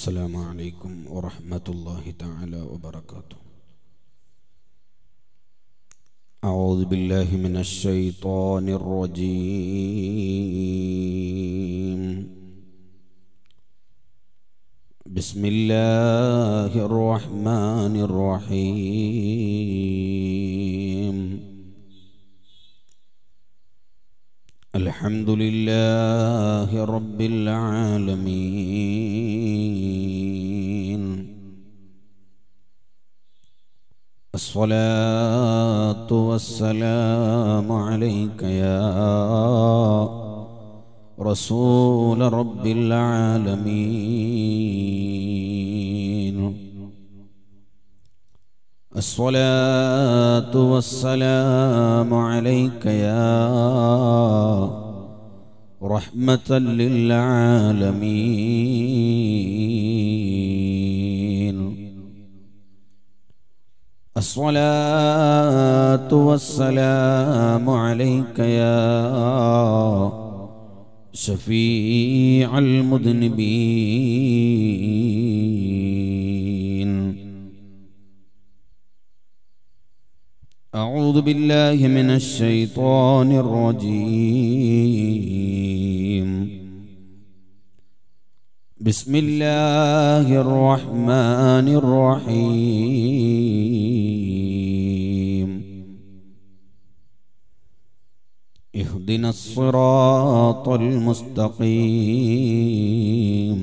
السلام عليكم ورحمة الله تعالى وبركاته أعوذ بالله من الشيطان الرجيم بسم الله الرحمن الرحيم الحمد لله رب العالمين الصلاة والسلام عليك يا رسول رب العالمين الصلاة والسلام عليك يا رحمة للعالمين الصلاة والسلام عليك يا شفيع المذنبين أعوذ بالله من الشيطان الرجيم بسم الله الرحمن الرحيم اهدنا الصراط المستقيم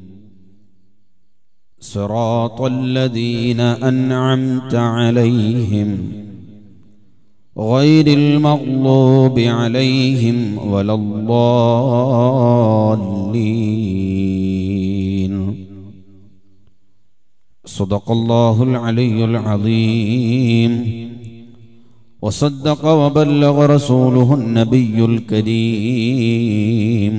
صراط الذين أنعمت عليهم غير المغضوب عليهم ولا الضالين صدق الله العلي العظيم وصدق وبلغ رسوله النبي الكريم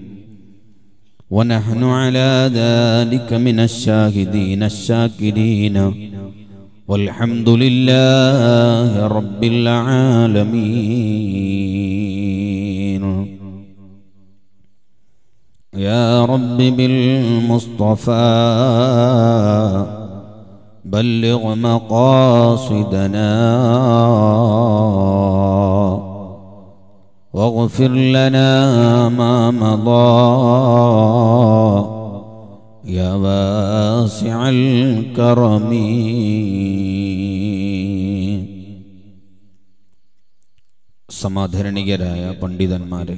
ونحن على ذلك من الشاهدين الشاكرين والحمد لله رب العالمين يا رب بالمصطفى بلغ مقاصدنا واغفر لنا ما مضى يا واسع الكرم സമാധരണീയരായ പണ്ഡിതന്മാരെ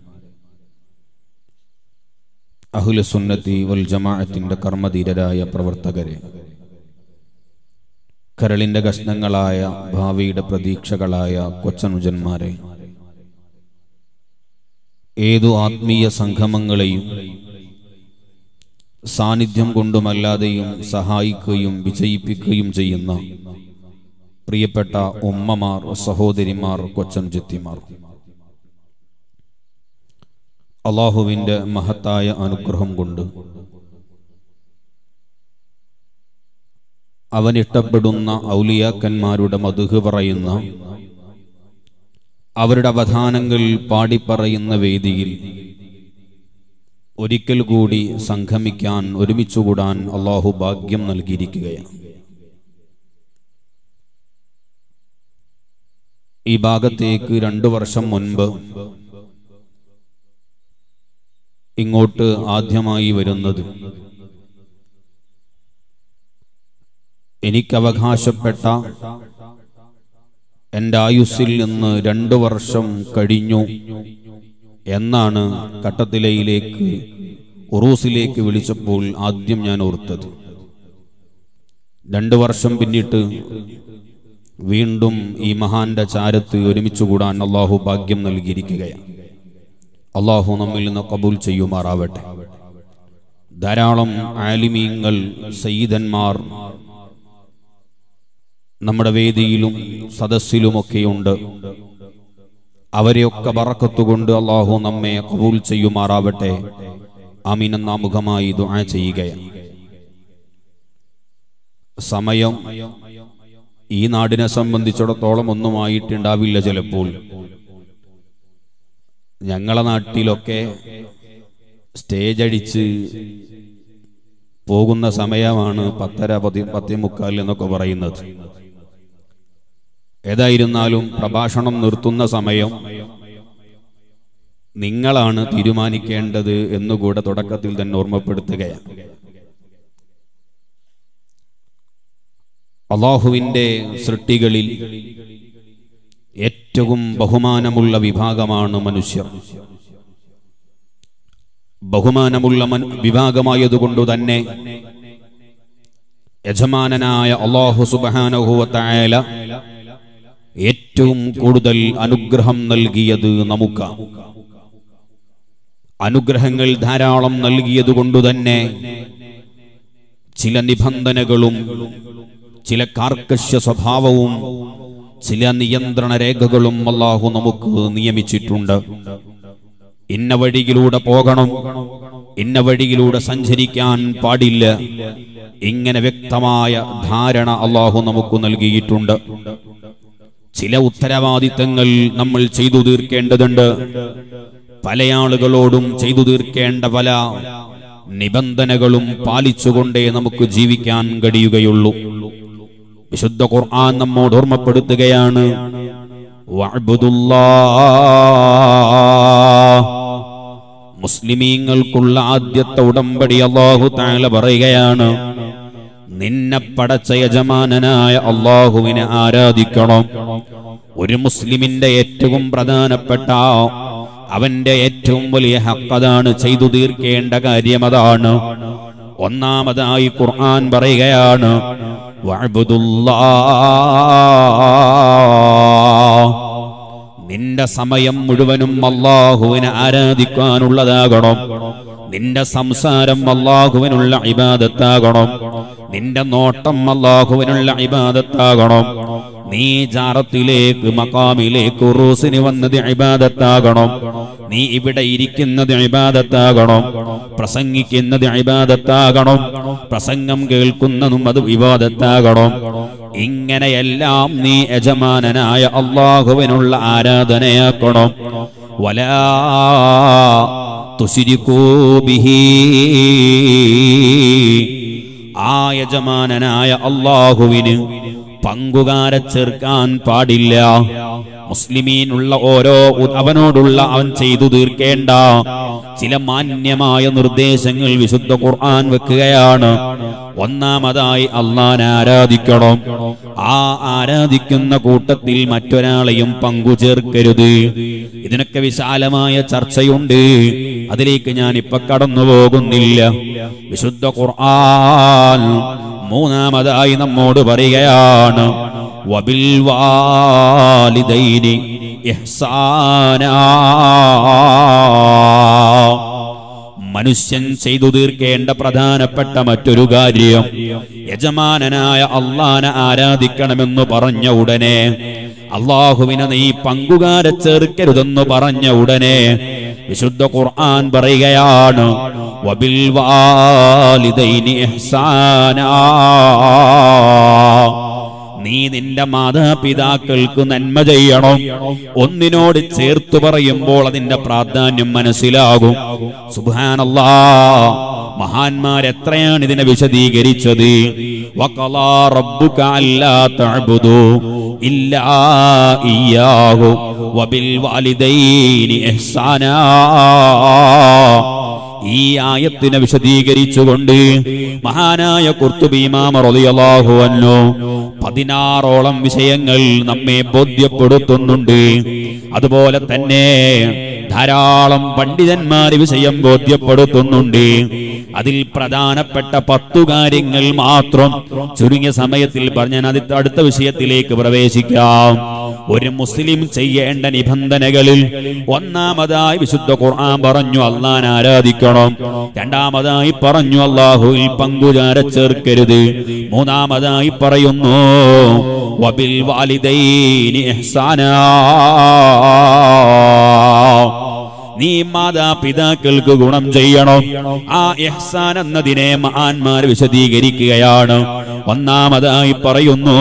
അഹുല സുന്നത്തി വൽ ജമാഅത്തിന്റെ കർമ്മധീരരായ പ്രവർത്തകരെ കരളിന്റെ കഷ്ണങ്ങളായ ഭാവിയുടെ പ്രതീക്ഷകളായ കൊച്ചനുജന്മാരെ ഏതു ആത്മീയ സംഗമങ്ങളെയും സാന്നിധ്യം കൊണ്ടുമല്ലാതെയും സഹായിക്കുകയും വിജയിപ്പിക്കുകയും ചെയ്യുന്ന പ്രിയപ്പെട്ട ഉമ്മമാർ സഹോദരിമാർ കൊച്ചൻചെത്തിമാർ അള്ളാഹുവിൻ്റെ മഹത്തായ അനുഗ്രഹം കൊണ്ട് അവനിഷ്ടപ്പെടുന്ന ഔലിയാക്കന്മാരുടെ മധുഹ് പറയുന്ന അവരുടെ അവധാനങ്ങൾ പാടിപ്പറയുന്ന വേദിയിൽ ഒരിക്കൽ കൂടി സംഗമിക്കാൻ ഒരുമിച്ചുകൂടാൻ അള്ളാഹു ഭാഗ്യം നൽകിയിരിക്കുകയാണ് ഈ ഭാഗത്തേക്ക് രണ്ടു വർഷം മുൻപ് ഇങ്ങോട്ട് ആദ്യമായി വരുന്നത് എനിക്കവകാശപ്പെട്ട എൻ്റെ ആയുസ്സിൽ നിന്ന് രണ്ടു വർഷം കഴിഞ്ഞു എന്നാണ് കട്ടത്തിലയിലേക്ക് ഉറൂസിലേക്ക് വിളിച്ചപ്പോൾ ആദ്യം ഞാൻ ഓർത്തത് രണ്ടു വർഷം പിന്നിട്ട് വീണ്ടും ഈ മഹാന്റെ ചാരത്ത് ഒരുമിച്ച് കൂടാൻ അള്ളാഹു ഭാഗ്യം നൽകിയിരിക്കുകയാണ് അള്ളാഹു നമ്മിൽ നിന്ന് കബൂൽ ചെയ്യുമാറാവട്ടെ ധാരാളം ആലിമീങ്ങൾ സയ്യിദന്മാർ നമ്മുടെ വേദിയിലും സദസ്സിലുമൊക്കെയുണ്ട് അവരെയൊക്കെ ബറക്കത്തുകൊണ്ട് അള്ളാഹു നമ്മെ കബൂൽ ചെയ്യുമാറാവട്ടെ അമീനെന്ന മുഖമായി ദുആ ചെയ്യുകയാണ് സമയം ഈ നാടിനെ സംബന്ധിച്ചിടത്തോളം ഒന്നുമായിട്ടുണ്ടാവില്ല ചിലപ്പോൾ ഞങ്ങളെ നാട്ടിലൊക്കെ സ്റ്റേജ് അടിച്ച് പോകുന്ന സമയമാണ് പത്തര പതി പത്തേ മുക്കാൽ എന്നൊക്കെ പറയുന്നത് ഏതായിരുന്നാലും പ്രഭാഷണം നിർത്തുന്ന സമയം നിങ്ങളാണ് തീരുമാനിക്കേണ്ടത് എന്നുകൂടെ തുടക്കത്തിൽ തന്നെ ഓർമ്മപ്പെടുത്തുകയാണ് അള്ളാഹുവിൻ്റെ സൃഷ്ടികളിൽ ഏറ്റവും ബഹുമാനമുള്ള വിഭാഗമാണ് മനുഷ്യർ ബഹുമാനമുള്ള മൻ- വിഭാഗമായതുകൊണ്ടു തന്നെ യജമാനനായ അള്ളാഹു സുബാനഹുവത്തായ ഏറ്റവും കൂടുതൽ അനുഗ്രഹം നൽകിയത് നമുക്കാണ് അനുഗ്രഹങ്ങൾ ധാരാളം നൽകിയത് കൊണ്ടു തന്നെ ചില നിബന്ധനകളും ചില കാർക്കശ്യ സ്വഭാവവും ചില നിയന്ത്രണ രേഖകളും അള്ളാഹു നമുക്ക് നിയമിച്ചിട്ടുണ്ട് ഇന്ന വഴിയിലൂടെ പോകണം ഇന്ന വഴിയിലൂടെ സഞ്ചരിക്കാൻ പാടില്ല ഇങ്ങനെ വ്യക്തമായ ധാരണ അള്ളാഹു നമുക്ക് നൽകിയിട്ടുണ്ട് ചില ഉത്തരവാദിത്തങ്ങൾ നമ്മൾ ചെയ്തു തീർക്കേണ്ടതുണ്ട് പല ആളുകളോടും ചെയ്തു തീർക്കേണ്ട പല നിബന്ധനകളും പാലിച്ചുകൊണ്ടേ നമുക്ക് ജീവിക്കാൻ കഴിയുകയുള്ളൂ വിശുദ്ധ ഖുർആൻ നമ്മോട് ഓർമ്മപ്പെടുത്തുകയാണ് വഅബ്ദുല്ലാഹ്. മുസ്ലിമീങ്ങൾക്കുള്ള ആദ്യത്തെ ഉടമ്പടി അള്ളാഹു താല പറയുകയാണ് നിന്നെ പടച്ച യജമാനനായ അള്ളാഹുവിനെ ആരാധിക്കണം ഒരു മുസ്ലിമിന്റെ ഏറ്റവും പ്രധാനപ്പെട്ട അവന്റെ ഏറ്റവും വലിയ ഹക്കതാണ് ചെയ്തു തീർക്കേണ്ട കാര്യം അതാണ് ഒന്നാമതായി ഖുർആൻ പറയുകയാണ് വഅബ്ദുല്ലാഹ്. നിന്റെ സമയം മുഴുവനും അള്ളാഹുവിനെ ആരാധിക്കാനുള്ളതാകണം നിന്റെ സംസാരം അള്ളാഹുവിനുള്ള ഇബാദത്താകണം നിന്റെ നോട്ടം അള്ളാഹുവിനുള്ള ഇബാദത്താകണം നീ ജാറത്തിലേക്ക് മക്കാമിലേക്ക് ഉറൂസിന് വന്നത് ഇബാദത്താകണം നീ ഇവിടെ ഇരിക്കുന്നത് ഇബാദത്താകണം പ്രസംഗിക്കുന്നത് ഇബാദത്താകണം പ്രസംഗം കേൾക്കുന്നതും അത് വിവാദത്താകണം ഇങ്ങനെയെല്ലാം നീ യജമാനനായ അള്ളാഹുവിനുള്ള ആരാധനയാക്കണം വലാ തുശിരിക്കൂ ബിഹി ആ യജമാനനായ അള്ളാഹുവിന് പങ്കുകാരെ ചേർക്കാൻ പാടില്ല മുസ്ലിമീനുള്ള ഓരോ ഉ- അവനോടുള്ള അവൻ ചെയ്തു തീർക്കേണ്ട ചില മാന്യമായ നിർദ്ദേശങ്ങൾ വിശുദ്ധ ഖുർആൻ വെക്കുകയാണ് ഒന്നാമതായി അള്ളാനെ ആരാധിക്കണം ആ ആരാധിക്കുന്ന കൂട്ടത്തിൽ മറ്റൊരാളെയും പങ്കു ചേർക്കരുത് ഇതിനൊക്കെ വിശാലമായ ചർച്ചയുണ്ട് അതിലേക്ക് ഞാൻ ഇപ്പൊ കടന്നു പോകുന്നില്ല വിശുദ്ധ ഖുർആൻ മൂന്നാമതായി നമ്മോട് പറയുകയാണ് വബിൽ വാലിദൈനി ഇഹ്സാനാ മനുഷ്യൻ ചെയ്തു തീർക്കേണ്ട പ്രധാനപ്പെട്ട മറ്റൊരു കാര്യം യജമാനനായ അള്ളാനെ ആരാധിക്കണമെന്ന് പറഞ്ഞ ഉടനെ അള്ളാഹുവിനെ നീ പങ്കുകാരെ ചേർക്കരുതെന്ന് പറഞ്ഞ ഉടനെ വിശുദ്ധ ഖുർആൻ പറയുകയാണ് വബിൽ വാലിദൈനി ഇഹ്സാനാ നീ നിന്റെ മാതാപിതാക്കൾക്ക് നന്മ ചെയ്യണം ഒന്നിനോട് ചേർത്ത് പറയുമ്പോൾ അതിന്റെ പ്രാധാന്യം മനസ്സിലാകും സുബാനല്ലാ മഹാന്മാർ എത്രയാണ് ഇതിനെ വിശദീകരിച്ചത് വഖളാ റബ്ബുക അല്ലാ തഅബുദു ഇല്ലാ ഇയ്യാഹു വബിൽ വാലിദൈനി ഇഹ്സാനാ ഈ ആയത്തിനെ വിശദീകരിച്ചുകൊണ്ട് മഹാനായ കുർത്തുബീമാമറിയാഹു അന്നു പതിനാറോളം വിഷയങ്ങൾ നമ്മെ ബോധ്യപ്പെടുത്തുന്നുണ്ട് അതുപോലെ തന്നെ ധാരാളം പണ്ഡിതന്മാർ വിഷയം ബോധ്യപ്പെടുത്തുന്നുണ്ട് അതിൽ പ്രധാനപ്പെട്ട പത്തു കാര്യങ്ങൾ മാത്രം ചുരുങ്ങിയ സമയത്തിൽ പറഞ്ഞാൽ അത് അടുത്ത വിഷയത്തിലേക്ക് പ്രവേശിക്കാം ഒരു മുസ്ലിം ചെയ്യേണ്ട നിബന്ധനകളിൽ ഒന്നാമതായി വിശുദ്ധ ഖുർആൻ പറഞ്ഞു അള്ളാൻ ആരാധിക്കണം രണ്ടാമതായി പറഞ്ഞു അള്ളാഹുവിൽ പങ്കുചാര ചേർക്കരുത് മൂന്നാമതായി പറയുന്നു വബിൽ വാലിദൈനി ഇഹ്സാനാ നീ മാതാപിതാക്കൾക്ക് ഗുണം ചെയ്യണം ആ ഇഹ്സാൻ എന്നതിനെ മഹാന്മാർ വിശദീകരിക്കുകയാണ് ഒന്നാമതായി പറയുന്നു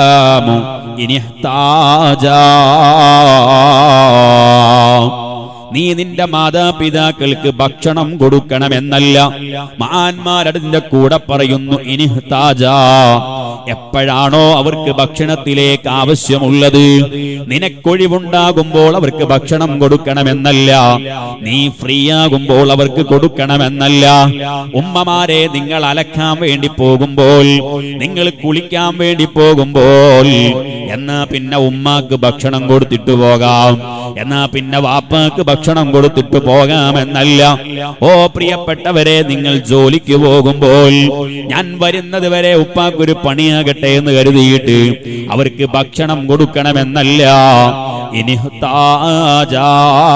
അത്താമു ഇനി നീ നിന്റെ മാതാപിതാക്കൾക്ക് ഭക്ഷണം കൊടുക്കണമെന്നല്ല മഹാന്മാരതിന്റെ കൂടെ പറയുന്നു ഇനി താജാ എപ്പോഴാണോ അവർക്ക് ഭക്ഷണത്തിലേക്ക് ആവശ്യമുള്ളത് നിനക്കൊഴിവുണ്ടാകുമ്പോൾ അവർക്ക് ഭക്ഷണം കൊടുക്കണമെന്നല്ല നീ ഫ്രീ ആകുമ്പോൾ അവർക്ക് കൊടുക്കണമെന്നല്ല ഉമ്മമാരെ നിങ്ങൾ അലക്കാൻ വേണ്ടി പോകുമ്പോൾ നിങ്ങൾ കുളിക്കാൻ വേണ്ടി പോകുമ്പോൾ എന്നാ പിന്നെ ഉമ്മാക്ക് ഭക്ഷണം കൊടുത്തിട്ട് പോകാം എന്നാ പിന്നെ വാപ്പാക്ക് ഭക്ഷണം കൊടുത്തിട്ട് പോകാമെന്നല്ല ഓ പ്രിയപ്പെട്ടവരെ നിങ്ങൾ ജോലിക്ക് പോകുമ്പോൾ ഞാൻ വരുന്നത് വരെ ഉപ്പാക്കൊരു പണിയാകട്ടെ എന്ന് കരുതിയിട്ട് അവർക്ക് ഭക്ഷണം കൊടുക്കണമെന്നല്ല ഇനി താജാ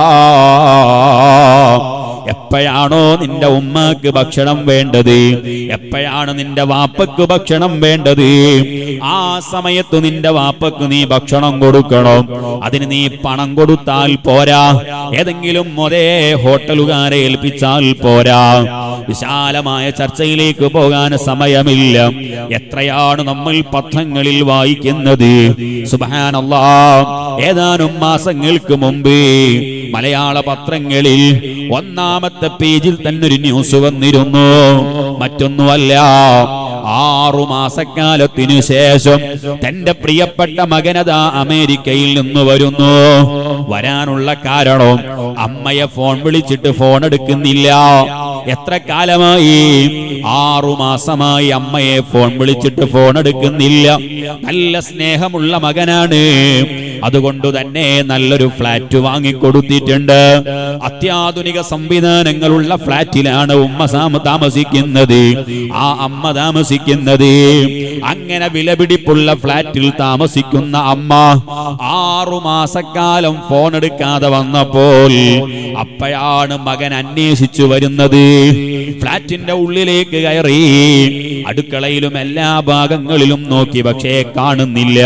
എപ്പോഴാണോ നിന്റെ ഉമ്മക്ക് ഭക്ഷണം വേണ്ടത് എപ്പോഴാണ് നിന്റെ വാപ്പക്ക് ഭക്ഷണം വേണ്ടത് ആ സമയത്ത് നിന്റെ വാപ്പക്ക് നീ ഭക്ഷണം കൊടുക്കണം അതിന് നീ പണം കൊടുത്താൽ പോരാ ഏതെങ്കിലും ഒരേ ഹോട്ടലുകാരെ ഏൽപ്പിച്ചാൽ പോരാ വിശാലമായ ചർച്ചയിലേക്ക് പോകാൻ സമയമില്ല എത്രയാണ് നമ്മൾ പത്രങ്ങളിൽ വായിക്കുന്നത് സുബാനല്ലാ ഏതാനും മാസങ്ങൾക്ക് മുമ്പ് മലയാള പത്രങ്ങളിൽ ഒന്നാമത്തെ പേജിൽ തന്നെ ഒരു ന്യൂസ് വന്നിരുന്നു മറ്റൊന്നുമല്ല ആറു മാസക്കാലത്തിനു ശേഷം തന്റെ പ്രിയപ്പെട്ട മകനത അമേരിക്കയിൽ നിന്ന് വരുന്നു വരാനുള്ള കാരണം അമ്മയെ ഫോൺ വിളിച്ചിട്ട് ഫോൺ എടുക്കുന്നില്ല എത്ര കാലമായി ആറു മാസമായി അമ്മയെ ഫോൺ വിളിച്ചിട്ട് ഫോൺ എടുക്കുന്നില്ല നല്ല സ്നേഹമുള്ള മകനാണ് അതുകൊണ്ട് തന്നെ നല്ലൊരു ഫ്ലാറ്റ് വാങ്ങിക്കൊടുത്തിട്ടുണ്ട് അത്യാധുനിക സംവിധാനങ്ങളുള്ള ഫ്ലാറ്റിലാണ് ഉമ്മ സാമ താമസിക്കുന്നത് ആ അമ്മ താമസിക്കുന്നത് അങ്ങനെ വിലപിടിപ്പുള്ള ഫ്ലാറ്റിൽ താമസിക്കുന്ന അമ്മ ആറു മാസക്കാലം ഫോൺ എടുക്കാതെ വന്നപ്പോൾ അപ്പോഴാണ് മകൻ അന്വേഷിച്ചു വരുന്നത് ഫ്ലാറ്റിന്റെ ഉള്ളിലേക്ക് കയറി അടുക്കളയിലും എല്ലാ ഭാഗങ്ങളിലും നോക്കി പക്ഷേ കാണുന്നില്ല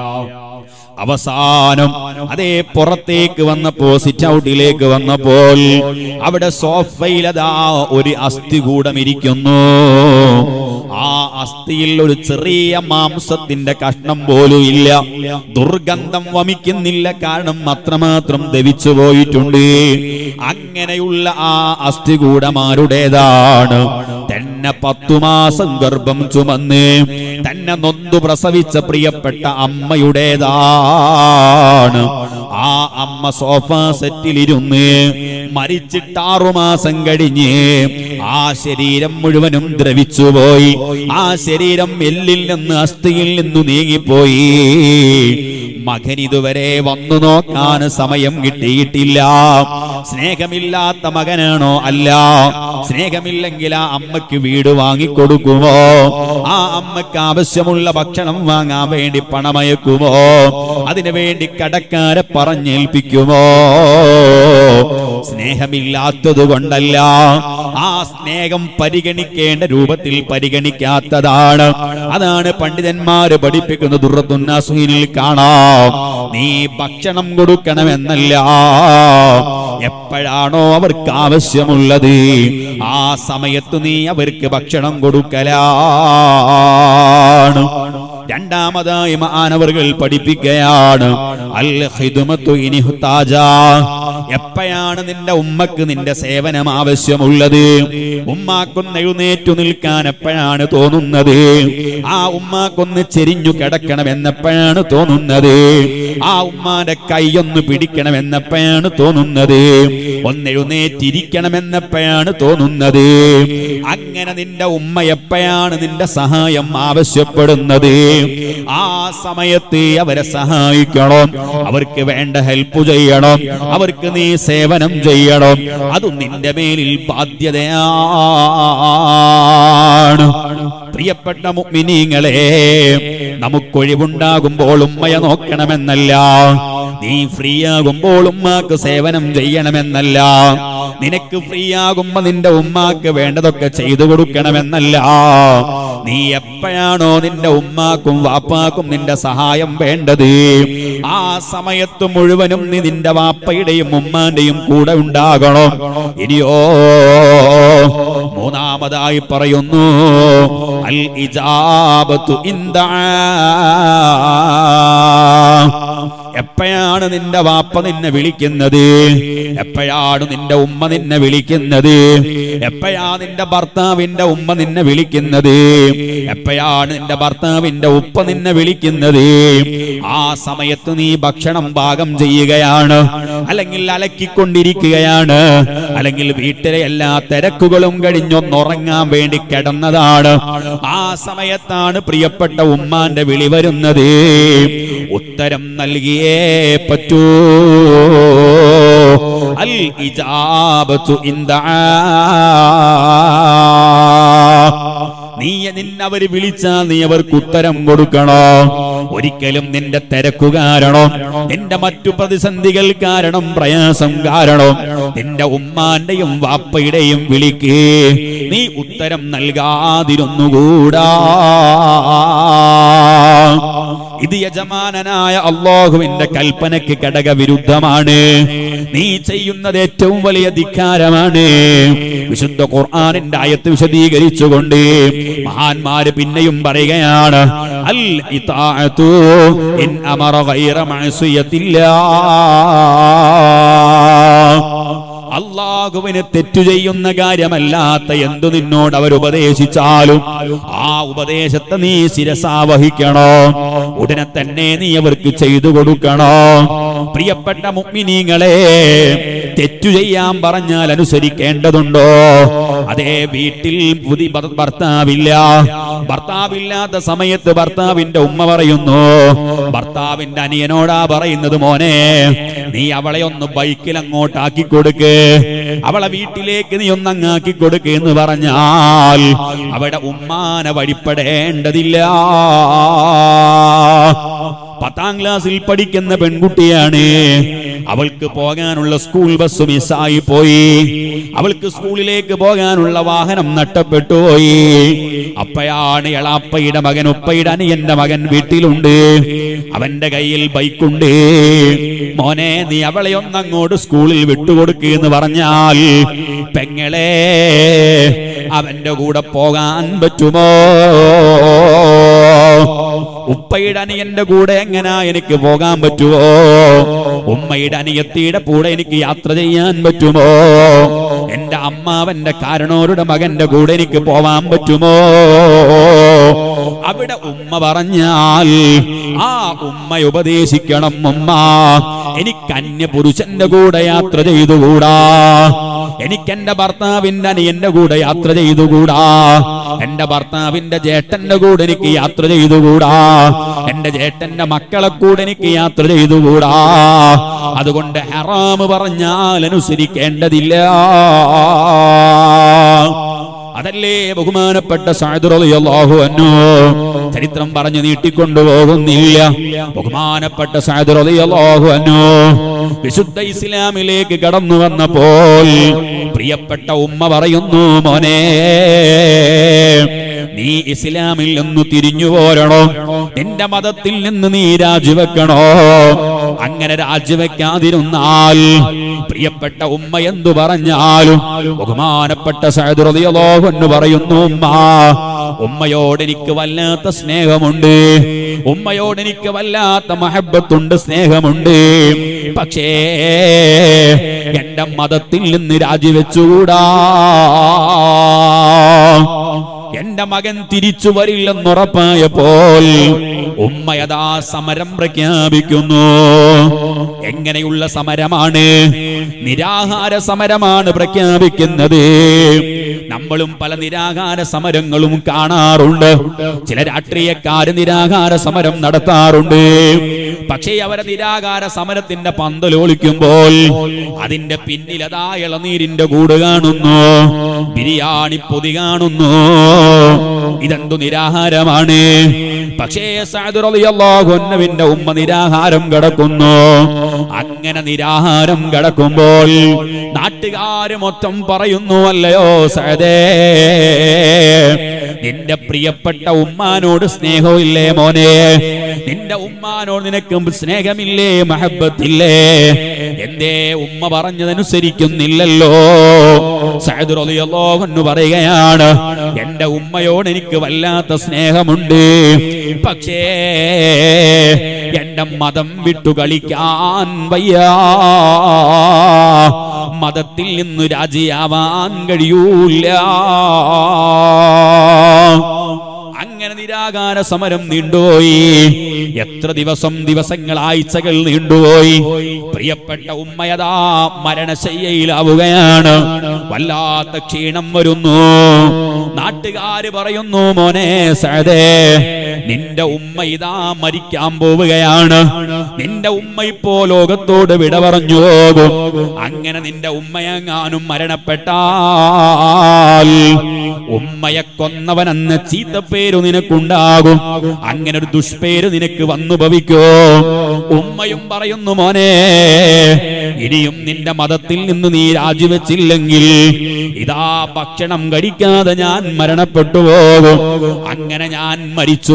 അവസാനം അതേ പുറത്തേക്ക് വന്നപ്പോ സിറ്റ് ഔട്ടിലേക്ക് വന്നപ്പോൾ അവിടെ സോഫയിൽ അതാ ഒരു അസ്ഥികൂടം ഇരിക്കുന്നു ആ അസ്ഥിയിൽ ഒരു ചെറിയ മാംസത്തിന്റെ കഷ്ണം പോലും ഇല്ല ദുർഗന്ധം വമിക്കുന്നില്ല കാരണം അത്രമാത്രം ദവിച്ചു പോയിട്ടുണ്ട് അങ്ങനെയുള്ള ആ അസ്ഥികൂടമാരുടേതാണ് തന്നെ പത്തു മാസം ഗർഭം ചുമന്ന് തന്നെ നൊന്തു പ്രസവിച്ച പ്രിയപ്പെട്ട അമ്മയുടേതാണ് ആ അമ്മ സോഫ സെറ്റിലിരുന്ന് മരിച്ചിട്ട് ആറുമാസം കഴിഞ്ഞ് ആ ശരീരം മുഴുവനും ദ്രവിച്ചുപോയി ആ ശരീരം എല്ലിൽ നിന്ന് അസ്ഥിയിൽ നിന്ന് നീങ്ങിപ്പോയി മകൻ ഇതുവരെ വന്നു നോക്കാൻ സമയം കിട്ടിയിട്ടില്ല സ്നേഹമില്ലാത്ത മകനാണോ അല്ല സ്നേഹമില്ലെങ്കിൽ ആ അമ്മയ്ക്ക് വീട് വാങ്ങിക്കൊടുക്കുമോ ആ അമ്മയ്ക്ക് ആവശ്യമുള്ള ഭക്ഷണം വാങ്ങാൻ വേണ്ടി പണമയക്കുമോ അതിനു വേണ്ടി കടക്കാരെ പറഞ്ഞേൽപ്പിക്കുമോ സ്നേഹമില്ലാത്തത് കൊണ്ടല്ല ആ സ്നേഹം പരിഗണിക്കേണ്ട രൂപത്തിൽ പരിഗണിക്കാത്തതാണ് അതാണ് പണ്ഡിതന്മാര് പഠിപ്പിക്കുന്ന ദുർത്തുന്നാസുഹിനിൽ കാണാം നീ ഭക്ഷണം കൊടുക്കണമെന്നല്ല എപ്പോഴാണോ അവർക്ക് ആവശ്യമുള്ളത് ആ സമയത്ത് നീ അവർക്ക് ഭക്ഷണം കൊടുക്കലാണ് രണ്ടാമതായി മാനവറുകൾ പഠിപ്പിക്കുകയാണ് അൽ ഹിദുമത്തു ഇനി താജാ എപ്പോഴാണ് നിന്റെ ഉമ്മക്ക് നിന്റെ സേവനം ആവശ്യമുള്ളത് ഉമ്മാക്കൊന്ന് എഴുന്നേറ്റു നിൽക്കാൻ എപ്പോഴാണ് തോന്നുന്നത് ആ ഉമ്മാക്കൊന്ന് ചെരിഞ്ഞു കിടക്കണം എന്നെപ്പോഴാണ് തോന്നുന്നത് ആ ഉമ്മാന്റെ കൈയൊന്ന് പിടിക്കണം എന്നെപ്പോഴാണ് തോന്നുന്നത് ഒന്ന് എഴുന്നേറ്റിരിക്കണം എന്നെപ്പോഴാണ് തോന്നുന്നത് അങ്ങനെ നിന്റെ ഉമ്മ എപ്പോഴാണ് നിന്റെ സഹായം ആവശ്യപ്പെടുന്നത് ആ സമയത്ത് അവരെ സഹായിക്കണം അവർക്ക് വേണ്ട ഹെൽപ്പ് ചെയ്യണം അവർക്ക് നീ സേവനം ചെയ്യണം അതും നിന്റെ മേലിൽ ബാധ്യതയാണ് പ്രിയപ്പെട്ട മുഅ്മിനീങ്ങളെ നമുക്കൊഴിവുണ്ടാകുമ്പോൾ ഉമ്മയെ നോക്കണമെന്നല്ല നീ ഫ്രീ ആകുമ്പോൾ ഉമ്മാക്ക് സേവനം ചെയ്യണമെന്നല്ല നിനക്ക് ഫ്രീ ആകുമ്പോ നിന്റെ ഉമ്മാക്ക് വേണ്ടതൊക്കെ ചെയ്തു കൊടുക്കണമെന്നല്ല നീ എപ്പോഴാണോ നിന്റെ ഉമ്മാക്കും വാപ്പാക്കും നിന്റെ സഹായം വേണ്ടത് ആ സമയത്ത് മുഴുവനും നീ നിന്റെ വാപ്പയുടെയും ഉമ്മാന്റെയും കൂടെ ഉണ്ടാകണം ഇനിയോ മൂന്നാമതായി പറയുന്നു അൽ ഇജാബത്തു ഇന്ദ എപ്പോഴാണ് നിന്റെ വാപ്പ നിന്നെ വിളിക്കുന്നത് എപ്പോഴാണ് നിന്റെ ഉമ്മ നിന്നെ വിളിക്കുന്നത് എപ്പോഴാ നിന്റെ ഭർത്താവിന്റെ ഉമ്മ നിന്നെ വിളിക്കുന്നത് എപ്പോഴാണ് നിന്റെ ഭർത്താവിന്റെ ഉപ്പ നിന്നെ വിളിക്കുന്നത് ആ സമയത്ത് നീ ഭക്ഷണം പാകം ചെയ്യുകയാണ് അല്ലെങ്കിൽ അലക്കിക്കൊണ്ടിരിക്കുകയാണ് അല്ലെങ്കിൽ വീട്ടിലെ എല്ലാ തിരക്കുകളും കഴിഞ്ഞൊന്നുറങ്ങാൻ വേണ്ടി കിടന്നതാണ് ആ സമയത്താണ് പ്രിയപ്പെട്ട ഉമ്മാന്റെ വിളി വരുന്നത് ഉത്തരം നൽകിയേ പറ്റൂ അൽ ഇജാബത്തു ഇന്ദ നീ നിന്നവര് വിളിച്ചാൽ നീ അവർക്ക് ഉത്തരം കൊടുക്കണോ ഒരിക്കലും നിന്റെ തിരക്കു കാരണം നിന്റെ മറ്റു പ്രതിസന്ധികൾ കാരണം പ്രയാസം കാരണം നിന്റെ ഉമ്മാന്റെയും വാപ്പയുടെയും വിളിക്ക് നീ ഉത്തരം നൽകാതിരുന്നുകൂടാ ഇത് യജമാനനായ അള്ളാഹുവിന്റെ കൽപ്പനയ്ക്ക് ഘടകവിരുദ്ധമാണ് നീ ചെയ്യുന്നത് ഏറ്റവും വലിയ ധിക്കാരമാണ് വിശുദ്ധ ഖുർആാനിന്റെ ആയത്ത് വിശദീകരിച്ചുകൊണ്ട് മഹാന്മാര് പിന്നെയും പറയുകയാണ് അൽ ഇതാഅത്തു ഇൻ അമറ ഗൈറ മഅസിയത്തില്ലാ അള്ളാഹുവിന് തെറ്റു ചെയ്യുന്ന കാര്യമല്ലാത്ത എന്തു നിന്നോട് അവർ ഉപദേശിച്ചാലും ആ ഉപദേശത്തെ നീ ശിരസാവഹിക്കണോ ഉടനെ തന്നെ നീ അവർക്ക് ചെയ്തു കൊടുക്കണോ പ്രിയപ്പെട്ട മുഗ്മിനീങ്ങളെ തെറ്റു ചെയ്യാൻ പറഞ്ഞാൽ അനുസരിക്കേണ്ടതുണ്ടോ അതേ വീട്ടിൽ പുതി ഭർ- ഭർത്താവില്ല ഭർത്താവില്ലാത്ത സമയത്ത് ഭർത്താവിന്റെ ഉമ്മ പറയുന്നു ഭർത്താവിന്റെ അനിയനോടാ പറയുന്നത് മോനെ നീ അവളെ ഒന്ന് ബൈക്കിൽ അങ്ങോട്ടാക്കി കൊടുക്ക് അവളെ വീട്ടിലേക്ക് നീ ഒന്നങ്ങാക്കി കൊടുക്ക് എന്ന് പറഞ്ഞാൽ അവിടെ ഉമ്മാനെ വഴിപ്പെടേണ്ടതില്ല പത്താം ക്ലാസ്സിൽ പഠിക്കുന്ന പെൺകുട്ടിയാണ് അവൾക്ക് പോകാനുള്ള സ്കൂൾ ബസ് മിസ്സായി പോയി അവൾക്ക് സ്കൂളിലേക്ക് പോകാനുള്ള വാഹനം നഷ്ടപ്പെട്ടു പോയി അപ്പയാണ് എളാപ്പയുടെ മകൻ ഉപ്പയുടെ അനിയന്റെ മകൻ വീട്ടിലുണ്ട് അവന്റെ കയ്യിൽ ബൈക്കുണ്ട് മോനെ നീ അവളെ ഒന്നങ്ങോട്ട് സ്കൂളിൽ വിട്ടുകൊടുക്കുക എന്ന് പറഞ്ഞാൽ പെങ്ങളെ അവന്റെ കൂടെ പോകാൻ പറ്റുമോ ഉപ്പയുടെ അനിയന്റെ കൂടെ എങ്ങനാ എനിക്ക് പോകാൻ പറ്റുമോ ഉമ്മയുടെ അനിയത്തിയുടെ കൂടെ എനിക്ക് യാത്ര ചെയ്യാൻ പറ്റുമോ എന്റെ അമ്മാവന്റെ കാരണോരുടെ മകന്റെ കൂടെ എനിക്ക് പോവാൻ പറ്റുമോ അവിടെ ഉമ്മ പറഞ്ഞാൽ ആ ഉമ്മ ഉപദേശിക്കണം ഉമ്മ എനിക്ക് അന്യ പുരുഷന്റെ കൂടെ യാത്ര ചെയ്തുകൂടാ എനിക്ക് എന്റെ ഭർത്താവിന്റെ അനിയന്റെ കൂടെ യാത്ര ചെയ്തുകൂടാ എന്റെ ഭർത്താവിന്റെ ജേട്ടന്റെ കൂടെ എനിക്ക് യാത്ര ചെയ്തുകൂടാ എന്റെ ജേട്ടന്റെ മക്കളെ കൂടെ എനിക്ക് യാത്ര ചെയ്തുകൂടാ അതുകൊണ്ട് ഹറാമ് പറഞ്ഞാൽ അനുസരിക്കേണ്ടതില്ല അതല്ലേ ബഹുമാനപ്പെട്ട സാദുറളിയല്ലാഹു അന്നു ചരിത്രം പറഞ്ഞു നീട്ടിക്കൊണ്ടുപോകുന്നില്ല ബഹുമാനപ്പെട്ട സാദുറളിയല്ലാഹു അന്നു വിശുദ്ധ ഇസ്ലാമിലേക്ക് കടന്നു വന്നപ്പോൾ പ്രിയപ്പെട്ട ഉമ്മ പറയുന്നു മോനെ നീ ഇസ്ലാമിൽ നിന്ന് തിരിഞ്ഞു പോരണോ നിന്റെ മതത്തിൽ നിന്ന് നീ രാജിവെക്കണോ അങ്ങനെ രാജിവെക്കാതിരുന്നാൽ പ്രിയപ്പെട്ട ഉമ്മ എന്തു പറഞ്ഞാലും ബഹുമാനപ്പെട്ട സഅദ് റളിയല്ലാഹു അൻഹു പറയുന്നു ഉമ്മ ഉമ്മയോട് എനിക്ക് വല്ലാത്ത സ്നേഹമുണ്ട് ഉമ്മയോട് എനിക്ക് വല്ലാത്ത മഹബത്തുണ്ട് സ്നേഹമുണ്ട് പക്ഷേ എന്റെ മതത്തിൽ നിന്ന് രാജിവെച്ചുകൂടാ എന്റെ മകൻ തിരിച്ചു വരില്ലെന്നുറപ്പായപ്പോൾ ഉമ്മയതാ സമരം പ്രഖ്യാപിക്കുന്നു എങ്ങനെയുള്ള സമരമാണ് നിരാഹാര സമരമാണ് പ്രഖ്യാപിക്കുന്നത് നമ്മളും പല നിരാഹാര സമരങ്ങളും കാണാറുണ്ട് ചില രാഷ്ട്രീയക്കാര് നിരാഹാര സമരം നടത്താറുണ്ട് പക്ഷേ അവരെ നിരാകാര സമരത്തിന്റെ പന്തലോളിക്കുമ്പോൾ അതിന്റെ പിന്നിലതാ ഇളനീരിന്റെ കൂട് കാണുന്നു ബിരിയാണി പൊതി കാണുന്നു ഇതെന്തു നിരാഹാരമാണ് പക്ഷേ സാദുറിയാഹുന്നവിന്റെ ഉമ്മ നിരാഹാരം കിടക്കുന്നു അങ്ങനെ നിരാഹാരം കിടക്കുമ്പോൾ നാട്ടുകാര് മൊത്തം പറയുന്നു അല്ലയോ സഹദേ നിന്റെ പ്രിയപ്പെട്ട ഉമ്മാനോട് സ്നേഹമില്ലേ മോനെ നിന്റെ ഉമ്മാനോട് നിനക്ക് സ്നേഹമില്ലേ മഹബത്തില്ലേ എന്തേ ഉമ്മ പറഞ്ഞതനുസരിക്കുന്നില്ലല്ലോ സഅദ് റളിയല്ലാഹു അൻഹു പറയുകയാണ് എന്റെ ഉമ്മയോട് എനിക്ക് വല്ലാത്ത സ്നേഹമുണ്ട് പക്ഷേ എന്റെ മതം വിട്ടു കളിക്കാൻ വയ്യ മതത്തിൽ നിന്ന് രാജിയാവാൻ കഴിയൂല അങ്ങനെ നിരാകാര സമരം നീണ്ടുപോയി എത്ര ദിവസം ദിവസങ്ങൾ ആഴ്ചകൾ നീണ്ടുപോയി പ്രിയപ്പെട്ട ഉമ്മയതാ മരണശയ്യയിലാവുകയാണ് വല്ലാത്ത ക്ഷീണം വരുന്നു നാട്ടുകാര് പറയുന്നു മോനെ സഹദേ നിന്റെ ഉമ്മ ഇതാ മരിക്കാൻ പോവുകയാണ് നിന്റെ ഉമ്മ ഇപ്പോ ലോകത്തോട് വിട പറഞ്ഞു പോകും അങ്ങനെ നിന്റെ ഉമ്മയെങ്ങാനും മരണപ്പെട്ടാൽ ഉമ്മയെ കൊന്നവനെന്ന് ചീത്തപ്പേരു നിനക്കുണ്ടാകും അങ്ങനെ ഒരു ദുഷ്പേര് നിനക്ക് വന്നു ഭവിക്കോ ഉമ്മയും പറയുന്നു മോനെ ഇനിയും നിന്റെ മതത്തിൽ നിന്ന് നീ രാജിവെച്ചില്ലെങ്കിൽ ഇതാ ഭക്ഷണം കഴിക്കാതെ ഞാൻ മരണപ്പെട്ടു പോകും അങ്ങനെ ഞാൻ മരിച്ചു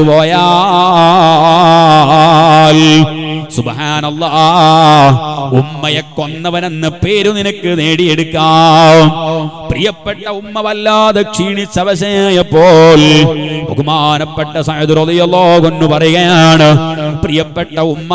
പോയാൽ സുബാനല്ലാ ഉമ്മയെ കൊന്നവനെന്ന പേരു നിനക്ക് നേടിയെടുക്കാം പ്രിയപ്പെട്ട ഉമ്മ വല്ലാതെ ക്ഷീണിച്ചവശയായപ്പോൾ ബഹുമാനപ്പെട്ട സഹദുറോന്ന് പറയുകയാണ് പ്രിയപ്പെട്ട ഉമ്മ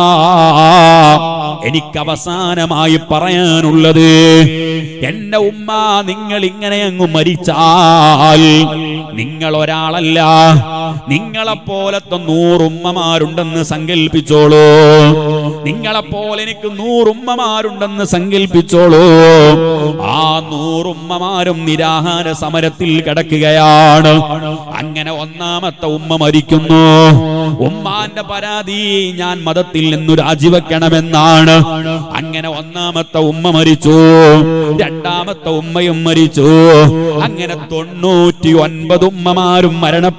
എനിക്ക് അവസാനമായി പറയാനുള്ളത് എന്റെ ഉമ്മ നിങ്ങൾ ഇങ്ങനെ അങ്ങ് മരിച്ചാൽ നിങ്ങൾ ഒരാളല്ല നിങ്ങളെ പോലത്തെ നൂറുമ്മമാരുണ്ടെന്ന് സങ്കല്പിച്ചോളൂ നിങ്ങളെ പോലെ എനിക്ക് നൂറുമ്മമാരുണ്ടെന്ന് സങ്കല്പിച്ചോളൂ ആ നൂറുമ്മമാരും നിരാഹാര സമരത്തിൽ കിടക്കുകയാണ് അങ്ങനെ ഒന്നാമത്തെ ഉമ്മ മരിക്കുന്നു ഉമ്മാന്റെ പരാതി ഞാൻ മതത്തിൽ നിന്നു രാജിവെക്കണമെന്നാണ് അങ്ങനെ ഒന്നാമത്തെ ഉമ്മ മരിച്ചു രണ്ടാമത്തെ ഉമ്മയും മരിച്ചു അങ്ങനെ തൊണ്ണൂറ്റി ഒൻപത് ഉമ്മമാരും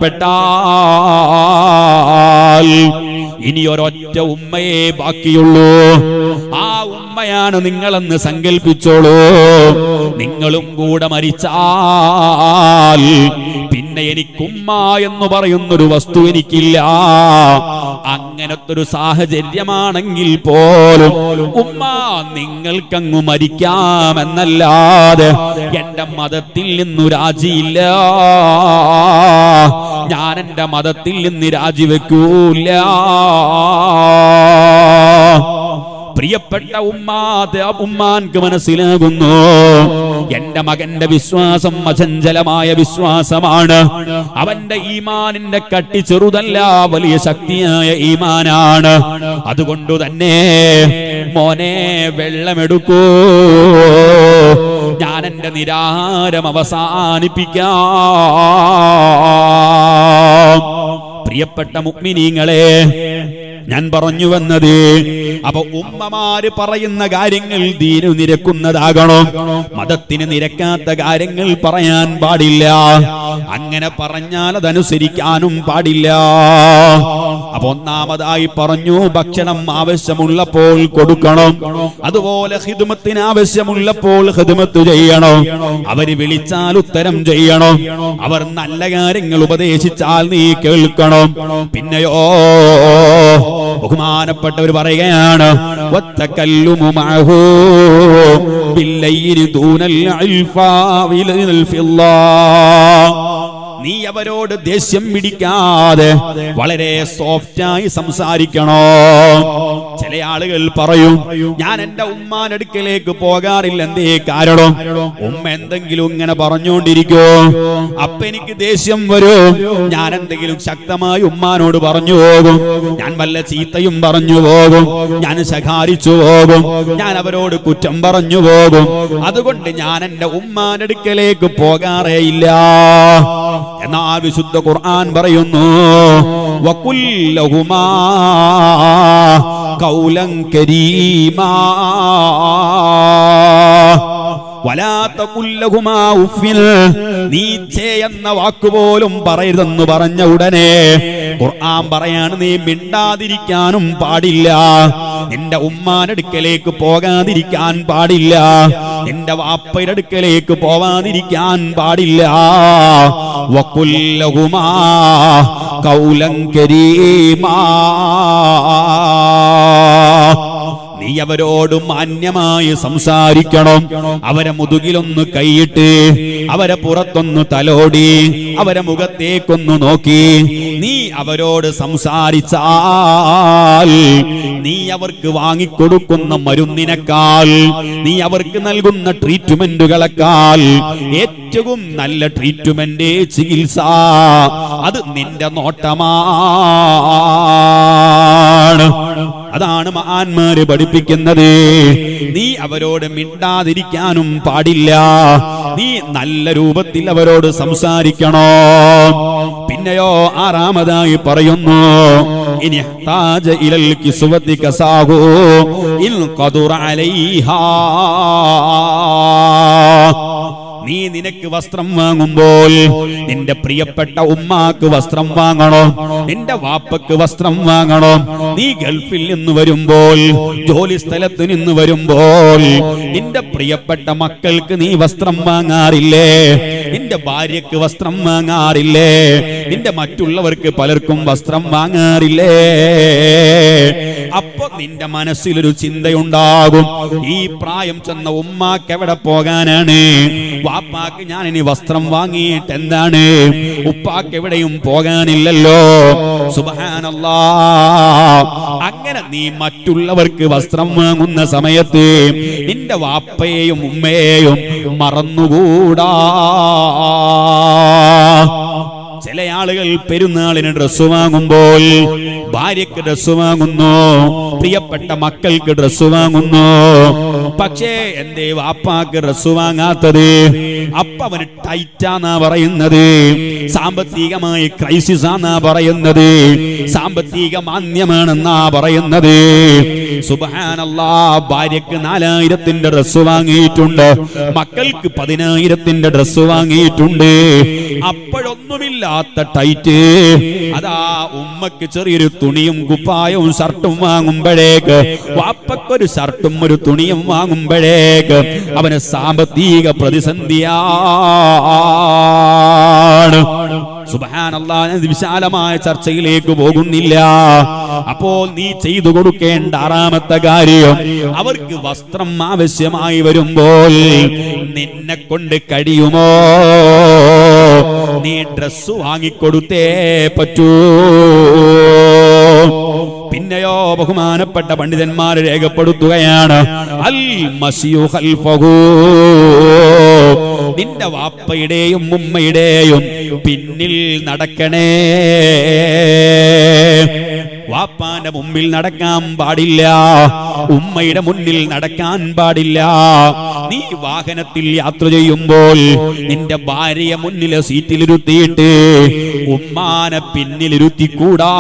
മരണപ്പെട്ടാൽ ഇനി ഒരൊറ്റ ഉമ്മയെ ബാക്കിയുള്ളൂ ആ ഉമ്മയാണ് നിങ്ങളെന്ന് സങ്കല്പിച്ചോളൂ നിങ്ങളും കൂടെ മരിച്ചാൽ പിന്നെ എനിക്കുമ്മ എന്ന് പറയുന്നൊരു വസ്തു എനിക്കില്ല അങ്ങനത്തെ ഒരു സാഹചര്യമാണെങ്കിൽ പോലും ഉമ്മ നിങ്ങൾക്കങ്ങു മരിക്കാമെന്നല്ലാതെ എന്റെ മതത്തിൽ നിന്നു രാജിയില്ല ഞാൻ എന്റെ മതത്തിൽ നിന്ന് രാജിവെക്കൂല പ്രിയപ്പെട്ട ഉമ്മാത് ഉമ്മാൻക്ക് മനസ്സിലാകുന്നു എന്റെ മകന്റെ വിശ്വാസം അചഞ്ചലമായ വിശ്വാസമാണ് അവന്റെ ഈമാനിന്റെ കട്ടി ചെറുതല്ല വലിയ ശക്തിയായ ഈമാനാണ് അതുകൊണ്ട് തന്നെ മോനെ വെള്ളമെടുക്കൂ ഞാൻ എന്റെ നിരാഹാരം അവസാനിപ്പിക്കാം പ്രിയപ്പെട്ട മുക്മിനീങ്ങളെ ഞാൻ പറഞ്ഞു വന്നത് അപ്പൊ ഉമ്മമാര് പറയുന്ന കാര്യങ്ങൾ ദീനു നിരക്കുന്നതാകണം മതത്തിന് നിരക്കാത്ത കാര്യങ്ങൾ പറയാൻ പാടില്ല അങ്ങനെ പറഞ്ഞാൽ അതനുസരിക്കാനും പാടില്ല അപ്പൊ ഒന്നാമതായി പറഞ്ഞു ഭക്ഷണം ആവശ്യമുള്ളപ്പോൾ കൊടുക്കണം അതുപോലെ ഹിദ്മത്തിന് ആവശ്യമുള്ളപ്പോൾ ഹിദ്മത്ത് ചെയ്യണം അവര് വിളിച്ചാൽ ഉത്തരം ചെയ്യണം അവർ നല്ല കാര്യങ്ങൾ ഉപദേശിച്ചാൽ നീ കേൾക്കണം പിന്നെയോ ബഹുമാനപ്പെട്ടവർ പറയുകയാണ് വത്തക്കല്ലുമു മഅഹു ബില്ലൈരി ദൂനൽ അൽഫാ വിലൽ ഫില്ലാ നീ അവരോട് ദേഷ്യം പിടിക്കാതെ വളരെ സോഫ്റ്റായി സംസാരിക്കണോ ചില ആളുകൾ പറയും ഞാൻ എന്റെ ഉമ്മാനടുക്കലേക്ക് പോകാറില്ല എന്തേ കാരണം ഉമ്മ എന്തെങ്കിലും ഇങ്ങനെ പറഞ്ഞുകൊണ്ടിരിക്കോ അപ്പൊ എനിക്ക് ദേഷ്യം വരും ഞാൻ എന്തെങ്കിലും ശക്തമായി ഉമ്മാനോട് പറഞ്ഞു പോകും ഞാൻ വല്ല ചീത്തയും പറഞ്ഞു പോകും ഞാൻ ശകാരിച്ചു പോകും ഞാൻ അവരോട് കുറ്റം പറഞ്ഞു പോകും അതുകൊണ്ട് ഞാൻ എന്റെ ഉമ്മാനടുക്കലേക്ക് പോകാറേ ഇല്ല എന്നാൽ വിശുദ്ധ ഖുർആൻ പറയുന്നു വകുല്ലഹുമാ കൗലൻ കരീമാ വലാത്ത കുല്ലഹുമാ ഉഫിൽ നീ ഛേ എന്ന വാക്കുപോലും പറയരുതെന്ന് പറഞ്ഞ ഉടനെ ഖുർആൻ പറയാണ് നീ മിണ്ടാതിരിക്കാനും പാടില്ല നിന്റെ ഉമ്മാനടുക്കലേക്ക് പോകാതിരിക്കാൻ പാടില്ല നിന്റെ വാപ്പയുടെ അടുക്കലേക്ക് പോവാതിരിക്കാൻ പാടില്ല വക്കുല്ലഹുമാ കൗലം കരീമാ നീ അവരോട് മാന്യമായി സംസാരിക്കണം അവരെ മുതുകിലൊന്ന് കൈയിട്ട് അവരെ പുറത്തൊന്ന് തലോടി അവരെ മുഖത്തേക്കൊന്ന് നോക്കി നീ അവരോട് സംസാരിച്ചാൽ നീ അവർക്ക് വാങ്ങിക്കൊടുക്കുന്ന മരുന്നിനേക്കാൾ നീ അവർക്ക് നൽകുന്ന ട്രീറ്റ്മെന്റുകളെക്കാൾ ഏറ്റവും നല്ല ട്രീറ്റ്മെന്റ് ചികിത്സ അത് നിന്റെ നോട്ടമാണ് അതാണ് മഹാന്മാര് പഠിപ്പിക്കുന്നത് നീ അവരോട് മിണ്ടാതിരിക്കാനും പാടില്ല നീ നല്ല രൂപത്തിൽ അവരോട് സംസാരിക്കണോ പിന്നെയോ ആറാമതായി പറയുന്നു ഇനി ഇഹ്താജ ഇലൽ കിസ്വത്തി കസാഹു ഇൻ ഖദുറ അലൈഹാ നീ നിനക്ക് വസ്ത്രം വാങ്ങുമ്പോൾ നിന്റെ പ്രിയപ്പെട്ട ഉമ്മാക്ക് വസ്ത്രം വാങ്ങണോ നിന്റെ വാപ്പക്ക് വസ്ത്രം വാങ്ങണോ നീ ഗൾഫിൽ നിന്ന് വരുമ്പോൾ ജോലി സ്ഥലത്ത് നിന്ന് വരുമ്പോൾ നിന്റെ പ്രിയപ്പെട്ട മക്കൾക്ക് നീ വസ്ത്രം വാങ്ങാറില്ലേ നിന്റെ ഭാര്യക്ക് വസ്ത്രം വാങ്ങാറില്ലേ നിന്റെ മറ്റുള്ളവർക്ക് പലർക്കും വസ്ത്രം വാങ്ങാറില്ലേ അപ്പൊ നിന്റെ മനസ്സിലൊരു ചിന്തയുണ്ടാകും ഈ പ്രായം ചെന്ന ഉമ്മാക്ക് എവിടെ പോകാനാണ് വാപ്പാക്ക് ഞാൻ ഇനി വസ്ത്രം വാങ്ങിയിട്ട് എന്താണ് ഉപ്പാക്ക് എവിടെയും പോകാനില്ലല്ലോ സുബഹാനല്ലാ അങ്ങനെ നീ മറ്റുള്ളവർക്ക് വസ്ത്രം വാങ്ങുന്ന സമയത്ത് നിന്റെ വാപ്പയെയും ഉമ്മയെയും മറന്നുകൂടാ ചില ആളുകൾ പെരുന്നാളിന് ഡ്രസ്സ് വാങ്ങുമ്പോൾ ഭാര്യക്ക് ഡ്രസ്സ് വാങ്ങുന്നു പ്രിയപ്പെട്ട മക്കൾക്ക് ഡ്രസ്സ് വാങ്ങുന്നു പക്ഷേ എന്തേ വാപ്പാക്ക് ഡ്രസ്സ് വാങ്ങാത്തത് അപ്പ അവന് ടൈറ്റാന്നാ പറയുന്നത് സാമ്പത്തികമായി ക്രൈസിസ് ആന്നാ പറയുന്നത് സാമ്പത്തിക മാന്യമാണെന്നാ പറയുന്നത് സുബഹാനല്ലാ ഭാര്യക്ക് നാലായിരത്തിന്റെ ഡ്രസ്സ് വാങ്ങിയിട്ടുണ്ട് മക്കൾക്ക് പതിനായിരത്തിന്റെ ഡ്രസ്സ് വാങ്ങിയിട്ടുണ്ട് അപ്പോഴൊന്നുമില്ലാത്ത ടൈറ്റ് അതാ ഉമ്മക്ക് ചെറിയൊരു തുണിയും കുപ്പായവും ഷർട്ടും വാങ്ങുമ്പോഴേക്ക് വാപ്പക്കൊരു ഷർട്ടും ഒരു തുണിയും വാങ്ങുമ്പോഴേക്ക് അവന് സാമ്പത്തിക പ്രതിസന്ധിയാണ് സുബഹാനല്ലാ ഇത് വിശാലമായ ചർച്ചയിലേക്ക് പോകുന്നില്ല അപ്പോൾ നീ ചെയ്തു കൊടുക്കേണ്ട ആറാമത്തെ കാര്യം അവർക്ക് വസ്ത്രം ആവശ്യമായി വരുമ്പോൾ നിന്നെ കൊണ്ട് കഴിയുമോ നീ ഡ്രസ് വാങ്ങിക്കൊടുത്തേ പറ്റൂ പിന്നെയോ ബഹുമാനപ്പെട്ട പണ്ഡിതന്മാർ രേഖപ്പെടുത്തുകയാണ് അൽ മസിയു ഖൽഫഹു നിന്റെ വാപ്പയുടെയും ഉമ്മയുടെയും പിന്നിൽ നടക്കണേ വാപ്പാന്റെ മുമ്പിൽ നടക്കാൻ പാടില്ല ഉമ്മയുടെ മുന്നിൽ നടക്കാൻ പാടില്ല നീ വാഹനത്തിൽ യാത്ര ചെയ്യുമ്പോൾ നിന്റെ ഭാര്യയെ മുന്നിലെ സീറ്റിലിരുത്തിയിട്ട് ഉമ്മാനെ പിന്നിലിരുത്തിക്കൂടാ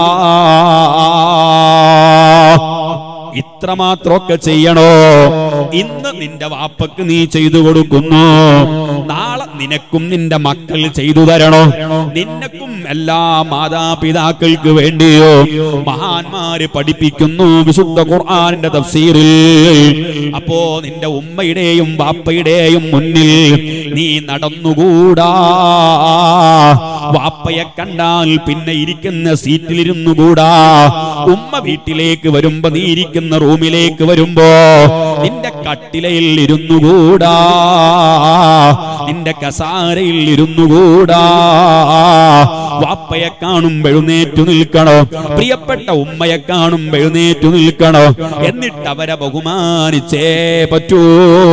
ഇത്രമാത്രമൊക്കെ ചെയ്യണോ ഇന്ന് നിന്റെ വാപ്പക്ക് നീ ചെയ്തു കൊടുക്കുന്നു നാളെ നിനക്കും നിന്റെ മക്കൾ ചെയ്തു തരണോ നിനക്കും എല്ലാ മാതാപിതാക്കൾക്ക് വേണ്ടിയോ മഹാന്മാര് പഠിപ്പിക്കുന്നു വിശുദ്ധ ഖുർആാനിന്റെ തഫ്സീറിൽ അപ്പോ നിന്റെ ഉമ്മയുടെയും ബാപ്പയുടെയും മുന്നിൽ നീ നടന്നുകൂടാ വാപ്പയെ കണ്ടാൽ പിന്നെ ഇരിക്കുന്ന സീറ്റിലിരുന്നുകൂടാ ഉമ്മ വീട്ടിലേക്ക് വരുമ്പോ നീ ഇരിക്കുന്ന റൂമിലേക്ക് വരുമ്പോ നിന്റെ കട്ടിലയിൽ ഇരുന്നുകൂടാ നിന്റെ കസാരയിൽ ഇരുന്നുകൂടാ വാപ്പയെ കാണുമ്പോ എഴുന്നേറ്റു നിൽക്കണോ പ്രിയപ്പെട്ട ഉമ്മയെ കാണുമ്പോ എഴുന്നേറ്റു നിൽക്കണോ എന്നിട്ട് അവരെ ബഹുമാനിച്ചേ പറ്റൂ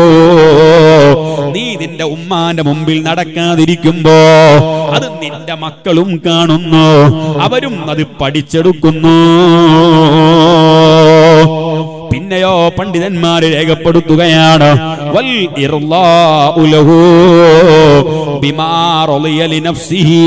നീ നിന്റെ ഉമ്മാന്റെ മുമ്പിൽ നടക്കാതിരിക്കുമ്പോ അത് നിന്റെ മക്കളും കാണുന്നു അവരും അത് പഠിച്ചെടുക്കുന്നു പിന്നെയോ പണ്ഡിതന്മാര് രേഖപ്പെടുത്തുകയാണ് വൽ ഇർളാഉ ലഹു ബിമാ റളിയ ലിനഫ്സിഹി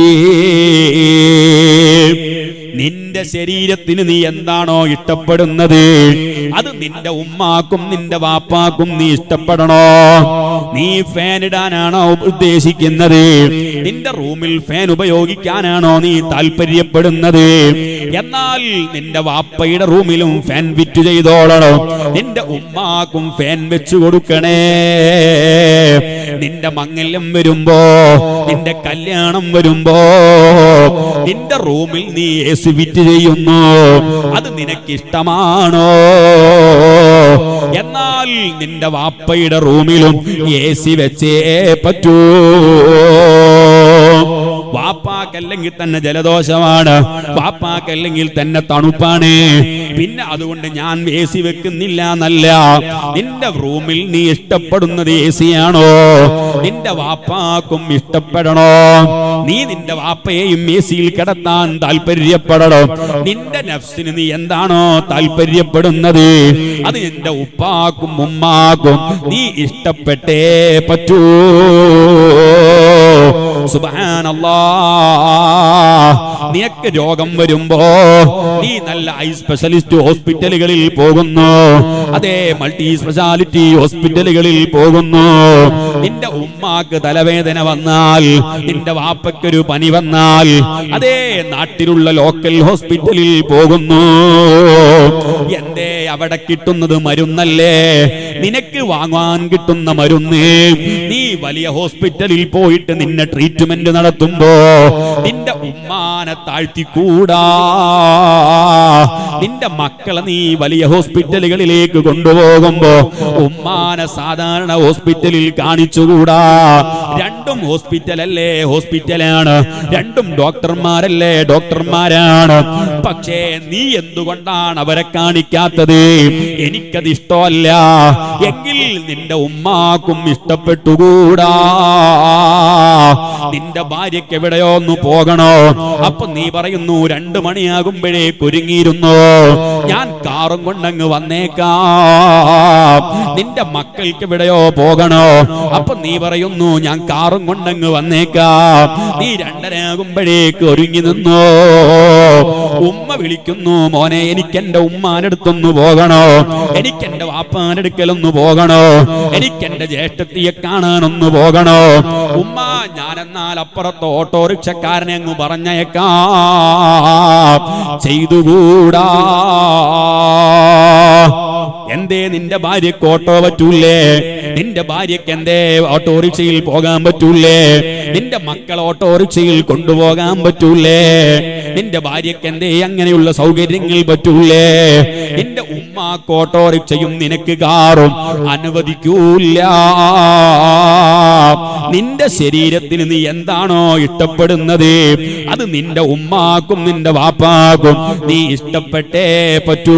നിന്റെ ശരീരത്തിന് നീ എന്താണോ ഇഷ്ടപ്പെടുന്നത് അത് നിന്റെ ഉമ്മാക്കും നിന്റെ വാപ്പാക്കും നീ ഇഷ്ടപ്പെടണോ നീ ഫാൻ ഇടാനാണോ ഉദ്ദേശിക്കുന്നത് നിന്റെ റൂമിൽ ഫാൻ ഉപയോഗിക്കാനാണോ നീ താല്പര്യപ്പെടുന്നത് എന്നാൽ നിന്റെ വാപ്പയുടെ റൂമിലും ഫാൻ ഫിറ്റ് ചെയ്തോളണം നിന്റെ ഉമ്മാക്കും ഫാൻ വെച്ചു കൊടുക്കണേ നിന്റെ മംഗല്യം വരുമ്പോ നിന്റെ കല്യാണം വരുമ്പോ നിന്റെ റൂമിൽ നീ എ സി ഫിറ്റ് ചെയ്യുന്നു അത് നിനക്ക് ഇഷ്ടമാണോ വന്നാൽ നിന്റെ വാപ്പയുടെ റൂമിലും എ സി വെച്ചേ പറ്റൂ വാപ്പാക്കല്ലെങ്കിൽ തന്നെ ജലദോഷമാണ് വാപ്പാക്കല്ലെങ്കിൽ തന്നെ തണുപ്പാണ് പിന്നെ അതുകൊണ്ട് ഞാൻ എ സി വെക്കുന്നില്ല എന്നല്ല നിന്റെ റൂമിൽ നീ ഇഷ്ടപ്പെടുന്നത് എ സി ആണോ നിന്റെ വാപ്പാക്കും ഇഷ്ടപ്പെടണോ നീ നിന്റെ വാപ്പയെയും എ സിയിൽ കിടത്താൻ താല്പര്യപ്പെടണം നിന്റെ നഫ്സിന് നീ എന്താണോ താല്പര്യപ്പെടുന്നത് അത് നിന്റെ ഉപ്പാക്കും ഉമ്മാക്കും നീ ഇഷ്ടപ്പെട്ടേ പറ്റൂ സുബ്ഹാനല്ലാ നിനക്ക് രോഗം വരുമ്പോ നീ നല്ല ഐ സ്പെഷ്യലിസ്റ്റ് ഹോസ്പിറ്റലുകളിൽ പോകുന്നു അതേ മൾട്ടി സ്പെഷ്യാലിറ്റി ഹോസ്പിറ്റലുകളിൽ പോകുന്നു നിന്റെ ഉമ്മാക്ക് തലവേദന വന്നാൽ നിന്റെ വാപ്പയ്ക്കൊരു പനി വന്നാൽ അതേ നാട്ടിലുള്ള ലോക്കൽ ഹോസ്പിറ്റലിൽ പോകുന്നു എന്തേ അവിടെ കിട്ടുന്നത് മരുന്നല്ലേ നിനക്ക് വാങ്ങാൻ കിട്ടുന്ന മരുന്ന് നീ വലിയ ഹോസ്പിറ്റലിൽ പോയിട്ട് നിന്നെ ട്രീറ്റ്മെന്റ് നടത്തുമ്പോ നിന്റെ ഉമ്മാനെ താഴ്ത്തിക്കൂടാ നിന്റെ മക്കളെ നീ വലിയ ഹോസ്പിറ്റലുകളിലേക്ക് കൊണ്ടുപോകുമ്പോ ഉമ്മാനെ സാധാരണ ഹോസ്പിറ്റലിൽ കാണിച്ചുകൂടാ രണ്ടും ഹോസ്പിറ്റലല്ലേ ഹോസ്പിറ്റലാണ് രണ്ടും ഡോക്ടർമാരല്ലേ ഡോക്ടർമാരാണ് പക്ഷേ നീ എന്തുകൊണ്ടാണ് അവരെ കാണിക്കാത്തത് എനിക്കത് ഇഷ്ടമല്ല എങ്കിൽ നിന്റെ ഉമ്മാക്കും ഇഷ്ടപ്പെട്ടുകൂടാ നിന്റെ ഭാര്യയ്ക്ക് എവിടെയോ ഒന്ന് പോകണോ അപ്പൊ നീ പറയുന്നു രണ്ടു മണിയാകുമ്പോഴേക്ക് ഒരുങ്ങിയിരുന്നു ഞാൻ കാറും കൊണ്ടങ്ങ് വന്നേക്കാം നിന്റെ മക്കൾക്ക് എവിടെയോ പോകണോ അപ്പൊ നീ പറയുന്നു ഞാൻ കാറും കൊണ്ടങ്ങ് വന്നേക്കാം നീ രണ്ടരയാകുമ്പോഴേക്ക് ഒരുങ്ങി നിന്നോ ഉമ്മ വിളിക്കുന്നു മോനെ എനിക്ക് എന്റെ ഉമ്മാനടുത്തൊന്ന് പോകണോ എനിക്ക് എന്റെ വാപ്പാനടുക്കലൊന്ന് പോകണോ എനിക്ക് എന്റെ ജ്യേഷ്ഠത്തിയെ കാണാനൊന്ന് പോകണോ ഉമ്മ ഞാനെന്നാൽ അപ്പുറത്ത് ഓട്ടോറിക്ഷക്കാരനെ അങ്ങ് പറഞ്ഞേക്കാം ചെയ്തുകൂടാ എന്തേ നിന്റെ ഭാര്യക്ക് ഓട്ടോ പറ്റൂലേ നിന്റെ ഭാര്യക്ക് എന്തേ ഓട്ടോറിക്ഷയിൽ പോകാൻ പറ്റൂലേ നിന്റെ മക്കൾ ഓട്ടോറിക്ഷയിൽ കൊണ്ടുപോകാൻ പറ്റൂലേ നിന്റെ ഭാര്യക്ക് എന്തേ അങ്ങനെയുള്ള സൗകര്യങ്ങൾ പറ്റൂലേ നിന്റെ ഉമ്മാക്ക് ഓട്ടോറിക്ഷയും നിനക്ക് കാറും അനുവദിക്കൂല നിന്റെ ശരീരത്തിന് നീ എന്താണോ ഇഷ്ടപ്പെടുന്നത് അത് നിന്റെ ഉമ്മാക്കും നിന്റെ വാപ്പാക്കും നീ ഇഷ്ടപ്പെട്ടേ പറ്റൂ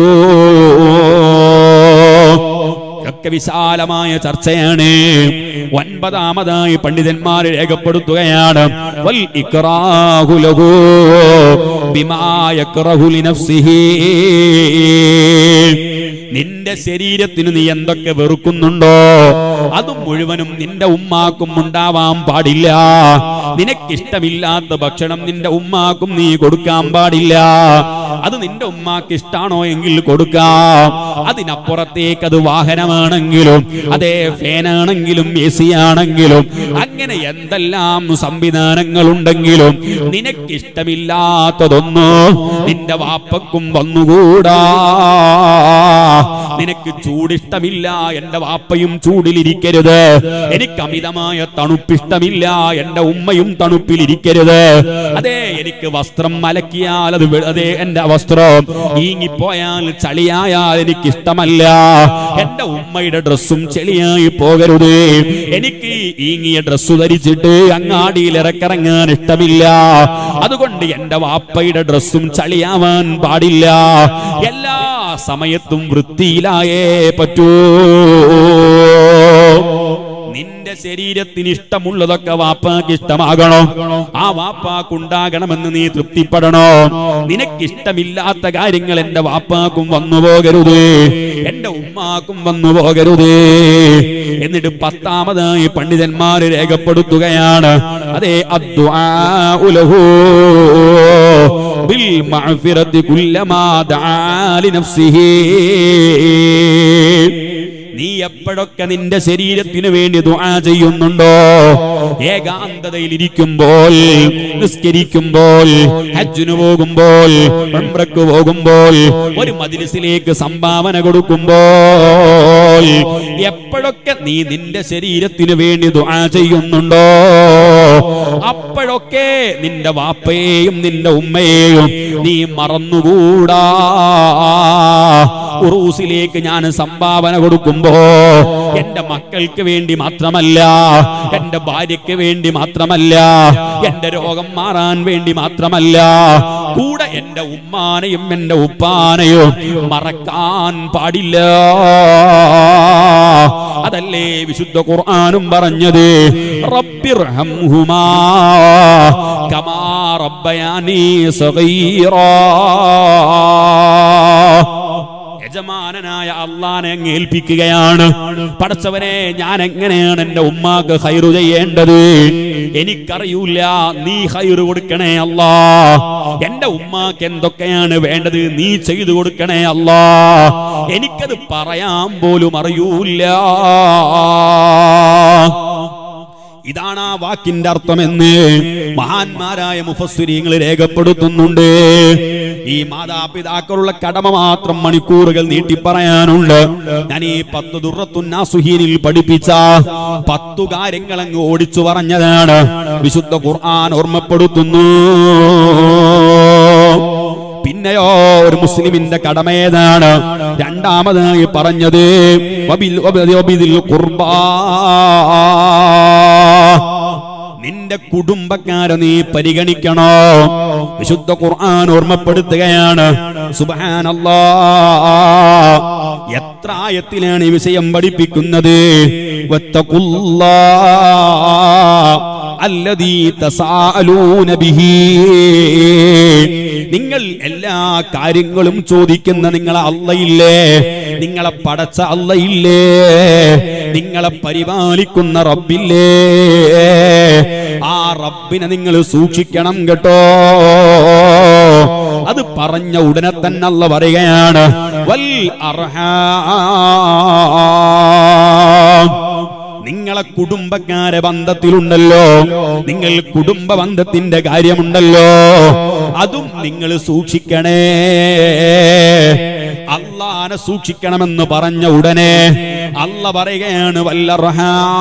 ഒക്കെ വിശാലമായ ചർച്ചയാണ് ഒൻപതാമതായി പണ്ഡിതന്മാർ രേഖപ്പെടുത്തുകയാണ് വൽ ഇക്റാഹു ലഹു ബിമാ യക്റഹു ലിനഫ്സിഹി നിന്റെ ശരീരത്തിന് നീ എന്തൊക്കെ വെറുക്കുന്നുണ്ടോ അത് മുഴുവനും നിന്റെ ഉമ്മാക്കും ഉണ്ടാവാൻ പാടില്ല നിനക്കിഷ്ടമില്ലാത്ത ഭക്ഷണം നിന്റെ ഉമ്മാക്കും നീ കൊടുക്കാൻ പാടില്ല അത് നിന്റെ ഉമ്മാക്ക് ഇഷ്ടാണോ എങ്കിൽ കൊടുക്കാം അതിനപ്പുറത്തേക്ക് അത് വാഹനമാണെങ്കിലും അതേ ഫാനാണെങ്കിലും എ സി ആണെങ്കിലും അങ്ങനെ എന്തെല്ലാം സംവിധാനങ്ങൾ ഉണ്ടെങ്കിലും നിനക്കിഷ്ടമില്ലാത്തതൊന്നും നിന്റെ വാപ്പക്കും വന്നുകൂടാ നിനക്ക് ചൂടിഷ്ടമില്ല എന്റെ വാപ്പയും ചൂടിലിരിക്കരുത് എനിക്ക് അമിതമായ തണുപ്പിഷ്ടമില്ല എന്റെ ഉമ്മയും തണുപ്പിലിരിക്കരുത് അതെ എനിക്ക് വസ്ത്രം അലക്കിയാൽ അത് വെ- അതെ എന്റെ വസ്ത്രം ഈങ്ങിപ്പോയാൽ ചളിയായാൽ എനിക്ക് ഇഷ്ടമല്ല എന്റെ ഉമ്മയുടെ ഡ്രസ്സും ചെളിയായി പോകരുത് എനിക്ക് ഈങ്ങിയ ഡ്രസ്സ് ധരിച്ചിട്ട് അങ്ങാടിയിൽ ഇറക്കിറങ്ങാൻ ഇഷ്ടമില്ല അതുകൊണ്ട് എന്റെ വാപ്പയുടെ ഡ്രസ്സും ചളിയാവാൻ പാടില്ല എല്ലാ സമയത്തും വൃത്തിയിലായേ പറ്റൂ നിന്റെ ശരീരത്തിന് ഇഷ്ടമുള്ളതൊക്കെ വാപ്പാക്ക് ഇഷ്ടമാകണോ ആ വാപ്പാക്കുണ്ടാകണമെന്ന് നീ തൃപ്തിപ്പെടണോ നിനക്കിഷ്ടമില്ലാത്ത കാര്യങ്ങൾ എന്റെ വാപ്പാക്കും വന്നു പോകരുത് എന്റെ ഉമ്മാക്കും വന്നു പോകരുത് എന്നിട്ട് പത്താമതായി പണ്ഡിതന്മാര് രേഖപ്പെടുത്തുകയാണ് അതേ അദ്ദുആഉ ലഹു ബിൽ മഅഫിറതി കുല്ലമാ ദആ ലിനഫ്സിഹി നീ എപ്പോഴൊക്കെ നിന്റെ ശരീരത്തിന് വേണ്ടി ദുആ ചെയ്യുന്നുണ്ടോ ഏകാന്തതയിൽ ഇരിക്കുമ്പോൾ നിസ്കരിക്കുമ്പോൾ ഹജ്ജിന് പോകുമ്പോൾ ഉംറക്ക് പോകുമ്പോൾ ഒരു മജ്ലിസിലേക്ക് സംഭാവന കൊടുക്കുമ്പോൾ എപ്പോഴൊക്കെ നീ നിന്റെ ശരീരത്തിന് വേണ്ടി ദുആ ചെയ്യുന്നുണ്ടോ അപ്പോഴൊക്കെ നിന്റെ വാപ്പയെയും നിന്റെ ഉമ്മയെയും നീ മറന്നുകൂടാ ഉറൂസിലേക്ക് ഞാൻ സംഭാവന കൊടുക്കുമ്പോ എന്റെ മക്കൾക്ക് വേണ്ടി മാത്രമല്ല എന്റെ ഭാര്യയ്ക്ക് വേണ്ടി മാത്രമല്ല എന്റെ രോഗം മാറാൻ വേണ്ടി മാത്രമല്ല കൂടെ എന്റെ ഉമ്മാനെയും എന്റെ ഉപ്പാനെയും മറക്കാൻ പാടില്ല അതല്ലേ വിശുദ്ധ ഖുർആാനും പറഞ്ഞത് റബ്ബിർഹംഹുമാ കമാ റബ്ബയാനി സഗീറാ യജമാനനായ അള്ളാനെ അങ്ങ് ഏൽപ്പിക്കുകയാണ് പടച്ചവനെ ഞാൻ എങ്ങനെയാണ് എന്റെ ഉമ്മാക്ക് ഹൈറു ചെയ്യേണ്ടത് എനിക്കറിയൂല നീ ഹൈറ് കൊടുക്കണേ അല്ലാ എന്റെ ഉമ്മാക്ക് എന്തൊക്കെയാണ് വേണ്ടത് നീ ചെയ്തു കൊടുക്കണേ അല്ലാ എനിക്കത് പറയാൻ പോലും അറിയൂല ഇതാണ് ആ വാക്കിന്റെ അർത്ഥമെന്ന് മഹാന്മാരായ മുഫസ്സിരിങ്ങൾ രേഖപ്പെടുത്തുന്നുണ്ട് ഈ മാതാപിതാക്കളുള്ള കടമ മാത്രം മണിക്കൂറുകൾ നീട്ടി പറയാനുണ്ട് ഞാൻ ഈ പത്ത് ദുറത്തുന്നാസുഹീനിൽ പഠിപ്പിച്ച പത്തു കാര്യങ്ങൾ അങ്ങ് ഓടിച്ചു പറഞ്ഞതാണ് വിശുദ്ധ ഖുർആൻ ഓർമ്മപ്പെടുത്തുന്നു പിന്നെയോ ഒരു മുസ്ലിമിന്റെ കടമ ഏതാണ് രണ്ടാമതായി പറഞ്ഞത് വബിൽ- വബിൽ- വബിദിൽ ഖുർബാ. നിന്റെ കുടുംബക്കാരെ നീ പരിഗണിക്കണോ വിശുദ്ധ ഖുർആൻ ഓർമ്മപ്പെടുത്തുകയാണ് സുബഹാനല്ലാ എത്ര ആയത്തിലാണ് ഈ വിഷയം പഠിപ്പിക്കുന്നത് വത്തഖുല്ലാ അല്ലദീ തസാഅലൂന ബിഹി നിങ്ങൾ എല്ലാ കാര്യങ്ങളും ചോദിക്കുന്ന നിങ്ങളെ അല്ലയില്ലേ നിങ്ങളെ പടച്ച അല്ലയില്ലേ നിങ്ങളെ പരിപാലിക്കുന്ന റബ്ബില്ലേ ആ റബ്ബിനെ നിങ്ങൾ സൂക്ഷിക്കണം കേട്ടോ അത് പറഞ്ഞ ഉടനെ തന്നെ അല്ല പറയുകയാണ് വൽ അർഹാം നിങ്ങളെ കുടുംബക്കാരെ ബന്ധത്തിലുണ്ടല്ലോ നിങ്ങൾ കുടുംബ ബന്ധത്തിന്റെ കാര്യമുണ്ടല്ലോ അതും നിങ്ങൾ സൂക്ഷിക്കണേ അള്ളാനെ സൂക്ഷിക്കണമെന്ന് പറഞ്ഞ ഉടനെ അല്ല പറയുകയാണ് വല്ലറഹ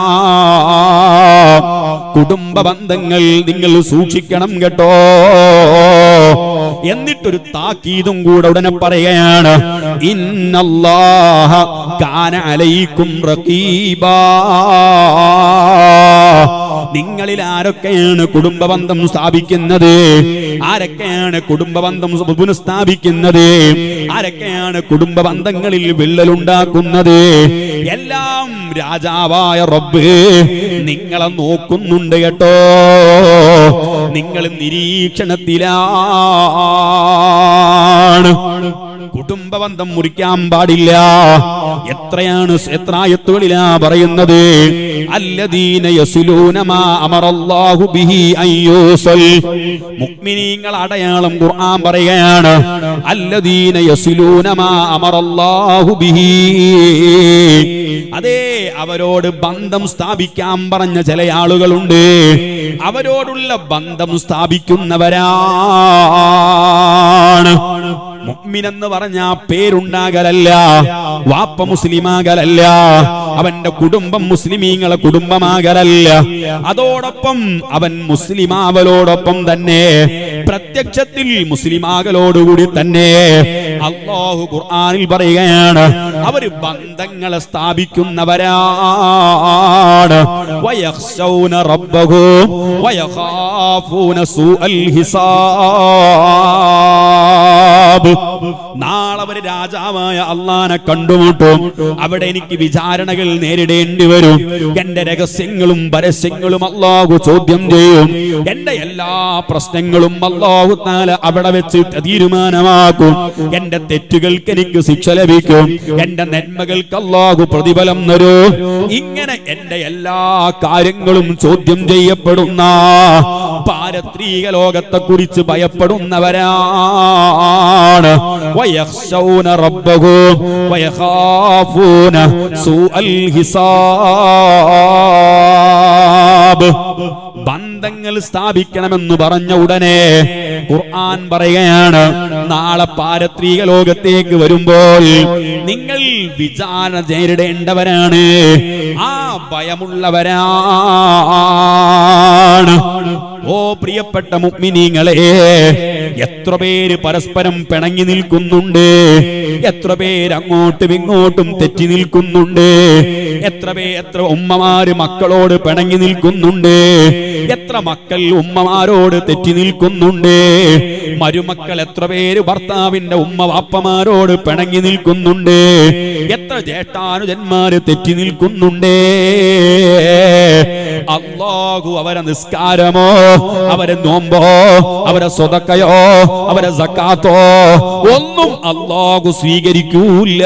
കുടുംബ ബന്ധങ്ങൾ നിങ്ങൾ സൂക്ഷിക്കണം കേട്ടോ എന്നിട്ടൊരു താക്കീതും കൂടെ ഉടനെ പറയുകയാണ് ഇന്നല്ലാഹ കാന അലൈക്കും റഖീബാ നിങ്ങളിൽ ആരൊക്കെയാണ് കുടുംബബന്ധം സ്ഥാപിക്കുന്നത് ആരൊക്കെയാണ് കുടുംബബന്ധം പുനഃസ്ഥാപിക്കുന്നത് ആരൊക്കെയാണ് കുടുംബ ബന്ധങ്ങളിൽ വിള്ളലുണ്ടാക്കുന്നത് എല്ലാം രാജാവായ റബ്ബ് നിങ്ങളെ നോക്കുന്നുണ്ട് കേട്ടോ നിങ്ങൾ നിരീക്ഷണത്തിലാണ് കുടുംബബന്ധം മുറിക്കാൻ പാടില്ല എത്രയാണ് എത്ര ആയത്തുകളിലാ പറയുന്നത് അല്ലദീന യസുലൂനമാ അമറല്ലാഹു ബിഹി അയ്യൂസൽ മുഅ്മിനീങ്ങൾ അടയാളം ഖുർആൻ പറയുകയാണ് അല്ലദീന യസുലൂനമാ അമറല്ലാഹു ബിഹി അതേ അവരോട് ബന്ധം സ്ഥാപിക്കാൻ പറഞ്ഞ ചില ആളുകളുണ്ട് അവരോടുള്ള ബന്ധം സ്ഥാപിക്കുന്നവരാണ് മുഅ്മിൻ എന്ന് പറഞ്ഞ പേരുണ്ടാകലല്ല വാപ്പ മുസ്ലിമാകലല്ല അവന്റെ കുടുംബം മുസ്ലിമീങ്ങളെ കുടുംബമാകലല്ല അതോടൊപ്പം അവൻ മുസ്ലിമാവലോടൊപ്പം തന്നെ പ്രത്യക്ഷത്തിൽ മുസ്ലിമാകലോടുകൂടി തന്നെ അള്ളാഹു ഖുർആനിൽ പറയുകയാണ് അവര് ബന്ധങ്ങളെ സ്ഥാപിക്കുന്നവരാണ് വയഖ്ശൗന റബ്ബഹും വയഖാഫൂന സൂഅൽ ഹിസാബ് നാളെ അവര് രാജാവായ അള്ളാനെ കണ്ടുമുട്ടും അവിടെ എനിക്ക് വിചാരണകൾ നേരിടേണ്ടി വരും എന്റെ രഹസ്യങ്ങളും പരസ്യങ്ങളും അള്ളാഹു ചോദ്യം ചെയ്യും എന്റെ എല്ലാ പ്രശ്നങ്ങളും അള്ളാഹു താല അവിടെ വെച്ച് തീരുമാനമാക്കും എന്റെ തെറ്റുകൾക്ക് എനിക്ക് ശിക്ഷ ലഭിക്കും എന്റെ നന്മകൾക്ക് അള്ളാഹു പ്രതിഫലം തരും ഇങ്ങനെ എന്റെ എല്ലാ കാര്യങ്ങളും ചോദ്യം ചെയ്യപ്പെടുന്ന പാരത്രീക ലോകത്തെ കുറിച്ച് ഭയപ്പെടുന്നവരാണ് വയഖ്ശൗന റബ്ബഹും വയഖാഫൂന സൂഅൽ ഹിസാബ് ബന്ധങ്ങൾ സ്ഥാപിക്കണമെന്ന് പറഞ്ഞ ഉടനെ ഖുർആൻ പറയുകയാണ് നാളെ പാരത്രീക ലോകത്തേക്ക് വരുമ്പോൾ നിങ്ങൾ വിചാരണ നേരിടേണ്ടവരാണ് ആ ഭയമുള്ളവരാണ് ഓ പ്രിയപ്പെട്ട മുഗ്മിനീങ്ങളെ എത്ര പേര് പരസ്പരം പിണങ്ങി നിൽക്കുന്നുണ്ട് എത്ര പേര് അങ്ങോട്ടും ഇങ്ങോട്ടും തെറ്റി നിൽക്കുന്നുണ്ട് എത്ര പേ എത്ര ഉമ്മമാര് മക്കളോട് പിണങ്ങി നിൽക്കുന്നുണ്ട് എത്ര മക്കൾ ഉമ്മമാരോട് തെറ്റി നിൽക്കുന്നുണ്ട് മരുമക്കൾ എത്ര പേര് ഭർത്താവിന്റെ ഉമ്മ വാപ്പമാരോട് പിണങ്ങി നിൽക്കുന്നുണ്ട് എത്ര ജ്യേഷ്ഠാനുജന്മാര് തെറ്റി നിൽക്കുന്നുണ്ട് അള്ളാഹു അവരെ നിസ്കാരമോ അവരെ നോമ്പോ അവരെ സ്വതക്കയോ അവരെ സക്കാത്തോ ഒന്നും അള്ളാഹു സ്വീകരിക്കൂല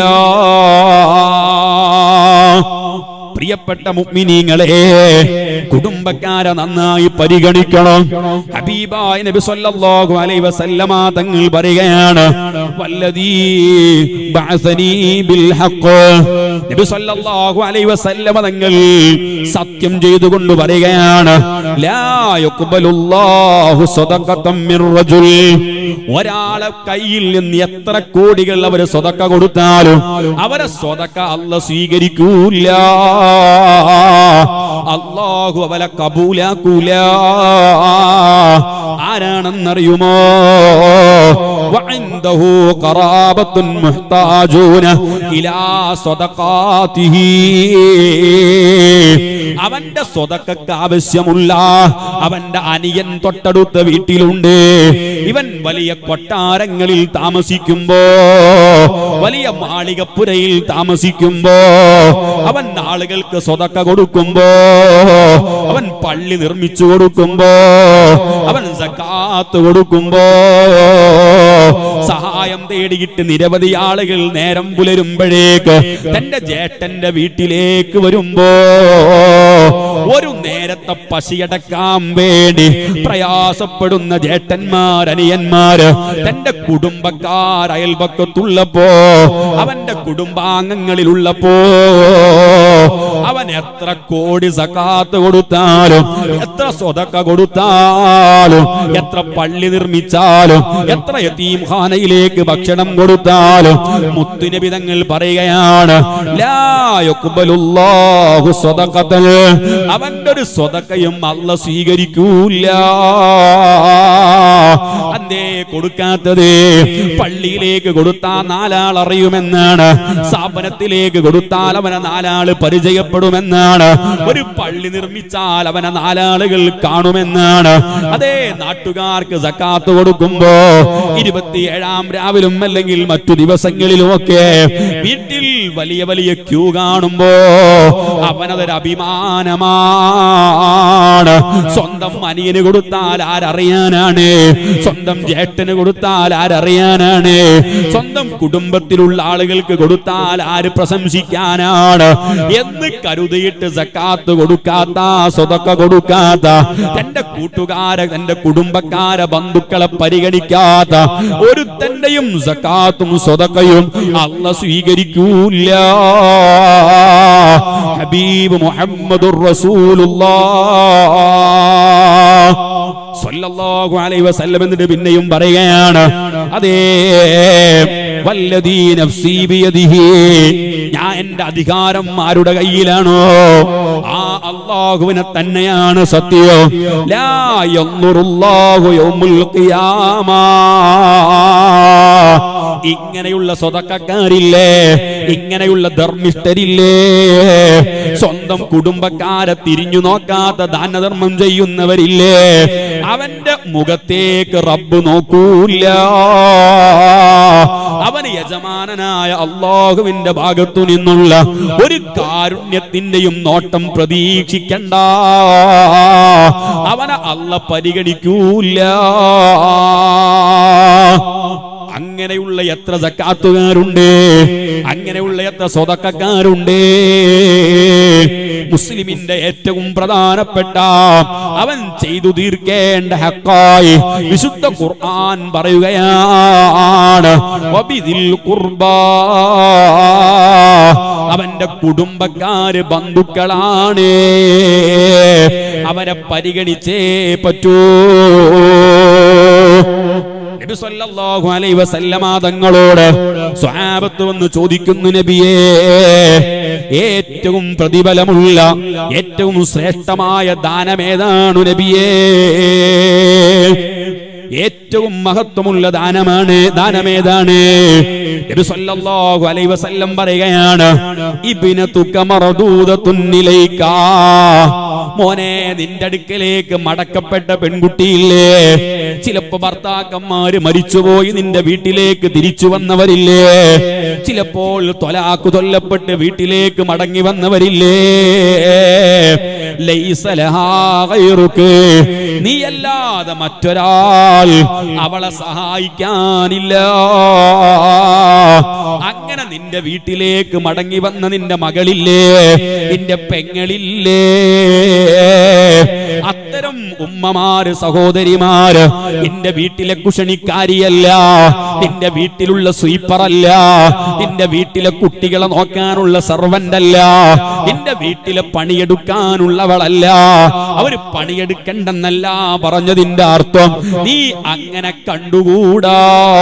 പ്രിയപ്പെട്ട മുഅ്മിനീങ്ങളെ കുടുംബക്കാരെ നന്നായി പരിഗണിക്കണം ഹബീബായ നബി സല്ലല്ലാഹു അലൈഹി വസല്ലമ തങ്ങൾ പറയുകയാണ് വല്ലദീ ബഅസനീ ബിൽ ഹഖ് നബി സല്ലല്ലാഹു അലൈഹി വസല്ലമ തങ്ങൾ സത്യം ചെയ്തുകൊണ്ട് പറയുകയാണ് ലാ യഖ്ബലുല്ലാഹു സദഖതം മിർ റജുൽ ഒരാളെ കയ്യിൽ നിന്ന് എത്ര കോടികൾ അവര് സ്വതക്ക കൊടുത്താലും അവരെ സ്വതക്ക അല്ല സ്വീകരിക്കൂല അള്ളാഹു അവരെ കബൂലാക്കൂല ആരാണെന്നറിയുമോ وعنده قرابة محتاجون إلى صدقاته അവന്റെ സ്വതക്കക്ക് ആവശ്യമുള്ള അവന്റെ അനിയൻ തൊട്ടടുത്ത വീട്ടിലുണ്ട് ഇവൻ വലിയ കൊട്ടാരങ്ങളിൽ താമസിക്കുമ്പോ വലിയ മാളികപ്പുരയിൽ താമസിക്കുമ്പോ അവൻ ആളുകൾക്ക് സ്വതക്ക കൊടുക്കുമ്പോ അവൻ പള്ളി നിർമ്മിച്ചു കൊടുക്കുമ്പോ അവൻ സക്കാത്ത് കൊടുക്കുമ്പോ സഹായം തേടിയിട്ട് നിരവധി ആളുകൾ നേരം പുലരുമ്പോഴേക്ക് തന്റെ ജേട്ടന്റെ വീട്ടിലേക്ക് വരുമ്പോ ഒരു നേരത്തെ പശിയടക്കാൻ വേണ്ടി പ്രയാസപ്പെടുന്ന ജേട്ടന്മാർ അനിയന്മാര് തന്റെ കുടുംബക്കാർ അയൽപക്കത്തുള്ളപ്പോ അവന്റെ കുടുംബാംഗങ്ങളിലുള്ളപ്പോ അവൻ എത്ര കോടി സക്കാത്ത് കൊടുത്താലും എത്ര സ്വതക്ക കൊടുത്താലും എത്ര പള്ളി നിർമ്മിച്ചാലും എത്ര യതീംഖാനയിലേക്ക് ഭക്ഷണം കൊടുത്താലും മുത്തുനബി തങ്ങൾ പറയുകയാണ് ലാ യഖ്ബലുല്ലാഹു സ്വതഖത്തൻ അവന്റെ ഒരു സ്വതക്കയും അല്ല സ്വീകരിക്കൂല അന്തേ കൊടുക്കാത്തത് പള്ളിയിലേക്ക് കൊടുത്താൽ നാലാൾ അറിയുമെന്നാണ് സ്ഥാപനത്തിലേക്ക് കൊടുത്താൽ അവനെ നാലാള് പരിചയപ്പെടുമെന്നാണ് ഒരു പള്ളി നിർമ്മിച്ചാൽ അവനെ നാലാളുകൾ കാണുമെന്നാണ് അതേ നാട്ടുകാർക്ക് സക്കാത്ത് കൊടുക്കുമ്പോ ഇരുപത്തിയേഴാം രാവിലും അല്ലെങ്കിൽ മറ്റു ദിവസങ്ങളിലും ഒക്കെ വീട്ടിൽ വലിയ വലിയ ക്യൂ കാണുമ്പോ അവനതൊരു അഭിമാനമാണ് സ്വന്തം അനിയന് കൊടുത്താൽ ആരറിയാനാണ് സ്വന്തം ജേട്ടന് കൊടുത്താൽ ആരറിയാനാണ് സ്വന്തം കുടുംബത്തിലുള്ള ആളുകൾക്ക് കൊടുത്താൽ ആര് പ്രശംസിക്കാനാണ് എന്ന് കരുതിയിട്ട് സക്കാത്ത് കൊടുക്കാത്ത സ്വതക്ക കൊടുക്കാത്ത തന്റെ കൂട്ടുകാരെ തന്റെ കുടുംബക്കാരെ ബന്ധുക്കളെ പരിഗണിക്കാത്ത ഒരുത്തന്റെയും സക്കാത്തും സ്വതക്കയും അല്ല സ്വീകരിക്കൂല ഹബീബ് മുഹമ്മദുർ റസൂലുള്ളാഹ് സ്വല്ലല്ലാഹു അലൈഹി വസല്ലം എന്നിട്ട് പിന്നെയും പറയുകയാണ് അതേ വല്ലദീ നഫ്സീ ബിയദിഹി ഞാൻ എന്റെ അധികാരം ആരുടെ കയ്യിലാണോ ആ അള്ളാഹുവിനെ തന്നെയാണ് സത്യം ലാ യൻദുറുല്ലാഹു യൗമുൽ ഖിയാമ ഇങ്ങനെയുള്ള സ്വതക്കാരില്ലേ ഇങ്ങനെയുള്ള ധർമ്മിഷ്ഠരില്ലേ സ്വന്തം കുടുംബക്കാരെ തിരിഞ്ഞു നോക്കാത്ത ദാനധർമ്മം ചെയ്യുന്നവരില്ലേ അവന്റെ മുഖത്തേക്ക് റബ്ബ് നോക്കൂല അവന് യജമാനനായ അള്ളാഹുവിന്റെ ഭാഗത്തു നിന്നുള്ള ഒരു കാരുണ്യത്തിന്റെയും നോട്ടം പ്രതീക്ഷിക്കണ്ട അവനെ അല്ല പരിഗണിക്കൂല അങ്ങനെയുള്ള എത്ര സക്കാത്തുകാരുണ്ട് അങ്ങനെയുള്ള എത്ര സ്വതക്കാരുണ്ട് മുസ്ലിമിന്റെ ഏറ്റവും പ്രധാനപ്പെട്ട അവൻ ചെയ്തു തീർക്കേണ്ട ഹക്കായി വിശുദ്ധ ഖുർആൻ പറയുകയാണ് വബിദിൽ ഖുർബാ അവന്റെ കുടുംബക്കാര് ബന്ധുക്കളാണ് അവരെ പരിഗണിച്ചേ പറ്റൂ നബി സല്ലല്ലാഹു അലൈഹി വസല്ലമ തങ്ങളോട് സ്വഹാബത്ത് വന്ന് ചോദിക്കുന്നു നബിയേ ഏറ്റവും പ്രതിഫലമുള്ള ഏറ്റവും ശ്രേഷ്ഠമായ ദാനം ഏതാണു നബിയേ ഏറ്റവും മഹത്വമുള്ള ദാനമാണ് ദാനമേതാണ് നബി സല്ലല്ലാഹു അലൈഹി വസല്ലം പറയുകയാണ് ഇബ്നതുക മർദൂദത്തുൻ ഇലൈക മോനെ നിന്റെ അടുക്കലേക്ക് മടക്കപ്പെട്ട പെൺകുട്ടിയില്ലേ ചിലപ്പോ ഭർത്താക്കന്മാര് മരിച്ചുപോയി നിന്റെ വീട്ടിലേക്ക് തിരിച്ചു വന്നവരില്ലേ ചിലപ്പോൾ തൊലാക്കു തൊല്ലപ്പെട്ട് വീട്ടിലേക്ക് മടങ്ങി വന്നവരില്ലേ ലൈസ ലഹാ ഗൈറുക്ക്. നീയല്ലാതെ മറ്റൊരാൾ അവളെ സഹായിക്കാനില്ല അങ്ങനെ നിന്റെ വീട്ടിലേക്ക് മടങ്ങി വന്ന നിന്റെ മകളില്ലേ നിന്റെ പെങ്ങളില്ലേ അത്തരം ഉമ്മമാര് സഹോദരിമാര് നിന്റെ വീട്ടിലെ കുഷണിക്കാരിയല്ല നിന്റെ വീട്ടിലുള്ള സ്വീപ്പറല്ല നിന്റെ വീട്ടിലെ കുട്ടികളെ നോക്കാനുള്ള സർവന്റ് അല്ല നിന്റെ വീട്ടിലെ പണിയെടുക്കാനുള്ളവളല്ല അവര് പണിയെടുക്കണ്ടെന്നല്ല പറഞ്ഞതിന്റെ അർത്ഥം നീ അങ്ങനെ കണ്ടുകൂടാ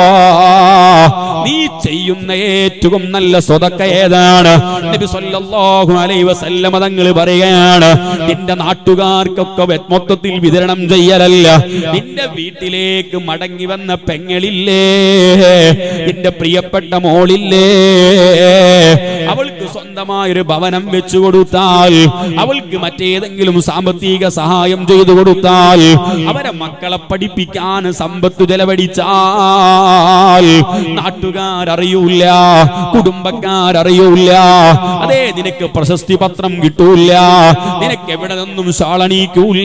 നീ ചെയ്യുന്ന ഏറ്റവും നല്ല സ്വതക്ക ഏതാണ് നബി സല്ലല്ലാഹു അലൈഹി വസല്ലമ തങ്ങൾ പറയുകയാണ് നിന്റെ നാട്ടുകാർക്കൊക്കെ വെ- മൊത്തത്തിൽ വിതരണം ചെയ്യലല്ല നിന്റെ വീട്ടിലേക്ക് മടങ്ങി വന്ന പെങ്ങളില്ലേ നിന്റെ പ്രിയപ്പെട്ട മോളില്ലേ അവൾക്ക് സ്വന്തമായൊരു ഭവനം വെച്ചു കൊടുത്താൽ അവൾക്ക് മറ്റേതെങ്കിലും സാമ്പത്തിക സഹായം ചെയ്തു കൊടുത്താൽ അവരെ മക്കളെ പഠിപ്പിക്കാൻ സമ്പത്ത് ചെലവഴിച്ചാൽ നാട്ടുകാരറിയൂല കുടുംബക്കാരറിയൂല അതേ നിനക്ക് പ്രശസ്തി പത്രം കിട്ടൂല നിനക്ക് എവിടെ നിന്നും ശാളണീക്കൂല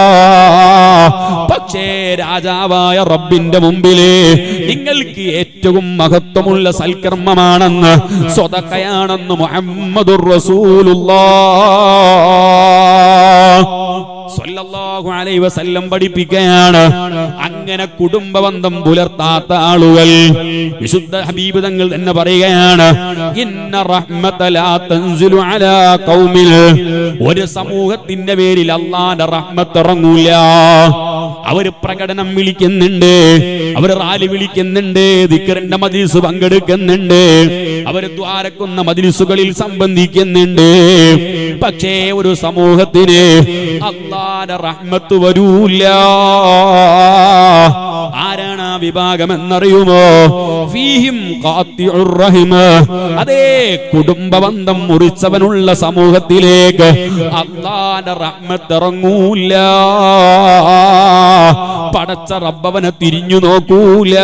പക്ഷേ രാജാവായ റബ്ബിന്റെ മുമ്പില് നിങ്ങൾക്ക് ഏറ്റവും മഹത്വമുള്ള സൽക്കർമ്മമാണെന്ന് സ്വതക്കയാണെന്ന് മുഹമ്മദുർ റസൂലുള്ളാഹ് സ്വല്ലല്ലാഹു അലൈഹി വസല്ലം പഠിപ്പിക്കുകയാണ് അങ്ങനെ കുടുംബ ബന്ധം പുലർത്താത്ത ആളുകൾ വിശുദ്ധ ഹബീബ് തങ്ങൾ തന്നെ പറയുകയാണ് ഇന്ന റഹ്മത ലാ തൻസിലു അലാ ഖൗമിൽ ഒരു സമൂഹത്തിന്റെ പേരിൽ അള്ളാന്റെ റഹ്മത്ത് ഇറങ്ങൂല അവര് പ്രകടനം വിളിക്കുന്നുണ്ട് അവര് റാലി വിളിക്കുന്നുണ്ട് ദിക്കറിന്റെ മജിലിസ് പങ്കെടുക്കുന്നുണ്ട് അവര് ദ്വാരക്കുന്ന മജിലിസുകളിൽ സംബന്ധിക്കുന്നുണ്ട് പക്ഷേ ഒരു സമൂഹത്തിന് അള്ളാന്റെ റഹ്മത്ത് വരൂല ആരാണ് ആ വിഭാഗം എന്നറിയുമോ ഫീഹിം ഖാത്തിഉർ റഹിമ അതേ കുടുംബ ബന്ധം മുറിച്ചവനുള്ള സമൂഹത്തിലേക്ക് അള്ളാന്റെ റഹ്മത്ത് ഇറങ്ങൂല പടച്ച റബ്ബവനെ തിരിഞ്ഞു നോക്കൂല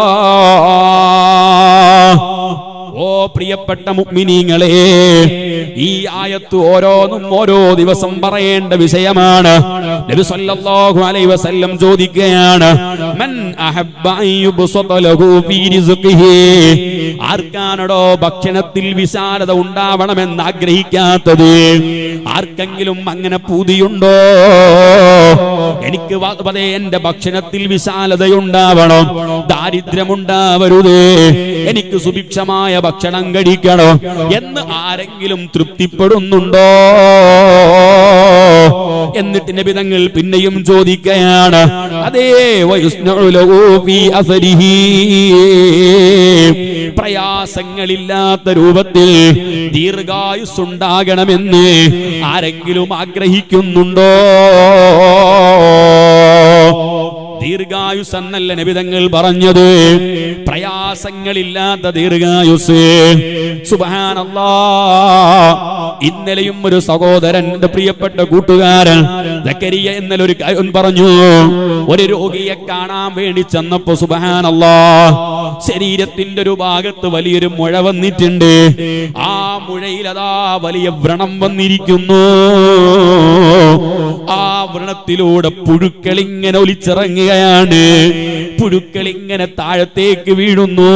ഓ പ്രിയപ്പെട്ട മുഗ്മിനീങ്ങളെ ഈ ആയത്ത് ഓരോന്നും ഓരോ ദിവസം പറയേണ്ട വിഷയമാണ് നബി സല്ലല്ലാഹു അലൈഹി വസല്ലം ചോദിക്കുകയാണ് മൻ അഹബ്ബ അൻ യുബ്സത ലഹു ഫീ റിസ്ഖിഹി ആർക്കാണടോ ഭക്ഷണത്തിൽ വിശാലത ഉണ്ടാവണമെന്ന് ആഗ്രഹിക്കാത്തത് ആർക്കെങ്കിലും അങ്ങനെ പൂതിയുണ്ടോ എനിക്ക് വ- പതേ എന്റെ ഭക്ഷണത്തിൽ വിശാലതയുണ്ടാവണം ദാരിദ്ര്യമുണ്ടാവരുത് എനിക്ക് സുഭിക്ഷമായ ഭക്ഷണം കഴിക്കണം എന്ന് ആരെങ്കിലും തൃപ്തിപ്പെടുന്നുണ്ടോ എന്നിട്ട് നബിതങ്ങൾ പിന്നെയും ചോദിക്കുകയാണ് അതേ വയുസ്നഉ ലഹു ഫീ അസരിഹി. പ്രയാസങ്ങളില്ലാത്ത രൂപത്തിൽ ദീർഘായുസ്സുണ്ടാകണമെന്ന് ആരെങ്കിലും ആഗ്രഹിക്കുന്നുണ്ടോ ദീർഘായുസ് എന്നല്ല നബിതങ്ങൾ പറഞ്ഞത് പ്രയാസങ്ങളില്ലാത്ത ദീർഘായുസ് സുബാനല്ലാ ഇന്നലെയും ഒരു സഹോദരൻ എന്റെ പ്രിയപ്പെട്ട കൂട്ടുകാരൻ സക്കരിയ ഇന്നലെ ഒരു കാര്യം പറഞ്ഞു ഒരു രോഗിയെ കാണാൻ വേണ്ടി ചെന്നപ്പോ സുബാനല്ലാ ശരീരത്തിന്റെ ഒരു ഭാഗത്ത് വലിയൊരു മുഴ വന്നിട്ടുണ്ട് ആ മുഴയിൽ അതാ വലിയ വ്രണം വന്നിരിക്കുന്നു ആ വ്രണത്തിലൂടെ പുഴുക്കൾ ഇങ്ങനെ ഒലിച്ചിറങ്ങുകയാണ് പുഴുക്കൾ ഇങ്ങനെ താഴത്തേക്ക് വീഴുന്നു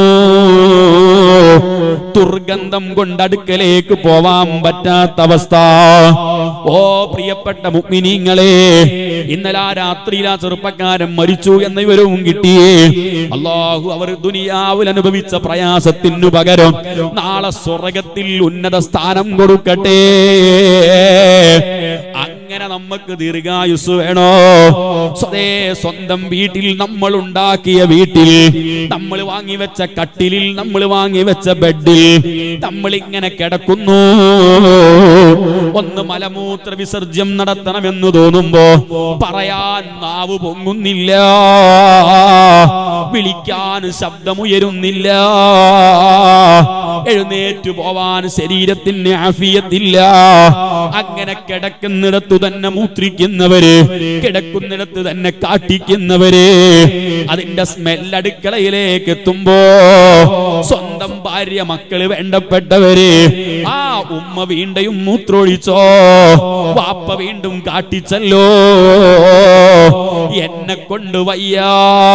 ദുർഗന്ധം കൊണ്ട് അടുക്കലേക്ക് പോവാൻ പറ്റാത്ത അവസ്ഥ ഓ പ്രിയപ്പെട്ട മുഗ്മിനീങ്ങളെ ഇന്നലെ ആ രാത്രിയിൽ ആ ചെറുപ്പക്കാരൻ മരിച്ചു എന്ന വിവരവും കിട്ടിയേ അള്ളാഹു അവർ ദുനിയാവിൽ അനുഭവിച്ച പ്രയാസത്തിനു പകരം നാളെ സ്വർഗത്തിൽ ഉന്നത സ്ഥാനം കൊടുക്കട്ടെ അങ്ങനെ അങ്ങനെ നമുക്ക് ദീർഘായുസ് വേണോ സ്വതേ സ്വന്തം വീട്ടിൽ നമ്മൾ ഉണ്ടാക്കിയ വീട്ടിൽ നമ്മൾ വാങ്ങി വെച്ച കട്ടിലിൽ നമ്മൾ വാങ്ങി വെച്ച ബെഡിൽ നമ്മൾ ഇങ്ങനെ കിടക്കുന്നു ഒന്ന് മലമൂത്ര വിസർജ്യം നടത്തണമെന്ന് തോന്നുമ്പോ പറയാൻ നാവ് പൊങ്ങുന്നില്ല വിളിക്കാൻ ശബ്ദമുയരുന്നില്ല എഴുന്നേറ്റു പോവാൻ ശരീരത്തിന് ആഫിയത്തില്ല അങ്ങനെ കിടക്കുന്നിടത്തു തന്നെ മൂത്രിക്കുന്നവര് കിടക്കുന്നിടത്ത് തന്നെ കാട്ടിക്കുന്നവര് അതിന്റെ സ്മെൽ അടുക്കളയിലേക്ക് എത്തുമ്പോ സ്വന്തം ഭാര്യ മക്കള് വേണ്ടപ്പെട്ടവര് ആ ഉമ്മ വീണ്ടും മൂത്രൊഴിച്ചോ വാപ്പ വീണ്ടും കാട്ടിച്ചല്ലോ എന്നെ കൊണ്ട് വയ്യ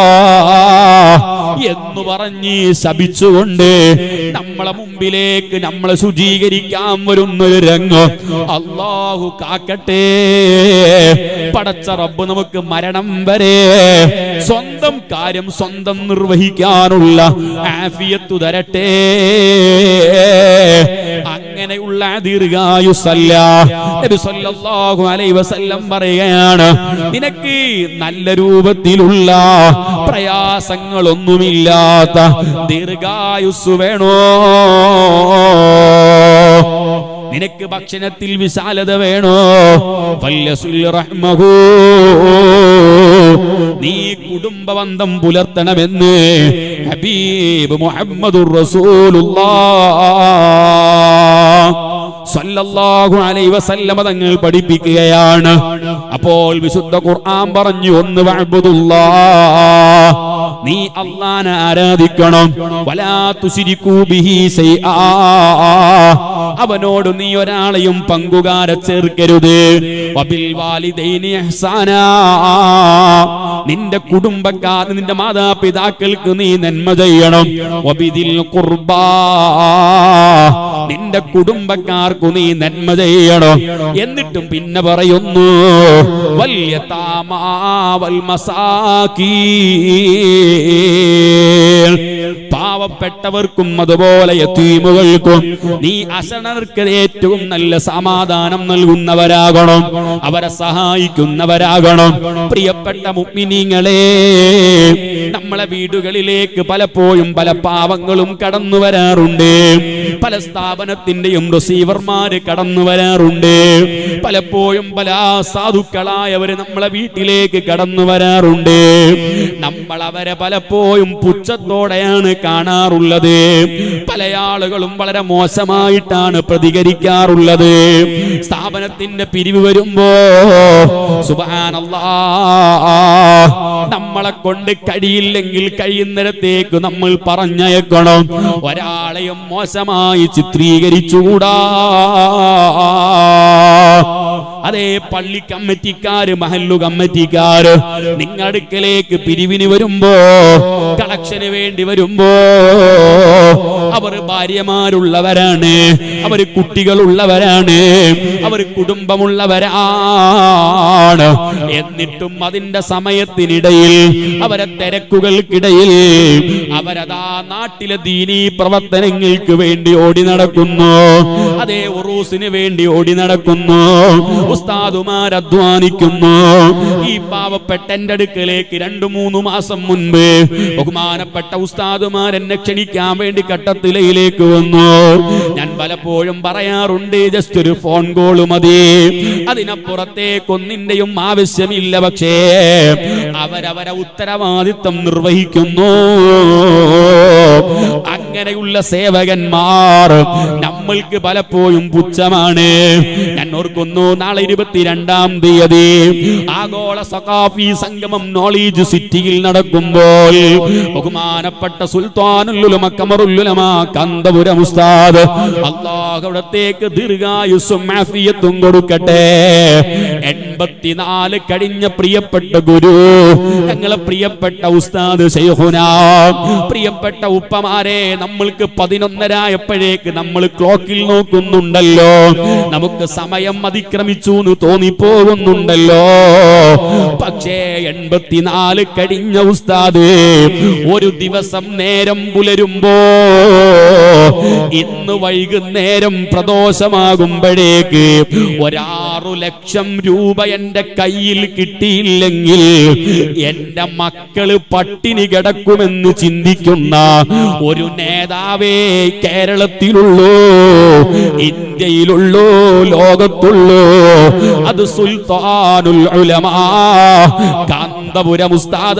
എന്ന് പറഞ്ഞ് ശപിച്ചുകൊണ്ട് നമ്മളെ മുമ്പിലേക്ക് നമ്മളെ ശുചീകരിക്കാൻ വരുന്നൊരു രംഗം അള്ളാഹു കാക്കട്ടെ പടച്ച റബ്ബ് നമുക്ക് മരണം വരെ സ്വന്തം കാര്യം സ്വന്തം നിർവഹിക്കാനുള്ള ആഫിയത്തു തരട്ടെ അങ്ങനെയുള്ള ദീർഘായുസല്ല നബി സല്ലല്ലാഹു അലൈഹി വസല്ലം പറയുകയാണ് നിനക്ക് നല്ല രൂപത്തിലുള്ള പ്രയാസങ്ങളൊന്നുമില്ലാത്ത ദീർഘായുസ് വേണോ നിനക്ക് ഭക്ഷണത്തിൽ വിശാലത വേണോ ഫല്യസുൽ റഹ്മഹു നീ കുടുംബബന്ധം പുലർത്തണമെന്ന് ഹബീബ് മുഹമ്മദുർ റസൂലുള്ളാഹ് സല്ലല്ലാഹു അലൈഹി വസല്ലമ തങ്ങൾ പഠിപ്പിക്കുകയാണ് അപ്പോൾ വിശുദ്ധ ഖുർആൻ പറഞ്ഞു ഒന്ന് വഅബ്ദുല്ലാ നീ അള്ളാനെ ആരാധിക്കണം വലാ തുശിരിക്കൂ ബിഹി ശൈആ അവനോട് നീ ഒരാളെയും പങ്കുകാരെ ചേർക്കരുത് വബിൽ വാലിദൈനി ഇഹ്സാനാ നിന്റെ കുടുംബക്കാർ നിന്റെ മാതാപിതാക്കൾക്ക് നീ നന്മ ചെയ്യണം വബിദിൽ ഖുർബാ നിന്റെ കുടുംബക്കാർക്കു നീ നന്മ ചെയ്യണം എന്നിട്ടും പിന്നെ പറയുന്നു വലിയ താമാവൽ മസാക്കീ പാവപ്പെട്ടവർക്കും അതുപോലെ യത്തീമുകൾക്കും നീ അശരണർക്ക് ഏറ്റവും നല്ല സമാധാനം നൽകുന്നവരാകണം അവരെ സഹായിക്കുന്നവരാകണം പ്രിയപ്പെട്ട മുഗ്മിനീങ്ങളെ നമ്മളെ വീടുകളിലേക്ക് പലപ്പോഴും പല പാവങ്ങളും കടന്നു വരാറുണ്ട് പല സ്ഥാപനത്തിന്റെയും റിസീവർമാര് കടന്നു വരാറുണ്ട് പലപ്പോഴും പല സാധുക്കളായവര് നമ്മളെ വീട്ടിലേക്ക് കടന്നു വരാറുണ്ട് നമ്മൾ അവരെ പലപ്പോഴും പുച്ഛത്തോടെയാണ് കാണാറുള്ളത് പല ആളുകളും വളരെ മോശമായിട്ടാണ് പ്രതികരിക്കാറുള്ളത് സ്ഥാപനത്തിന്റെ പിരിവ് വരുമ്പോ സുബാനല്ലാ നമ്മളെ കൊണ്ട് കഴിയില്ലെങ്കിൽ കഴിയുന്നിടത്തേക്ക് നമ്മൾ പറഞ്ഞയക്കണം ഒരാളെയും മോശമായി ചിത്രീകരിച്ചുകൂടാ അതേ പള്ളി കമ്മിറ്റിക്കാര് മഹല്ലു കമ്മിറ്റിക്കാര് നിങ്ങളുടെ അടുക്കലേക്ക് പിരിവിന് വരുമ്പോ കളക്ഷന് വേണ്ടി വരുമ്പോ അവർ ഭാര്യമാരുള്ളവരാണ് അവർ കുട്ടികളുള്ളവരാണ് അവർ കുടുംബമുള്ളവരാണ് എന്നിട്ടും അതിന്റെ സമയത്തിനിടയിൽ അവരെ തിരക്കുകൾക്കിടയിൽ അവരതാ നാട്ടിലെ ദീനീ പ്രവർത്തനങ്ങൾക്ക് വേണ്ടി ഓടി നടക്കുന്നു അതേ ഉറൂസിന് വേണ്ടി ഓടി നടക്കുന്നു ഉസ്താദുമാർ അധ്വാനിക്കുന്നു ഈ പാവപ്പെട്ട എന്റെ അടുക്കലേക്ക് രണ്ടു മൂന്ന് മാസം മുൻപ് ബഹുമാനപ്പെട്ട ഉസ്താദുമാർ എന്നെ ക്ഷണിക്കാൻ വേണ്ടി കട്ടത്തിലയിലേക്ക് വന്നു ഞാൻ പലപ്പോഴും പറയാറുണ്ട് ജസ്റ്റ് ഒരു ഫോൺ കോൾ മതി അതിനപ്പുറത്തേക്കൊന്നിന്റെയും ആവശ്യമില്ല പക്ഷേ അവരവരെ ഉത്തരവാദിത്വം നിർവഹിക്കുന്നു അങ്ങനെയുള്ള സേവകന്മാർ നമ്മൾക്ക് പലപ്പോഴും പുച്ഛമാണ് ഞാൻ ഓർക്കുന്നു നാളെ ഇരുപത്തിരണ്ടാം തീയതി ആഗോള സഖാഫി സംഗമം നോളേജ് സിറ്റിയിൽ നടക്കുമ്പോൾ ബഹുമാനപ്പെട്ട സുൽത്താനുല്ലുലമ കമറുല്ലുലമ കന്തപുരം ഉസ്താദ് അള്ളാഹ് അവിടത്തേക്ക് ദീർഘായുസ്സും ആഫിയത്തും കൊടുക്കട്ടെ എൺപത്തിനാല് കഴിഞ്ഞ പ്രിയപ്പെട്ട ഗുരു ഞങ്ങളെ പ്രിയപ്പെട്ട ഉസ്താദ് ശൈഖുന പ്രിയപ്പെട്ട ഉപ്പമാരെ നമ്മൾക്ക് പതിനൊന്നരായപ്പോഴേക്ക് നമ്മൾ ക്ലോക്കിൽ നോക്കുന്നുണ്ടല്ലോ നമുക്ക് സമയം അതിക്രമിച്ചു എന്ന് തോന്നിപ്പോകുന്നുണ്ടല്ലോ പക്ഷേ എൺപത്തിനാല് കഴിഞ്ഞ ഉസ്താദ് ഒരു ദിവസം നേരം പുലരുമ്പോ ഇന്ന് വൈകുന്നേരം പ്രദോഷമാകുമ്പോഴേക്ക് ഒരാ ആറു ലക്ഷം രൂപ എന്റെ കയ്യിൽ കിട്ടിയില്ലെങ്കിൽ എന്റെ മക്കള് പട്ടിണി കിടക്കുമെന്ന് ചിന്തിക്കുന്ന ഒരു നേതാവേ കേരളത്തിലുള്ളൂ ഇന്ത്യയിലുള്ളൂ ലോകത്തുള്ളൂ അത് സുൽത്താനുൽ ഉലമാ കാന്തപുരം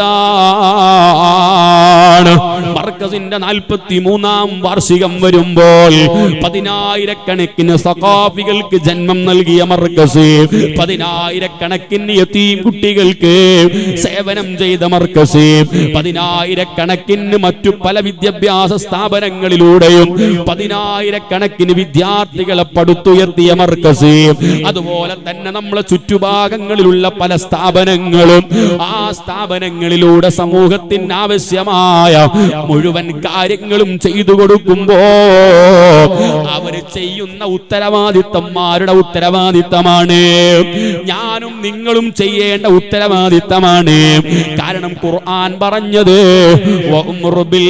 ഉസ്താദാണ് മർക്കസിന്റെ നാൽപ്പത്തി മൂന്നാം വാർഷികം വരുമ്പോൾ പതിനായിരക്കണക്കിന് സഖാഫികൾക്ക് ജന്മം നൽകിയ മർക്കസ് പതിനായിരക്കണക്കിന് യതീം കുട്ടികൾക്ക് സേവനം ചെയ്ത മർക്കസ് പതിനായിരക്കണക്കിന് മറ്റു പല വിദ്യാഭ്യാസ സ്ഥാപനങ്ങളിലൂടെയും പതിനായിരക്കണക്കിന് വിദ്യാർത്ഥികളെ പടുത്തുയർത്തിയ മർക്കസ് അതുപോലെ തന്നെ നമ്മളെ ചുറ്റുഭാഗങ്ങളിലുള്ള പല സ്ഥാപനങ്ങളും ആ സ്ഥാപനങ്ങളിലൂടെ സമൂഹത്തിന് ആവശ്യമായ മുഴുവൻ കാര്യങ്ങളും ചെയ്തു കൊടുക്കുമ്പോ അവര് ചെയ്യുന്ന ഉത്തരവാദിത്തന്മാരുടെ ഉത്തരവാദിത്തമാണ് ഞാനും നിങ്ങളും ചെയ്യേണ്ട ഉത്തരവാദിത്തമാണ് കാരണം ഖുർആൻ പറഞ്ഞത് വഅ്മുർ ബിൽ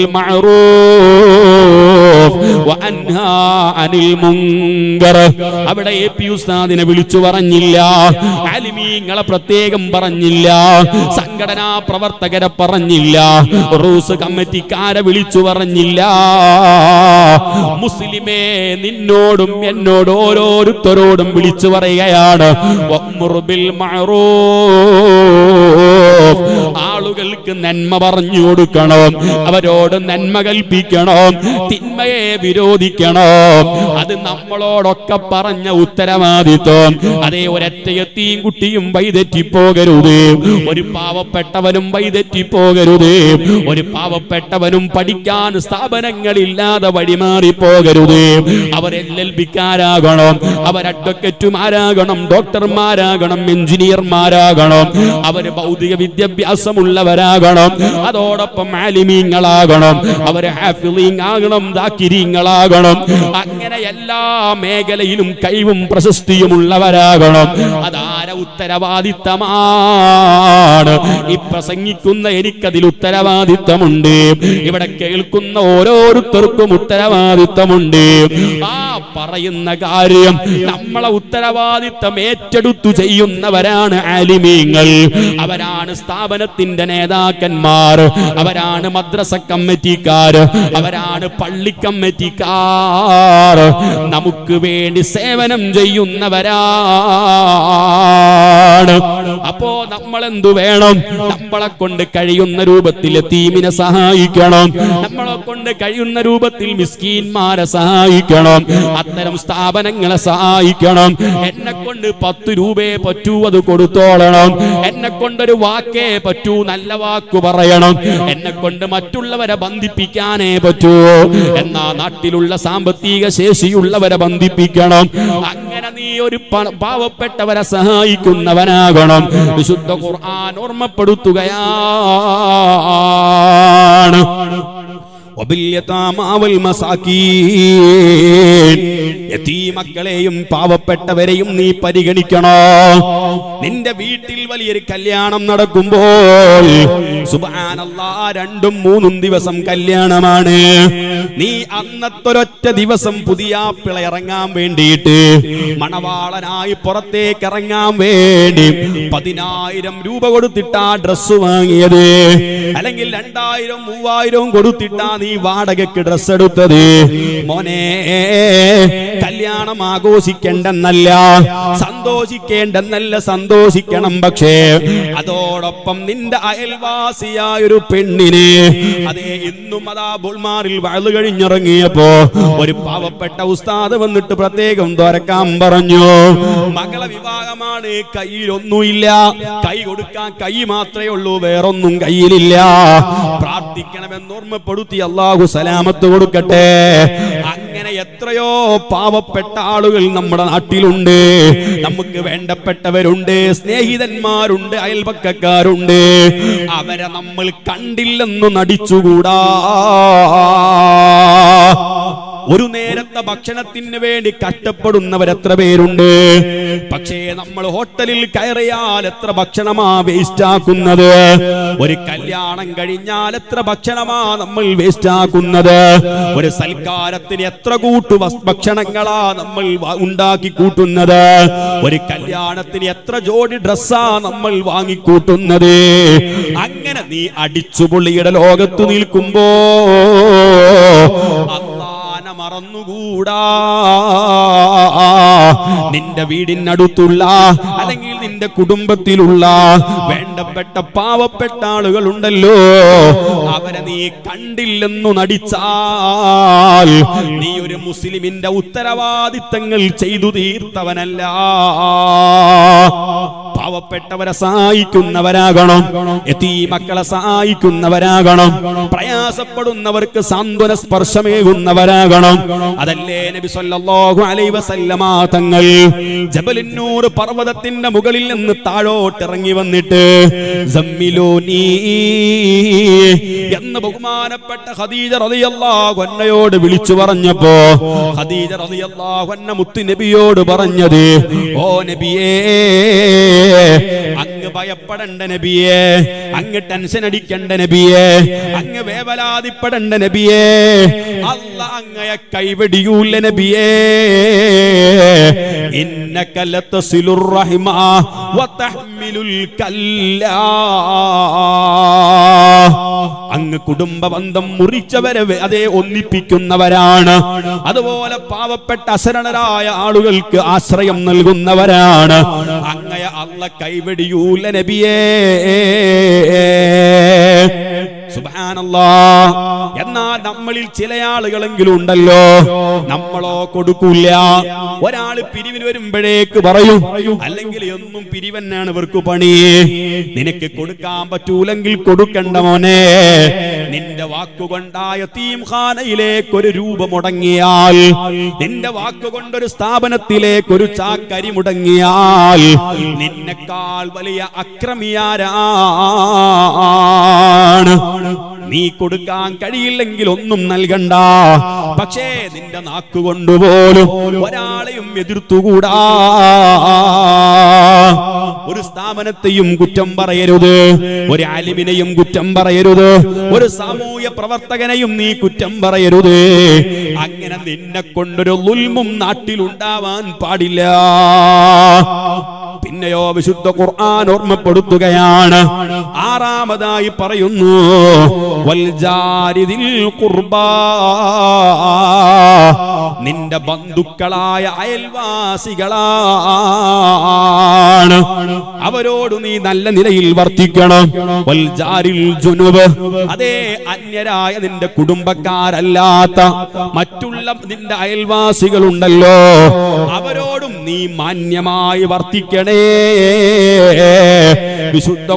മഅറൂഫ് വഅൻഹാ അനിൽ മുങ്കർ അവിടെ എ പി ഉസ്താദിനെ വിളിച്ചു പറഞ്ഞില്ല ആലിമീങ്ങളെ പ്രത്യേകം പറഞ്ഞില്ല സംഘടനാ പ്രവർത്തകരെ പറഞ്ഞില്ല റൂസ് കമ്മിറ്റിക്കാരെ വിളിച്ചു പറഞ്ഞില്ല മുസ്ലിമേ നിന്നോടും എന്നോട് ഓരോരുത്തരോടും വിളിച്ചു പറയുകയാണ് വഅ്മുർ ബിൽ മഅറൂഫ് ആളുകൾക്ക് നന്മ പറഞ്ഞു കൊടുക്കണം അവരോട് നന്മ കൽപ്പിക്കണം തിന്മയെ വിരോധിക്കണം അത് നമ്മളോടൊക്കെ പറഞ്ഞ ഉത്തരവാദിത്വം അതേ ഒരറ്റയെത്തിയും കുട്ടിയും വൈതെറ്റിപ്പോകരുത് ഒരു പാവപ്പെട്ടവനും വൈതെറ്റിപ്പോകരുത് ഒരു പാവപ്പെട്ടവനും പഠിക്കാൻ സ്ഥാപനങ്ങളില്ലാതെ വഴിമാറി പോകരുത് അവർ എൽ എൽ ബിക്കാരാകണം അവർ അഡ്വക്കറ്റുമാരാകണം ഡോക്ടർമാരാകണം എഞ്ചിനീയർമാരാകണം അവര് ഭൗതിക വിദ്യാഭ്യാസമുള്ളവരാകണം അതോടൊപ്പം ആലിമീങ്ങളാകണം അവര് ഹാഫിലീങ് ആകണം ദാക്കിരീങ്ങളാകണം അങ്ങനെ എല്ലാ മേഖലയിലും കഴിവും പ്രശസ്തിയും ഉള്ളവരാകണം അതാര ഉത്തരവാദിത്തമാണ് ഈ പ്രസംഗിക്കുന്ന എനിക്കതിൽ ഉത്തരവാദിത്തമുണ്ട് ഇവിടെ കേൾക്കുന്ന ഓരോരുത്തർക്കും ഉത്തരവാദിത്തമുണ്ട് ആ പറയുന്ന കാര്യം നമ്മളെ ഉത്തരവാദിത്തം ഏറ്റെടുത്തു ചെയ്യുന്നവരാണ് ആലിമീങ്ങൾ അവരാണ് സ്ഥാപനത്തിന്റെ നേതാക്കന്മാർ അവരാണ് മദ്രസ കമ്മിറ്റിക്കാർ അവരാണ് പള്ളി കമ്മിറ്റിക്കാർ നമുക്ക് വേണ്ടി സേവനം ചെയ്യുന്നവരാണ് അപ്പോ നമ്മൾ എന്തു വേണം നമ്മളെ കൊണ്ട് കഴിയുന്ന രൂപത്തിൽ തീമിനെ സഹായിക്കണം നമ്മളെ കൊണ്ട് കഴിയുന്ന രൂപത്തിൽ മിസ്കീന്മാരെ സഹായിക്കണം അത്തരം സ്ഥാപനങ്ങളെ സഹായിക്കണം എന്നെ കൊണ്ട് പത്ത് രൂപയെ പറ്റൂ അത് കൊടുത്തോളണം എന്നെ കൊണ്ടൊരു വാക്കേ പറ്റൂ നല്ല വാക്ക് പറയണം എന്നെ കൊണ്ട് മറ്റുള്ളവരെ ബന്ധിപ്പിക്കാനേ പറ്റൂ എന്നാ നാട്ടിലുള്ള സാമ്പത്തിക ശേഷിയുള്ളവരെ ബന്ധിപ്പിക്കണം അങ്ങനെ നീ ഒരു പ- പാവപ്പെട്ടവരെ സഹായിക്കുന്നവനാകണം വിശുദ്ധ ഖുർആൻ ഓർമ്മപ്പെടുത്തുകയാണ് وباليتامى والمساكين യതീമക്കളെയും പാവപ്പെട്ടവരെയും നീ പരിഗണിക്കണോ നിന്റെ വീട്ടിൽ വലിയൊരു കല്യാണം നടക്കുമ്പോൾ സുബാനല്ലാ രണ്ടും മൂന്നും ദിവസം കല്യാണമാണ് നീ അന്നത്തൊരൊറ്റ ദിവസം പുതിയ ആപ്പിള ഇറങ്ങാൻ വേണ്ടിയിട്ട് മണവാളനായി പുറത്തേക്ക് ഇറങ്ങാൻ വേണ്ടി പതിനായിരം രൂപ കൊടുത്തിട്ടാ ഡ്രസ്സ് വാങ്ങിയത് അല്ലെങ്കിൽ രണ്ടായിരം മൂവായിരം കൊടുത്തിട്ടാ നീ വാടകയ്ക്ക് ഡ്രസ്സ് എടുത്തത് മോനെ കല്യാണം ആഘോഷിക്കേണ്ടെന്നല്ല സന്തോഷിക്കേണ്ടെന്നല്ല സന്തോഷിക്കണം പക്ഷേ അതോടൊപ്പം നിന്റെ അയൽവാസിയായ ഒരു പെണ്ണിന് അതേ ഇന്നും അതാ ബുൾമാറിൽ വഴു കഴിഞ്ഞിറങ്ങിയപ്പോ ഒരു പാവപ്പെട്ട ഉസ്താദ് വന്നിട്ട് പ്രത്യേകം തുറക്കാൻ പറഞ്ഞു മകളെ വിവാഹമാണ് കയ്യിലൊന്നുമില്ല കൈ കൊടുക്കാൻ കൈ മാത്രമേ ഉള്ളൂ വേറൊന്നും കയ്യിലില്ല പ്രാർത്ഥിക്കണമെന്ന് ഓർമ്മപ്പെടുത്തി അള്ളാഹു സലാമത്ത് കൊടുക്കട്ടെ അങ്ങനെ എത്രയോ പാവപ്പെട്ട ആളുകൾ നമ്മുടെ നാട്ടിലുണ്ട് നമുക്ക് വേണ്ടപ്പെട്ടവരുണ്ട് സ്നേഹിതന്മാരുണ്ട് അയൽപക്കക്കാരുണ്ട് അവരെ നമ്മൾ കണ്ടില്ലെന്ന് നടിച്ചുകൂടാ ഒരു നേരത്തെ ഭക്ഷണത്തിന് വേണ്ടി കഷ്ടപ്പെടുന്നവർ എത്ര പേരുണ്ട് പക്ഷേ നമ്മൾ ഹോട്ടലിൽ കയറിയാൽ എത്ര ഭക്ഷണമാ വേസ്റ്റ് ആക്കുന്നത് ഒരു കല്യാണം കഴിഞ്ഞാൽ എത്ര ഭക്ഷണമാ നമ്മൾ വേസ്റ്റ് ആക്കുന്നത് ഒരു സൽക്കാരത്തിന് എത്ര കൂട്ടു വസ്- ഭക്ഷണങ്ങളാ നമ്മൾ വ- ഉണ്ടാക്കി കൂട്ടുന്നത് ഒരു കല്യാണത്തിന് എത്ര ജോഡി ഡ്രസ്സാ നമ്മൾ വാങ്ങിക്കൂട്ടുന്നത് അങ്ങനെ നീ അടിച്ചുപൊള്ളിയുടെ ലോകത്ത് നിൽക്കുമ്പോ അള്ളാനെ മറന്നുകൂടാ നിന്റെ വീടിനടുത്തുള്ള അല്ലെങ്കിൽ നിന്റെ കുടുംബത്തിലുള്ള വേണ്ടപ്പെട്ട പാവപ്പെട്ട ആളുകൾ ഉണ്ടല്ലോ അവരെ നീ കണ്ടില്ലെന്നു നടിച്ചാൽ നീ ഒരു മുസ്ലിമിന്റെ ഉത്തരവാദിത്തങ്ങൾ ചെയ്തു തീർത്തവനല്ല പാവപ്പെട്ടവരെ സഹായിക്കുന്നവരാകണം എത്തി മക്കളെ സഹായിക്കുന്നവരാകണം പ്രയാസപ്പെടുന്നവർക്ക് സാന്ത്വന സ്പർശമേകുന്നവരാകണം അതല്ലേ നബി സല്ലല്ലാഹു അലൈഹി വസല്ലമ തങ്ങൾ ജബലുന്നൂർ പർവ്വതത്തിന്റെ മുകളിൽ നിന്ന് താഴോട്ട് ഇറങ്ങി വന്നിട്ട് സമ്മിലൂനി എന്ന് ബഹുമാനപ്പെട്ട ഖദീജ റളിയല്ലാഹു അൻഹയോട് വിളിച്ചു പറഞ്ഞപ്പോ ഖദീജ റളിയല്ലാഹു അൻഹ മുത്തു നബിയോട് പറഞ്ഞത് ഓ നബിയേ അങ്ങ് ഭയപ്പെടണ്ട നബിയേ അങ്ങ് ടെൻഷൻ അടിക്കണ്ട നബിയേ അങ്ങ് വേവലാതിപ്പെടണ്ട നബിയേ അല്ല അങ്ങയെ കൈവെടിയൂല്ല നബിയേ ഇന്നക ലതസിലുർ റഹിമ വതഹ്മിലുൽ കല്ലാ അങ്ങ് കുടുംബ ബന്ധം മുറിച്ചവരെ വെ- അതേ ഒന്നിപ്പിക്കുന്നവരാണ് അതുപോലെ പാവപ്പെട്ട അശരണരായ ആളുകൾക്ക് ആശ്രയം നൽകുന്നവരാണ് അങ്ങയ അല്ല കൈവെടിയൂല നബിയേ സുബ്ഹാനല്ലാ എന്നാൽ നമ്മളിൽ ചില ആളുകളെങ്കിലും ഉണ്ടല്ലോ നമ്മളോ കൊടുക്കൂല ഒരാള് പിരിവിന് വരുമ്പോഴേക്ക് പറയും അല്ലെങ്കിൽ എന്നും പിരിവന്നാണ് ഇവർക്ക് പണി നിനക്ക് കൊടുക്കാൻ പറ്റൂലെങ്കിൽ കൊടുക്കണ്ട മോനെ നിന്റെ വാക്കുകൊണ്ടായ തീംഖാനയിലേക്ക് ഒരു രൂപ മുടങ്ങിയാൽ നിന്റെ വാക്കുകൊണ്ടൊരു സ്ഥാപനത്തിലേക്ക് ഒരു ചാക്കരി മുടങ്ങിയാൽ നിന്നെക്കാൾ വലിയ അക്രമിയാരാണ് നീ കൊടുക്കാൻ കഴിയില്ലെങ്കിൽ ഒന്നും നൽകണ്ട പക്ഷേ നിന്റെ നാക്ക് കൊണ്ടുപോലും ഒരാളെയും എതിർത്തുകൂടാ ഒരു സ്ഥാപനത്തെയും കുറ്റം പറയരുത് ഒരു ആലിമിനെയും കുറ്റം പറയരുത് ഒരു സാമൂഹ്യ പ്രവർത്തകനെയും നീ കുറ്റം പറയരുത് അങ്ങനെ നിന്നെ കൊണ്ടൊരു ലുൽമും നാട്ടിലുണ്ടാവാൻ പാടില്ല പിന്നെയോ വിശുദ്ധ ഖുർആൻ ഓർമ്മപ്പെടുത്തുകയാണ് ആറാമതായി പറയുന്നു വൽജാരിദിൽ ഖുർബാ നിന്റെ ബന്ധുക്കളായ അയൽവാസികളാണ് അവരോട് നീ നല്ല നിലയിൽ വർത്തിക്കണം വൽജാരിൽ ജുനുബ് അതേ അന്യരായ നിന്റെ കുടുംബക്കാരല്ലാത്ത മറ്റുള്ള നിന്റെ അയൽവാസികളുണ്ടല്ലോ അവരോടും നീ മാന്യമായി വർത്തിക്കണേ വിശുദ്ധ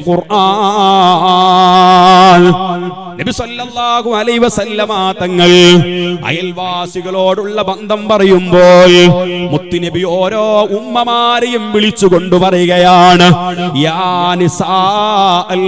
ഖുർആൻ നബി സല്ലല്ലാഹു അലൈഹി വസല്ലമ തങ്ങൾ അയൽവാസികളോടുള്ള ബന്ധം പറയുമ്പോൾ മുത്തുനബി ഓരോ ഉമ്മമാരെയും വിളിച്ചു കൊണ്ടുപറയുകയാണ് യാ നിസാ അൽ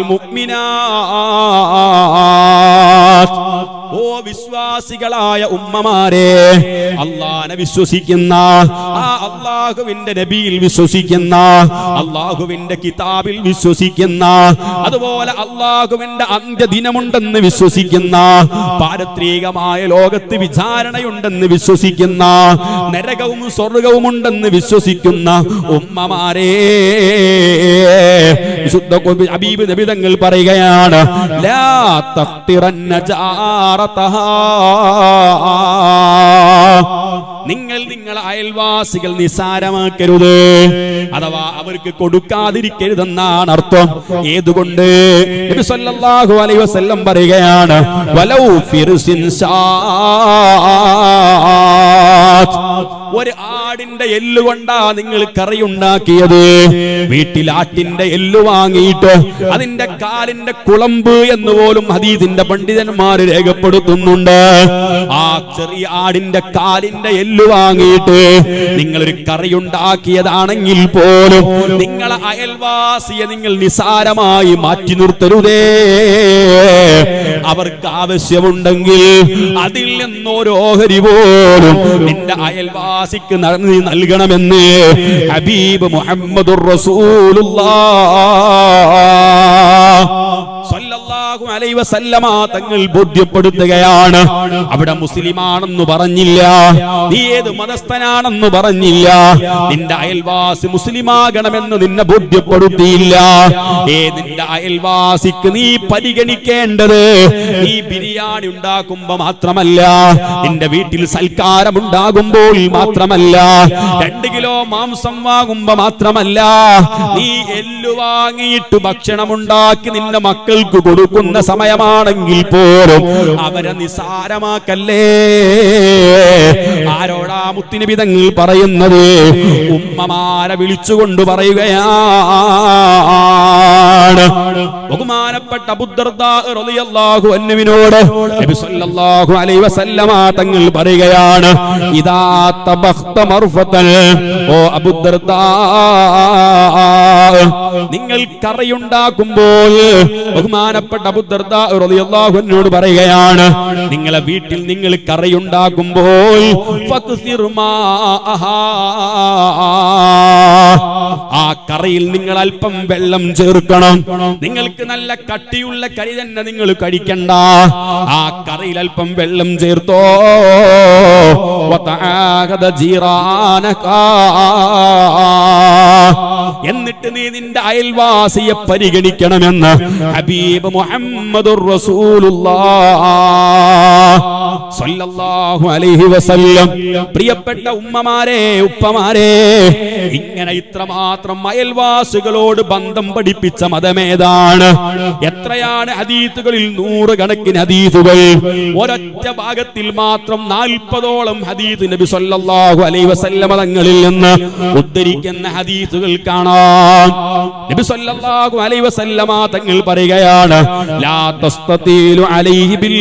മുഅ്മിനാത്ത് ഓ വിശ്വാസികളായ ഉമ്മമാരെ അള്ളാനെ വിശ്വസിക്കുന്ന ആ അള്ളാഹുവിന്റെ നബിയിൽ വിശ്വസിക്കുന്ന അള്ളാഹുവിന്റെ കിതാബിൽ വിശ്വസിക്കുന്ന അതുപോലെ അള്ളാഹുവിന്റെ അന്ത്യദിനമുണ്ടെന്ന് വിശ്വസിക്കുന്ന പാരത്രികമായ ലോകത്ത് വിചാരണയുണ്ടെന്ന് വിശ്വസിക്കുന്ന നരകവും സ്വർഗവും ഉണ്ടെന്ന് വിശ്വസിക്കുന്ന ഉമ്മമാരെ വിശുദ്ധ ഖുർആൻ ഹബീബ് നബി തങ്ങൾ പറയുകയാണ് ലാ തഖ്തിറന്ന ജാറതഹാ നിങ്ങൾ നിങ്ങൾ അയൽവാസികൾ നിസാരമാക്കരുത് അഥവാ അവർക്ക് കൊടുക്കാതിരിക്കരുതെന്നാണ് അർത്ഥം ഏതുകൊണ്ട് നബി സല്ലല്ലാഹു അലൈഹി വസല്ലം പറയുകയാണ് വലൗ ഫിർസിൻ സാത്ത് ഒരു ആടിന്റെ എല്ലുകൊണ്ടാ നിങ്ങൾ കറി ഉണ്ടാക്കിയത് വീട്ടിൽ ആട്ടിന്റെ എല്ലു വാങ്ങിയിട്ട് അതിന്റെ കാലിന്റെ കുളമ്പ് എന്ന് പോലും ഹദീദിന്റെ പണ്ഡിതന്മാര് രേഖപ്പെടുത്തുന്നുണ്ട് ആ ചെറിയ ആടിന്റെ കാലിന്റെ എല്ലു വാങ്ങിയിട്ട് നിങ്ങളൊരു കറി ഉണ്ടാക്കിയതാണെങ്കിൽ പോലും നിങ്ങളെ അയൽവാസിയെ നിങ്ങൾ നിസാരമായി മാറ്റി നിർത്തരുതേ അവർക്ക് ആവശ്യമുണ്ടെങ്കിൽ അതിൽ നിന്നോരോ ഓഹരി പോലും നിന്റെ അയൽവാസിക്ക് ന- നീ നൽകണമെന്ന് ഹബീബ് മുഹമ്മദുർ റസൂലുള്ളാഹ് സ്വല്ലല്ലാഹു അലൈഹി വസല്ലമ തങ്ങൾ ബോധ്യപ്പെടുത്തുകയാണ് അവിടെ മുസ്ലിമാണെന്ന് പറഞ്ഞില്ല നീ ഏത് മതസ്ഥനാണെന്ന് പറഞ്ഞില്ല നിന്റെ അയൽവാസി മുസ്ലിമാകണമെന്ന് നിന്നെ ബോധ്യപ്പെടുത്തിയില്ല ഏ നിന്റെ അയൽവാസിക്ക് നീ പരിഗണിക്കേണ്ടത് നീ ബിരിയാണി ഉണ്ടാക്കുമ്പോ മാത്രമല്ല നിന്റെ വീട്ടിൽ സൽക്കാരം ഉണ്ടാകുമ്പോൾ മാത്രമല്ല രണ്ട് കിലോ മാംസം വാങ്ങുമ്പോ മാത്രമല്ല നീ എല്ലു വാങ്ങിയിട്ട് ഭക്ഷണം ഉണ്ടാക്കി നിന്റെ മക്കൾക്ക് കൊടുക്കുന്ന സമയമാണെങ്കിൽ പോലും അവരെ നിസാരമാക്കല്ലേ ആരോടാ മുത്തിനബി തങ്ങൾ പറയുന്നത് ഉമ്മമാരെ വിളിച്ചുകൊണ്ട് പറയുകയാണ് ബഹുമാനപ്പെട്ട ബുദ്ധർദാഹു അന്നുവിനോട് നബി സല്ലല്ലാഹു അലൈഹി വസല്ലമ തങ്ങൾ പറയുകയാണ് ഇദാ തബഖ്ത മർഫതൻ ഓ അബുദ്ദർദാ നിങ്ങൾ കറിയുണ്ടാക്കുമ്പോൾ ബഹുമാനപ്പെട്ട അബുദ്ദർദാ റളിയല്ലാഹു അൻഹുവോട് പറയുകയാണ് നിങ്ങളെ വീട്ടിൽ നിങ്ങൾ കറിയുണ്ടാക്കുമ്പോൾ ഫക്സിർ മാഅഹാ. ആ കറിയിൽ നിങ്ങൾ അല്പം വെള്ളം ചേർക്കണം നിങ്ങൾക്ക് നല്ല കട്ടിയുള്ള കറി തന്നെ നിങ്ങൾ കഴിക്കണ്ട ആ കറിയിൽ അല്പം വെള്ളം ചേർത്തോ വതആഖദ ജീറാനക. എന്നിട്ട് നീ നിന്റെ അയൽവാസിയെ പരിഗണിക്കണമെന്ന് ഹബീബ് മുഹമ്മദുർ റസൂലുള്ളാഹ് സ്വല്ലല്ലാഹു അലൈഹി വസല്ലം പ്രിയപ്പെട്ട ഉമ്മമാരെ ഉപ്പമാരെ ഇങ്ങനെ ഇത്രമാത്രം അയൽവാസികളോട് ബന്ധം പഠിപ്പിച്ച മതമേതാണ് എത്രയാണ് ഹദീസുകളിൽ നൂറുകണക്കിന് ഹദീസുകൾ ഒരൊറ്റ ഭാഗത്തിൽ മാത്രം നാൽപ്പതോളം ഹദീസ് നബി സല്ലല്ലാഹു അലൈഹി വസല്ലമ തങ്ങളിൽ നിന്ന് ഉദ്ധരിക്കുന്ന ഹദീസുകൾ കാണാം നബി സല്ലല്ലാഹു അലൈഹി വസല്ലമ തങ്ങൾ പറയുകയാണ് ലാ തസ്തീലു അലൈഹി ബിൽ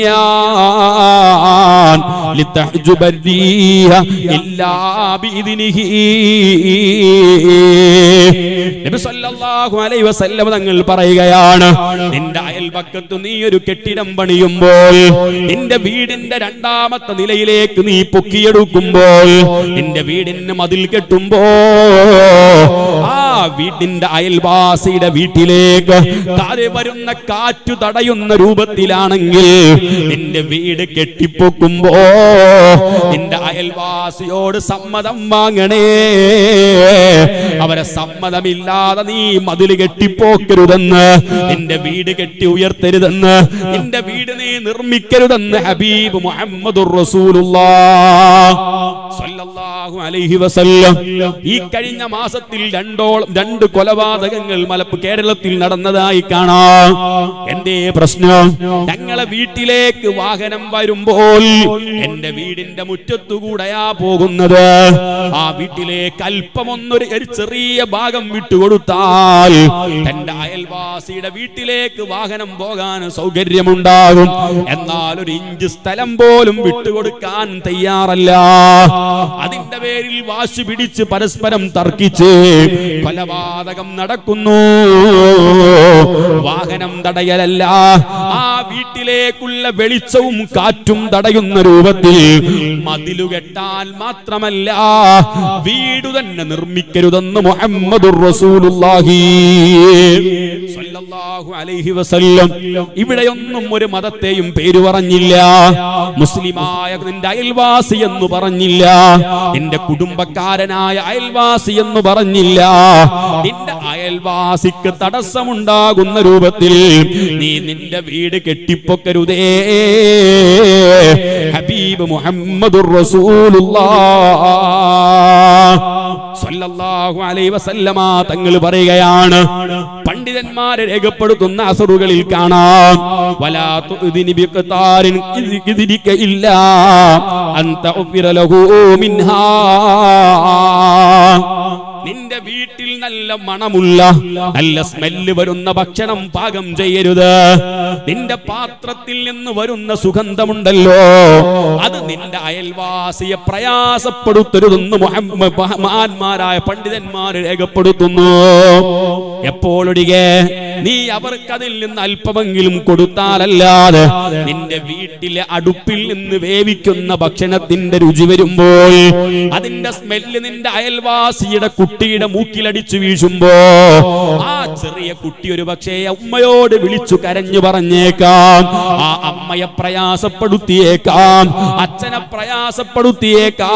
ബുന്യാൻ ലിതഹ്ജുബ الريح إلا بإذنه നബി സല്ലല്ലാഹു അലൈഹി വസല്ലം തങ്ങൾ പറയുകയാണ് നിന്റെ അയൽപക്കത്ത് നീ ഒരു കെട്ടിടം പണിയുമ്പോൾ നിന്റെ വീടിന്റെ രണ്ടാമത്തെ നിലയിലേക്ക് നീ പൊക്കിയെടുക്കുമ്പോൾ നിന്റെ വീടിന് മതിൽ കെട്ടുമ്പോ ആ വീടിന്റെ അയൽവാസിയുടെ വീട്ടിലേക്ക് കാതെ വരുന്ന കാറ്റു തടയുന്ന രൂപത്തിലാണെങ്കിൽ നിന്റെ വീട് കെട്ടിപ്പൊക്കുമ്പോ നിന്റെ അയൽവാസിയോട് സമ്മതം വാങ്ങണേ അവരെ സമ്മതമില്ലാതെ നീ മതില് കെട്ടിപ്പോക്കരുതെന്ന് നിന്റെ വീട് കെട്ടി ഉയർത്തരുതെന്ന് നിന്റെ വീട് നീ നിർമ്മിക്കരുതെന്ന് ഹബീബ് മുഹമ്മദുർ റസൂലുള്ളാഹ് സ്വല്ലല്ലാഹു അലൈഹി വസല്ലം ഈ കഴിഞ്ഞ മാസത്തിൽ രണ്ടോളം രണ്ട് കൊലപാതകങ്ങൾ മലപ്പ് കേരളത്തിൽ നടന്നതായി കാണാം എന്തേ പ്രശ്നം ഞങ്ങളെ വീട്ടിലേക്ക് വാഹനം വരുമ്പോൾ എന്റെ വീടിന്റെ മുറ്റത്തുകൂടെയാ പോകുന്നത് ആ വീട്ടിലേക്ക് അല്പമൊന്നൊരു ഒരു ചെറിയ ഭാഗം വിട്ടുകൊടുത്താൽ തന്റെ അയൽവാസിയുടെ വീട്ടിലേക്ക് വാഹനം പോകാൻ സൗകര്യമുണ്ടാകും എന്നാൽ ഒരു ഇഞ്ച് സ്ഥലം പോലും വിട്ടുകൊടുക്കാൻ തയ്യാറല്ല അതിന്റെ പേരിൽ വാശി പിടിച്ച് പരസ്പരം തർക്കിച്ച് കൊലപാതകം നടക്കുന്നു വാഹനം തടയലല്ല ആ വീട്ടിലേക്കുള്ള വെളിച്ചവും കാറ്റും തടയുന്ന രൂപത്തിൽ മതിലു കെട്ടാൻ മാത്രമല്ല വീട് തന്നെ നിർമ്മിക്കരുതെന്ന് മുഹമ്മദുർ റസൂലുള്ളാഹി സ്വല്ലല്ലാഹു അലൈഹി വസല്ലം ഇവിടെയൊന്നും ഒരു മതത്തെയും പേര് പറഞ്ഞില്ല മുസ്ലിമായ നിന്റെ അയൽവാസി എന്ന് പറഞ്ഞില്ല നിന്റെ കുടുംബക്കാരനായ അയൽവാസി എന്ന് പറഞ്ഞില്ല നിന്റെ അയൽവാസിക്ക് തടസ്സമുണ്ടാകുന്ന രൂപത്തിൽ നീ നിന്റെ വീട് കെട്ടിപ്പൊക്കരുതേ ഹബീബ് മുഹമ്മദുർ റസൂലുള്ളാഹ് സ്വല്ലല്ലാഹു അലൈഹി വസല്ലമ തങ്ങൾ പറയുകയാണ് പണ്ട് പണ്ഡിതന്മാരെ രേഖപ്പെടുത്തുന്ന അസറുകളിൽ കാണാം വലാത്തു ഇതിനി ബിഖ്താരിൻ ഇത് ഇതിരിക്ക ഇല്ല അന്ത ഉഫിറ ലഹു മിൻഹാ നിന്റെ വീട്ടിൽ നല്ല മണമുള്ള നല്ല സ്മെല്ല് വരുന്ന ഭക്ഷണം പാകം ചെയ്യരുത് നിന്റെ പാത്രത്തിൽ നിന്ന് വരുന്ന സുഗന്ധമുണ്ടല്ലോ അത് നിന്റെ അയൽവാസിയെ പ്രയാസപ്പെടുത്തരുതെന്ന് മുഹമ്മ- മഹ- മഹാന്മാരായ പണ്ഡിതന്മാർ രേഖപ്പെടുത്തുന്നു എപ്പോഴൊഴികെ നീ അവർക്കതിൽ നിന്ന് അല്പമെങ്കിലും കൊടുത്താലല്ലാതെ നിന്റെ വീട്ടിലെ അടുപ്പിൽ നിന്ന് വേവിക്കുന്ന ഭക്ഷണത്തിന്റെ രുചി വരുമ്പോൾ അതിന്റെ സ്മെല്ല് നിന്റെ അയൽവാസിയുടെ കുട്ടിയുടെ മൂക്കിലടിച്ചു വീശുമ്പോ ആ ചെറിയ കുട്ടി ഒരു പക്ഷേ ഉമ്മയോട് വിളിച്ചു കരഞ്ഞു പറഞ്ഞേക്കാം ആ അമ്മയെ പ്രയാസപ്പെടുത്തിയേക്കാം അച്ഛനെ പ്രയാസപ്പെടുത്തിയേക്കാം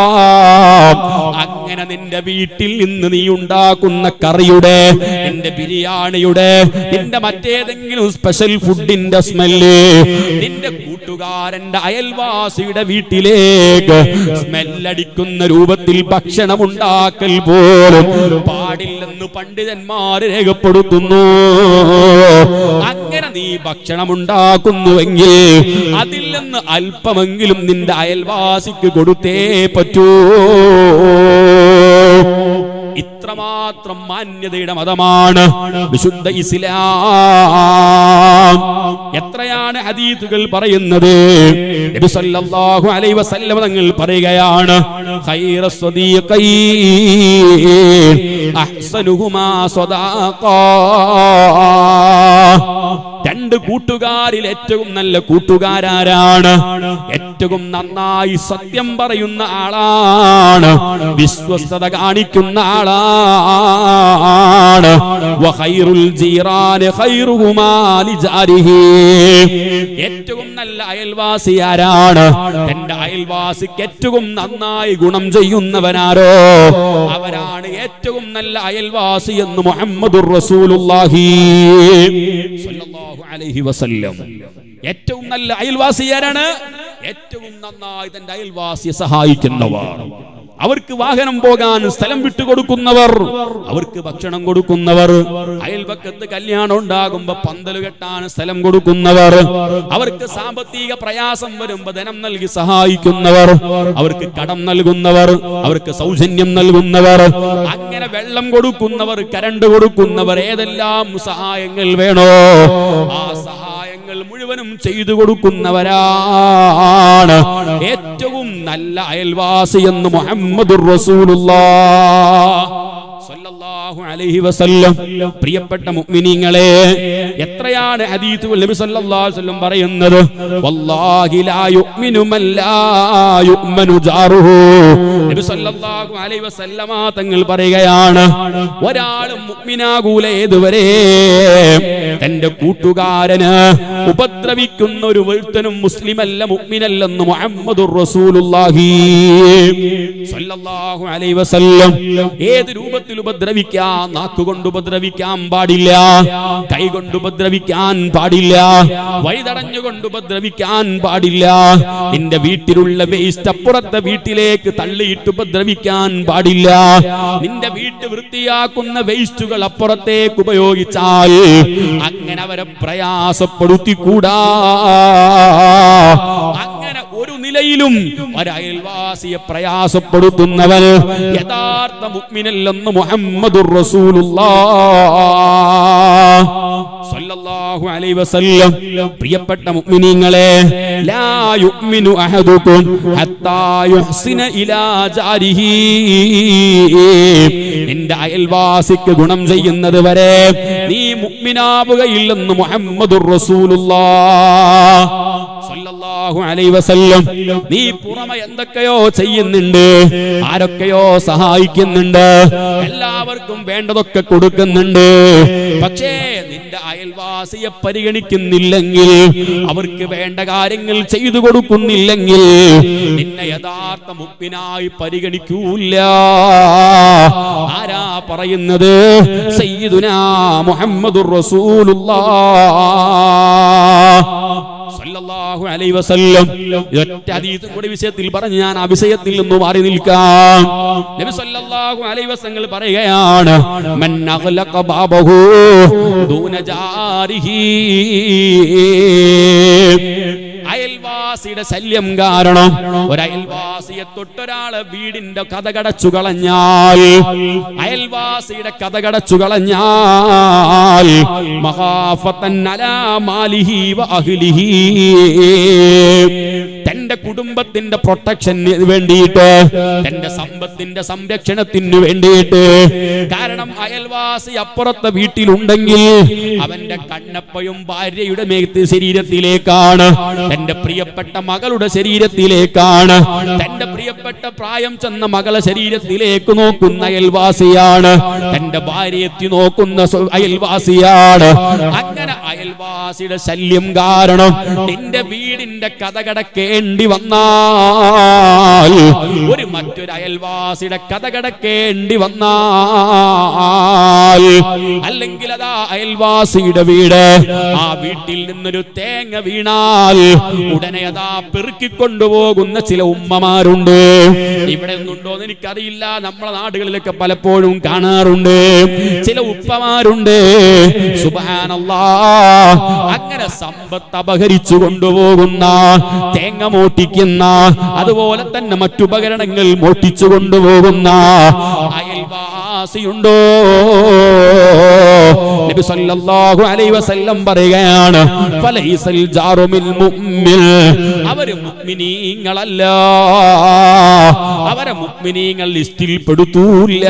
അങ്ങനെ നിന്റെ വീട്ടിൽ നിന്ന് നീ ഉണ്ടാക്കുന്ന കറിയുടെ നിന്റെ ബിരിയാണിയുടെ നിന്റെ മറ്റേതെങ്കിലും സ്പെഷ്യൽ ഫുഡിന്റെ സ്മെല്ല് നിന്റെ കൂട്ടുകാരന്റെ അയൽവാസിയുടെ വീട്ടിലേക്ക് സ്മെല്ലടിക്കുന്ന രൂപത്തിൽ ഭക്ഷണം ഉണ്ടാക്കൽ പോലും പാടില്ലെന്ന് പണ്ഡിതന്മാർ രേഖപ്പെടുത്തുന്നു അങ്ങനെ നീ ഭക്ഷണം ഉണ്ടാക്കുന്നുവെങ്കിൽ അതിൽ നിന്ന് അല്പമെങ്കിലും നിന്റെ അയൽവാസിക്ക് കൊടുത്തേ പറ്റൂ ഇത്രമാത്രം മാന്യതയുടെ മതമാണ് വിശുദ്ധ ഇസ്ലാം എത്രയാണ് ഹദീസുകൾ പറയുന്നത് നബി സല്ലല്ലാഹു അലൈഹി വസല്ലം തങ്ങൾ പറയുകയാണ് ഖൈറ സ്വദീഖൈൻ അഹ്സനുഹുമാ സ്വദാഖാ രണ്ട് കൂട്ടുകാരിൽ ഏറ്റവും നല്ല കൂട്ടുകാരാരാണ് ഏറ്റവും നന്നായി സത്യം പറയുന്ന ആളാണ് വിശ്വസ്തത കാണിക്കുന്ന ആളാണ് വഖൈറുൽ ജീറാന് ഖൈറുഹുമാ ലിജാരിഹി. ഏറ്റവും നല്ല അയൽവാസി ആരാണ് എന്റെ അയൽവാസിക്ക് ഏറ്റവും നന്നായി ഗുണം ചെയ്യുന്നവനാരോ അവരാണ് ഏറ്റവും നല്ല അയൽവാസി എന്ന് മുഹമ്മദുർ റസൂലുള്ളാഹി സ്വല്ലല്ലാഹു അലൈഹി വസല്ലം ഏറ്റവും നല്ല അയൽവാസി ആരാണ് ഏറ്റവും നന്നായി തന്റെ അയൽവാസിയെ സഹായിക്കുന്നവർ അവർക്ക് വാഹനം പോകാൻ സ്ഥലം വിട്ടുകൊടുക്കുന്നവർ അവർക്ക് ഭക്ഷണം കൊടുക്കുന്നവർ അയൽപക്കത്ത് കല്യാണം ഉണ്ടാകുമ്പോ പന്തല് കെട്ടാൻ സ്ഥലം കൊടുക്കുന്നവർ അവർക്ക് സാമ്പത്തിക പ്രയാസം വരുമ്പോ ധനം നൽകി സഹായിക്കുന്നവർ അവർക്ക് കടം നൽകുന്നവർ അവർക്ക് സൗജന്യം നൽകുന്നവർ അങ്ങനെ വെള്ളം കൊടുക്കുന്നവർ കരണ്ട് കൊടുക്കുന്നവർ ഏതെല്ലാം സഹായങ്ങൾ വേണോ ആ സഹായങ്ങൾ മുഴുവനും ചെയ്തു കൊടുക്കുന്നവരാണ് ഏറ്റവും നല്ല അയൽവാസി എന്ന് മുഹമ്മദുർ റസൂലുള്ളാഹ് സല്ലല്ലാഹു അലൈഹി വസല്ലം പ്രിയപ്പെട്ട മുഅ്മിനീങ്ങളെ എത്രയാണ് ഹദീസുകൾ നബി സല്ലല്ലാഹു അലൈഹി വസല്ലം പറയുന്നത് വല്ലാഹി ലാ യുഅ്മിനു മൻ ലാ യുഅ്മനു ജാറുഹു നബി സല്ലല്ലാഹു അലൈഹി വസല്ലമ തങ്ങൾ പറയുകയാണ് ഒരാളും മുഅ്മിനാകൂല ഏതുവരെ തന്റെ കൂട്ടുകാരന് ഉപദ്രവിക്കുന്ന ഒരു ഒരുത്തനും മുസ്ലിമല്ല മുഅ്മിനല്ലെന്ന് മുഹമ്മദുർ റസൂലുള്ളാഹി സല്ലല്ലാഹു അലൈഹി വസല്ലം ഏത് രൂപത്തിൽ ഉപദ്രവിക്കാം നാക്കുകൊണ്ട് ഉപദ്രവിക്കാൻ പാടില്ല കൈകൊണ്ട് ഉപദ്രവിക്കാൻ പാടില്ല വഴിതടഞ്ഞുകൊണ്ട് ഉപദ്രവിക്കാൻ പാടില്ല നിന്റെ വീട്ടിലുള്ള വേസ്റ്റ് അപ്പുറത്തെ വീട്ടിലേക്ക് തള്ളിയിട്ട് ഉപദ്രവിക്കാൻ പാടില്ല നിന്റെ വീട്ട് വൃത്തിയാക്കുന്ന വേസ്റ്റുകൾ അപ്പുറത്തേക്ക് ഉപയോഗിച്ചാൽ അങ്ങനെ അവരെ പ്രയാസപ്പെടുത്തിക്കൂടാ അങ്ങനെ ഒരു നിലയിലും ഒരയൽവാസിയെ പ്രയാസപ്പെടുത്തുന്നവൻ യഥാർത്ഥ മുഅ്മിനല്ലെന്ന് മുഹമ്മദുർ റസൂലുള്ളാഹ് സ്വല്ലല്ലാഹു അലൈഹി വസല്ലം പ്രിയപ്പെട്ട മുഅ്മിനീങ്ങളെ ലാ യുഅ്മിനു അഹദുകും ഹത്താ യുഹ്സിന ഇലാ ജാരിഹി നിന്റെ അയൽവാസിക്ക് ഗുണം ചെയ്യുന്നത് വരെ നീ മുഅ്മിനാവുകയില്ലെന്ന് മുഹമ്മദുർ റസൂലുള്ളാഹ് സല്ലല്ലാഹു അലൈഹി വസല്ലം നീ പുറമെ എന്തൊക്കെയോ ചെയ്യുന്നുണ്ട് ആരൊക്കെയോ സഹായിക്കുന്നുണ്ട് എല്ലാവർക്കും വേണ്ടതൊക്കെ കൊടുക്കുന്നുണ്ട് പക്ഷേ നിന്റെ അയൽവാസിയെ പരിഗണിക്കുന്നില്ലെങ്കിൽ അവർക്ക് വേണ്ട കാര്യങ്ങൾ ചെയ്തു കൊടുക്കുന്നില്ലെങ്കിൽ നിന്നെ യഥാർത്ഥ മുപ്പിനായി പരിഗണിക്കൂല ആരാ പറയുന്നത് സയ്യിദുനാ മുഹമ്മദുർ റസൂലുള്ളാഹ് സല്ലല്ലാഹു അലൈഹി വസല്ലം ഒറ്റ ഹദീസും കൂടി വിഷയത്തിൽ പറഞ്ഞ് ഞാൻ ആ വിഷയത്തിൽ നിന്ന് മാറി നിൽക്കാം നബി സല്ലല്ലാഹു അലൈഹി വസല്ലം പറയുകയാണ് മൻ അഗ്ലഖ ബാബഹു ദൂന ജാരിഹി അയൽവാസിയുടെ ശല്യം കാരണം ഒരു അയൽവാസിയെ തൊട്ടൊരാള് വീടിന്റെ കഥകടച്ചു കളഞ്ഞാൽ അയൽവാസിയുടെ കഥകടച്ചു കളഞ്ഞാൽ മഹാഫത്തൻ അലാ മാലിഹി വ അഹ്ലിഹി തന്റെ കുടുംബത്തിന്റെ പ്രൊട്ടക്ഷന് വേണ്ടിയിട്ട് തന്റെ സമ്പത്തിന്റെ സംരക്ഷണത്തിന് വേണ്ടിയിട്ട് കാരണം അയൽവാസി അപ്പുറത്തെ വീട്ടിലുണ്ടെങ്കിൽ അവന്റെ കണ്ണപ്പയും ഭാര്യയുടെ മേത്ത് ശരീരത്തിലേക്കാണ് തന്റെ പ്രിയപ്പെട്ട മകളുടെ ശരീരത്തിലേക്കാണ് തന്റെ പ്രിയപ്പെട്ട പ്രായം ചെന്ന മകളെ ശരീരത്തിലേക്ക് നോക്കുന്ന അയൽവാസിയാണ് തന്റെ ഭാര്യ എത്തി നോക്കുന്ന സ്വ- അയൽവാസിയാണ് അങ്ങനെ അയൽവാസിയുടെ ശല്യം കാരണം നിന്റെ വീടിന്റെ കഥ കടക്കേണ്ടി വന്നാൽ ഒരു മറ്റൊരു അയൽവാസിയുടെ കഥ കടക്കേണ്ടി വന്നാൽ അല്ലെങ്കിൽ അതാ അയൽവാസിയുടെ വീട് ആ വീട്ടിൽ നിന്നൊരു തേങ്ങ വീണാൽ ഉടനെ അതാ പെറുക്കിക്കൊണ്ടുപോകുന്ന ചില ഉമ്മമാരുണ്ട് ഇവിടെ ഒന്നുണ്ടോ എന്ന് എനിക്കറിയില്ല നമ്മളെ നാടുകളിലൊക്കെ പലപ്പോഴും കാണാറുണ്ട് ചില ഉപ്പമാരുണ്ട് സുബാനല്ലാ അങ്ങനെ സമ്പത്ത് അപഹരിച്ചു കൊണ്ടുപോകുന്ന തേങ്ങ മോട്ടിക്കുന്ന അതുപോലെ തന്നെ മറ്റുപകരണങ്ങൾ മോട്ടിച്ചു കൊണ്ടുപോകുന്ന അയൽവാസിയുണ്ടോ നബി സല്ലല്ലാഹു അലൈഹി വസല്ലം പറയുകയാണ് ഫലൈസൽ ജാറു മിൻ മുഅ്മിൻ അവര് മുഅ്മിനീങ്ങളല്ല അവരെ മുഅ്മിനീങ്ങൾ ലിസ്റ്റിൽ പെടുത്തൂല്ല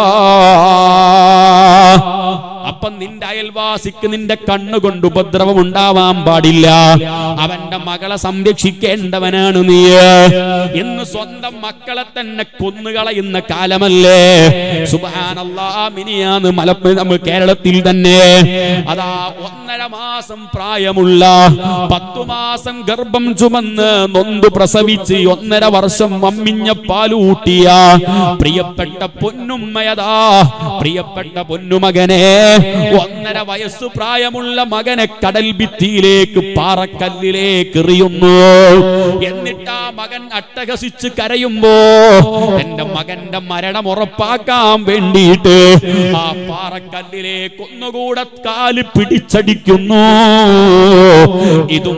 അപ്പം നിന്റെ അയൽവാസിക്ക് നിന്റെ കണ്ണുകൊണ്ട് ഉപദ്രവം ഉണ്ടാവാൻ പാടില്ല അവന്റെ മകളെ സംരക്ഷിക്കേണ്ടവനാണ് നീ ഇന്ന് സ്വന്തം മക്കളെ തന്നെ കൊന്നുകളയുന്ന കാലമല്ലേ സുബാനല്ലാ മിനിയാന്ന് മലപ്പുറം നമ്മൾ കേരളത്തിൽ തന്നെ അതാ ഒന്നര മാസം പ്രായമുള്ള പത്തു മാസം ഗർഭം ചുമന്ന് നൊന്ത് പ്രസവിച്ച് ഒന്നര വർഷം മമ്മിഞ്ഞ പാലൂട്ടിയ പ്രിയപ്പെട്ട പൊന്നുമ്മയതാ പ്രിയപ്പെട്ട പൊന്നുമകനെ ഒന്നര വയസ്സു പ്രായമുള്ള മകനെ കടൽ ഭിത്തിയിലേക്ക് പാറക്കല്ലിലേക്ക് എറിയുന്നു എന്നിട്ട് ആ മകൻ അട്ടഹസിച്ച് കരയുമ്പോ എന്റെ മകന്റെ മരണം ഉറപ്പാക്കാൻ വേണ്ടിയിട്ട് ആ പാറക്കല്ലിലേക്ക് ഒന്നുകൂടെ കാല് പിടിച്ചടിക്കുന്നു ഇതും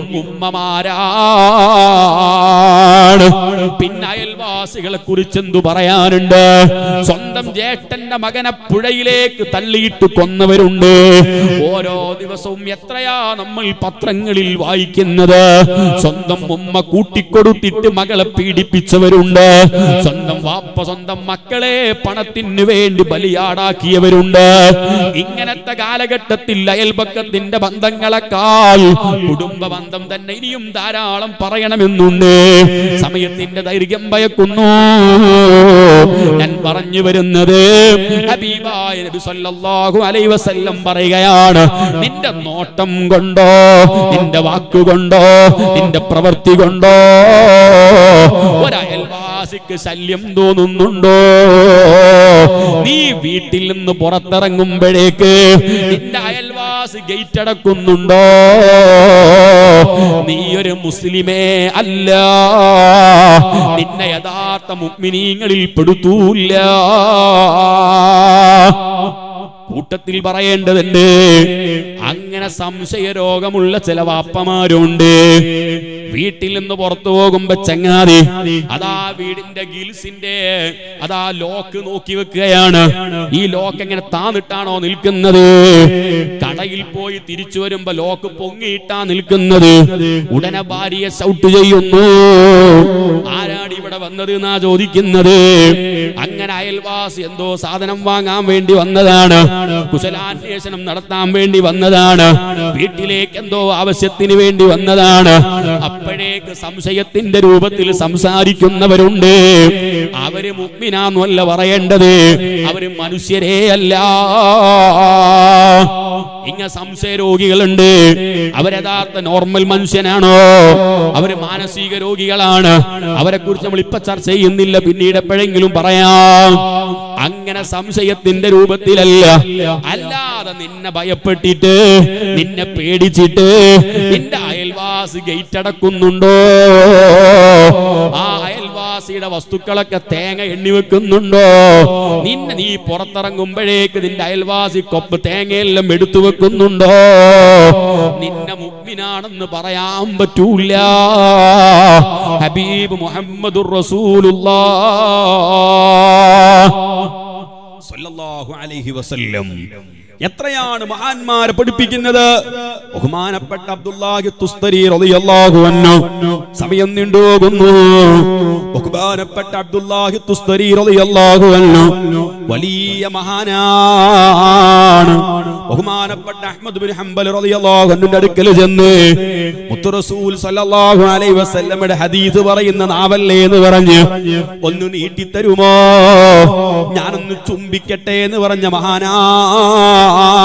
ഉമ്മമാരാണ് പിന്നെ അയൽവാസികളെ കുറിച്ച് എന്തു പറയാനുണ്ട് സ്വന്തം ജ്യേഷ്ഠന്റെ മകനെ പുഴയിലേക്ക് തള്ളിയിട്ട് കൊന്നവരുണ്ട് ഓരോ ദിവസവും എത്രയാ നമ്മൾ പത്രങ്ങളിൽ വായിക്കുന്നത് സ്വന്തം ഉമ്മ കൂട്ടിക്കൊടുത്തിട്ട് മകളെ പീഡിപ്പിച്ചവരുണ്ട് സ്വന്തം വാപ്പ സ്വന്തം മക്കളെ പണത്തിന് വേണ്ടി ബലിയാടാക്കിയവരുണ്ട് ഇങ്ങനത്തെ കാലഘട്ടത്തിൽ അയൽപക്കത്തിന്റെ ബന്ധങ്ങളെക്കാൾ കുടുംബ ബന്ധം തന്നെ ഇനിയും ധാരാളം പറയണമെന്നുണ്ട് സമയത്തിന്റെ ദൈർഘ്യം ഭയക്കുന്നു ഞാൻ പറഞ്ഞു വരുന്നത് ഹബീബായ നബി സല്ലല്ലാഹു അലൈഹി വസല്ലം പറയുകയാണ് നിന്റെ നോട്ടം കൊണ്ടോ നിന്റെ വാക്കുകൊണ്ടോ നിന്റെ പ്രവൃത്തി കൊണ്ടോ ഒരയൽവാസിക്ക് ശല്യം തോന്നുന്നുണ്ടോ നീ വീട്ടിൽ നിന്ന് പുറത്തിറങ്ങുമ്പോഴേക്ക് നിന്റെ അയൽവാസി ഗേറ്റ് അടക്കുന്നുണ്ടോ നീ ഒരു മുസ്ലിമേ അല്ല നിന്നെ യഥാർത്ഥ മുഗ്മിനീങ്ങളിൽ പെടുത്തൂല്ല കൂട്ടത്തിൽ പറയേണ്ടതുണ്ട് അങ്ങനെ സംശയ രോഗമുള്ള ചില വാപ്പമാരുണ്ട് വീട്ടിൽ നിന്ന് പുറത്തു പോകുമ്പോ ചങ്ങാതി അതാ വീടിന്റെ ഗിൽസിന്റെ അതാ ലോക്ക് നോക്കി വെക്കുകയാണ് ഈ ലോക്ക് എങ്ങനെ താന്നിട്ടാണോ നിൽക്കുന്നത് കടയിൽ പോയി തിരിച്ചു വരുമ്പോ ലോക്ക് പൊങ്ങിയിട്ടാ നിൽക്കുന്നത് ഉടനെ ഭാര്യയെ ഷൗട്ട് ചെയ്യുന്നു ആരാണ് ഇവിടെ വന്നത് എന്നാ ചോദിക്കുന്നത് അങ്ങനെ അയൽവാസി എന്തോ സാധനം വാങ്ങാൻ വേണ്ടി വന്നതാണ് കുശലാന്വേഷണം നടത്താൻ വേണ്ടി വന്നതാണ് വീട്ടിലേക്ക് എന്തോ ആവശ്യത്തിന് വേണ്ടി വന്നതാണ് അപ്പോഴേക്ക് സംശയത്തിന്റെ രൂപത്തിൽ സംസാരിക്കുന്നവരുണ്ട് അവര് മുഗ്മിനാന്നല്ല പറയേണ്ടത് അവര് മനുഷ്യരേ അല്ല ഇങ്ങ സംശയ രോഗികളുണ്ട് അവരഥാർത്ഥ നോർമൽ മനുഷ്യനാണോ അവര് മാനസിക രോഗികളാണ് അവരെ കുറിച്ച് നമ്മൾ ഇപ്പൊ ചർച്ച ചെയ്യുന്നില്ല പിന്നീട് എപ്പോഴെങ്കിലും പറയാം അങ്ങനെ സംശയത്തിന്റെ രൂപത്തിലല്ല അല്ലാതെ നിന്നെ ഭയപ്പെട്ടിട്ട് നിന്നെ പേടിച്ചിട്ട് നിന്റെ അയൽ അയൽവാസി ഗേറ്റ് അടക്കുന്നുണ്ടോ ആ അയൽവാസിയുടെ വസ്തുക്കളൊക്കെ തേങ്ങ എണ്ണി വെക്കുന്നുണ്ടോ നിന്നെ നീ പുറത്തിറങ്ങുമ്പോഴേക്ക് നിന്റെ അയൽവാസി കൊപ്പ് തേങ്ങയെല്ലാം എടുത്തു വെക്കുന്നുണ്ടോ നിന്നെ മുഗ്മിനാണെന്ന് പറയാൻ പറ്റൂല ഹബീബ് മുഹമ്മദുർ റസൂലുള്ളാഹ് സല്ലല്ലാഹു അലൈഹി വസല്ലം എത്രയാണ് മഹാന്മാരെ പഠിപ്പിക്കുന്നത് ബഹുമാനപ്പെട്ട അബ്ദുല്ലാഹി തുസ്തരി റളിയല്ലാഹു അൻഹു സമയം നീണ്ടുപോകുന്നു ബഹുമാനപ്പെട്ട അബ്ദുല്ലാഹി തുസ്തരി റളിയല്ലാഹു അൻഹു വലിയ മഹാനാണ് ബഹുമാനപ്പെട്ട അഹ്മദ് ബിൻ ഹംബൽ റളിയല്ലാഹു അൻഹുവിന്റെ അടുക്കൽ ചെന്ന് മുത്തു റസൂൽ സല്ലല്ലാഹു അലൈഹി വസല്ലമയുടെ ഹദീസ് പറയുന്ന നാവല്ലേ എന്ന് പറഞ്ഞ് ഒന്ന് നീട്ടിത്തരുമോ ഞാനൊന്ന് ചുംബിക്കട്ടെ എന്ന് പറഞ്ഞ മഹാനാണ്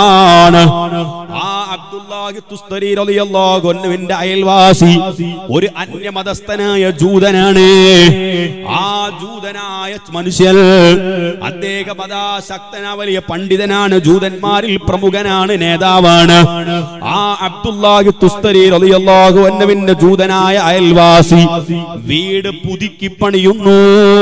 ആ അബ്ദുല്ലാഹി തുസ്തരി റളിയല്ലാഹു അൻഹുവിന്റെ അയൽവാസി ഒരു അന്യമതസ്ഥനായ ജൂതനാണ് ആ ജൂതനായ മനുഷ്യൻ അദ്ദേഹം അതാ ശക്തനായ വലിയ പണ്ഡിതനാണ് ജൂതന്മാരിൽ പ്രമുഖനാണ് നേതാവാണ് ആ അബ്ദുല്ലാഹി തുസ്തരി റളിയല്ലാഹു അൻഹുവിന്റെ ജൂതനായ അയൽവാസി വീട് പുതുക്കി പണിയുന്നു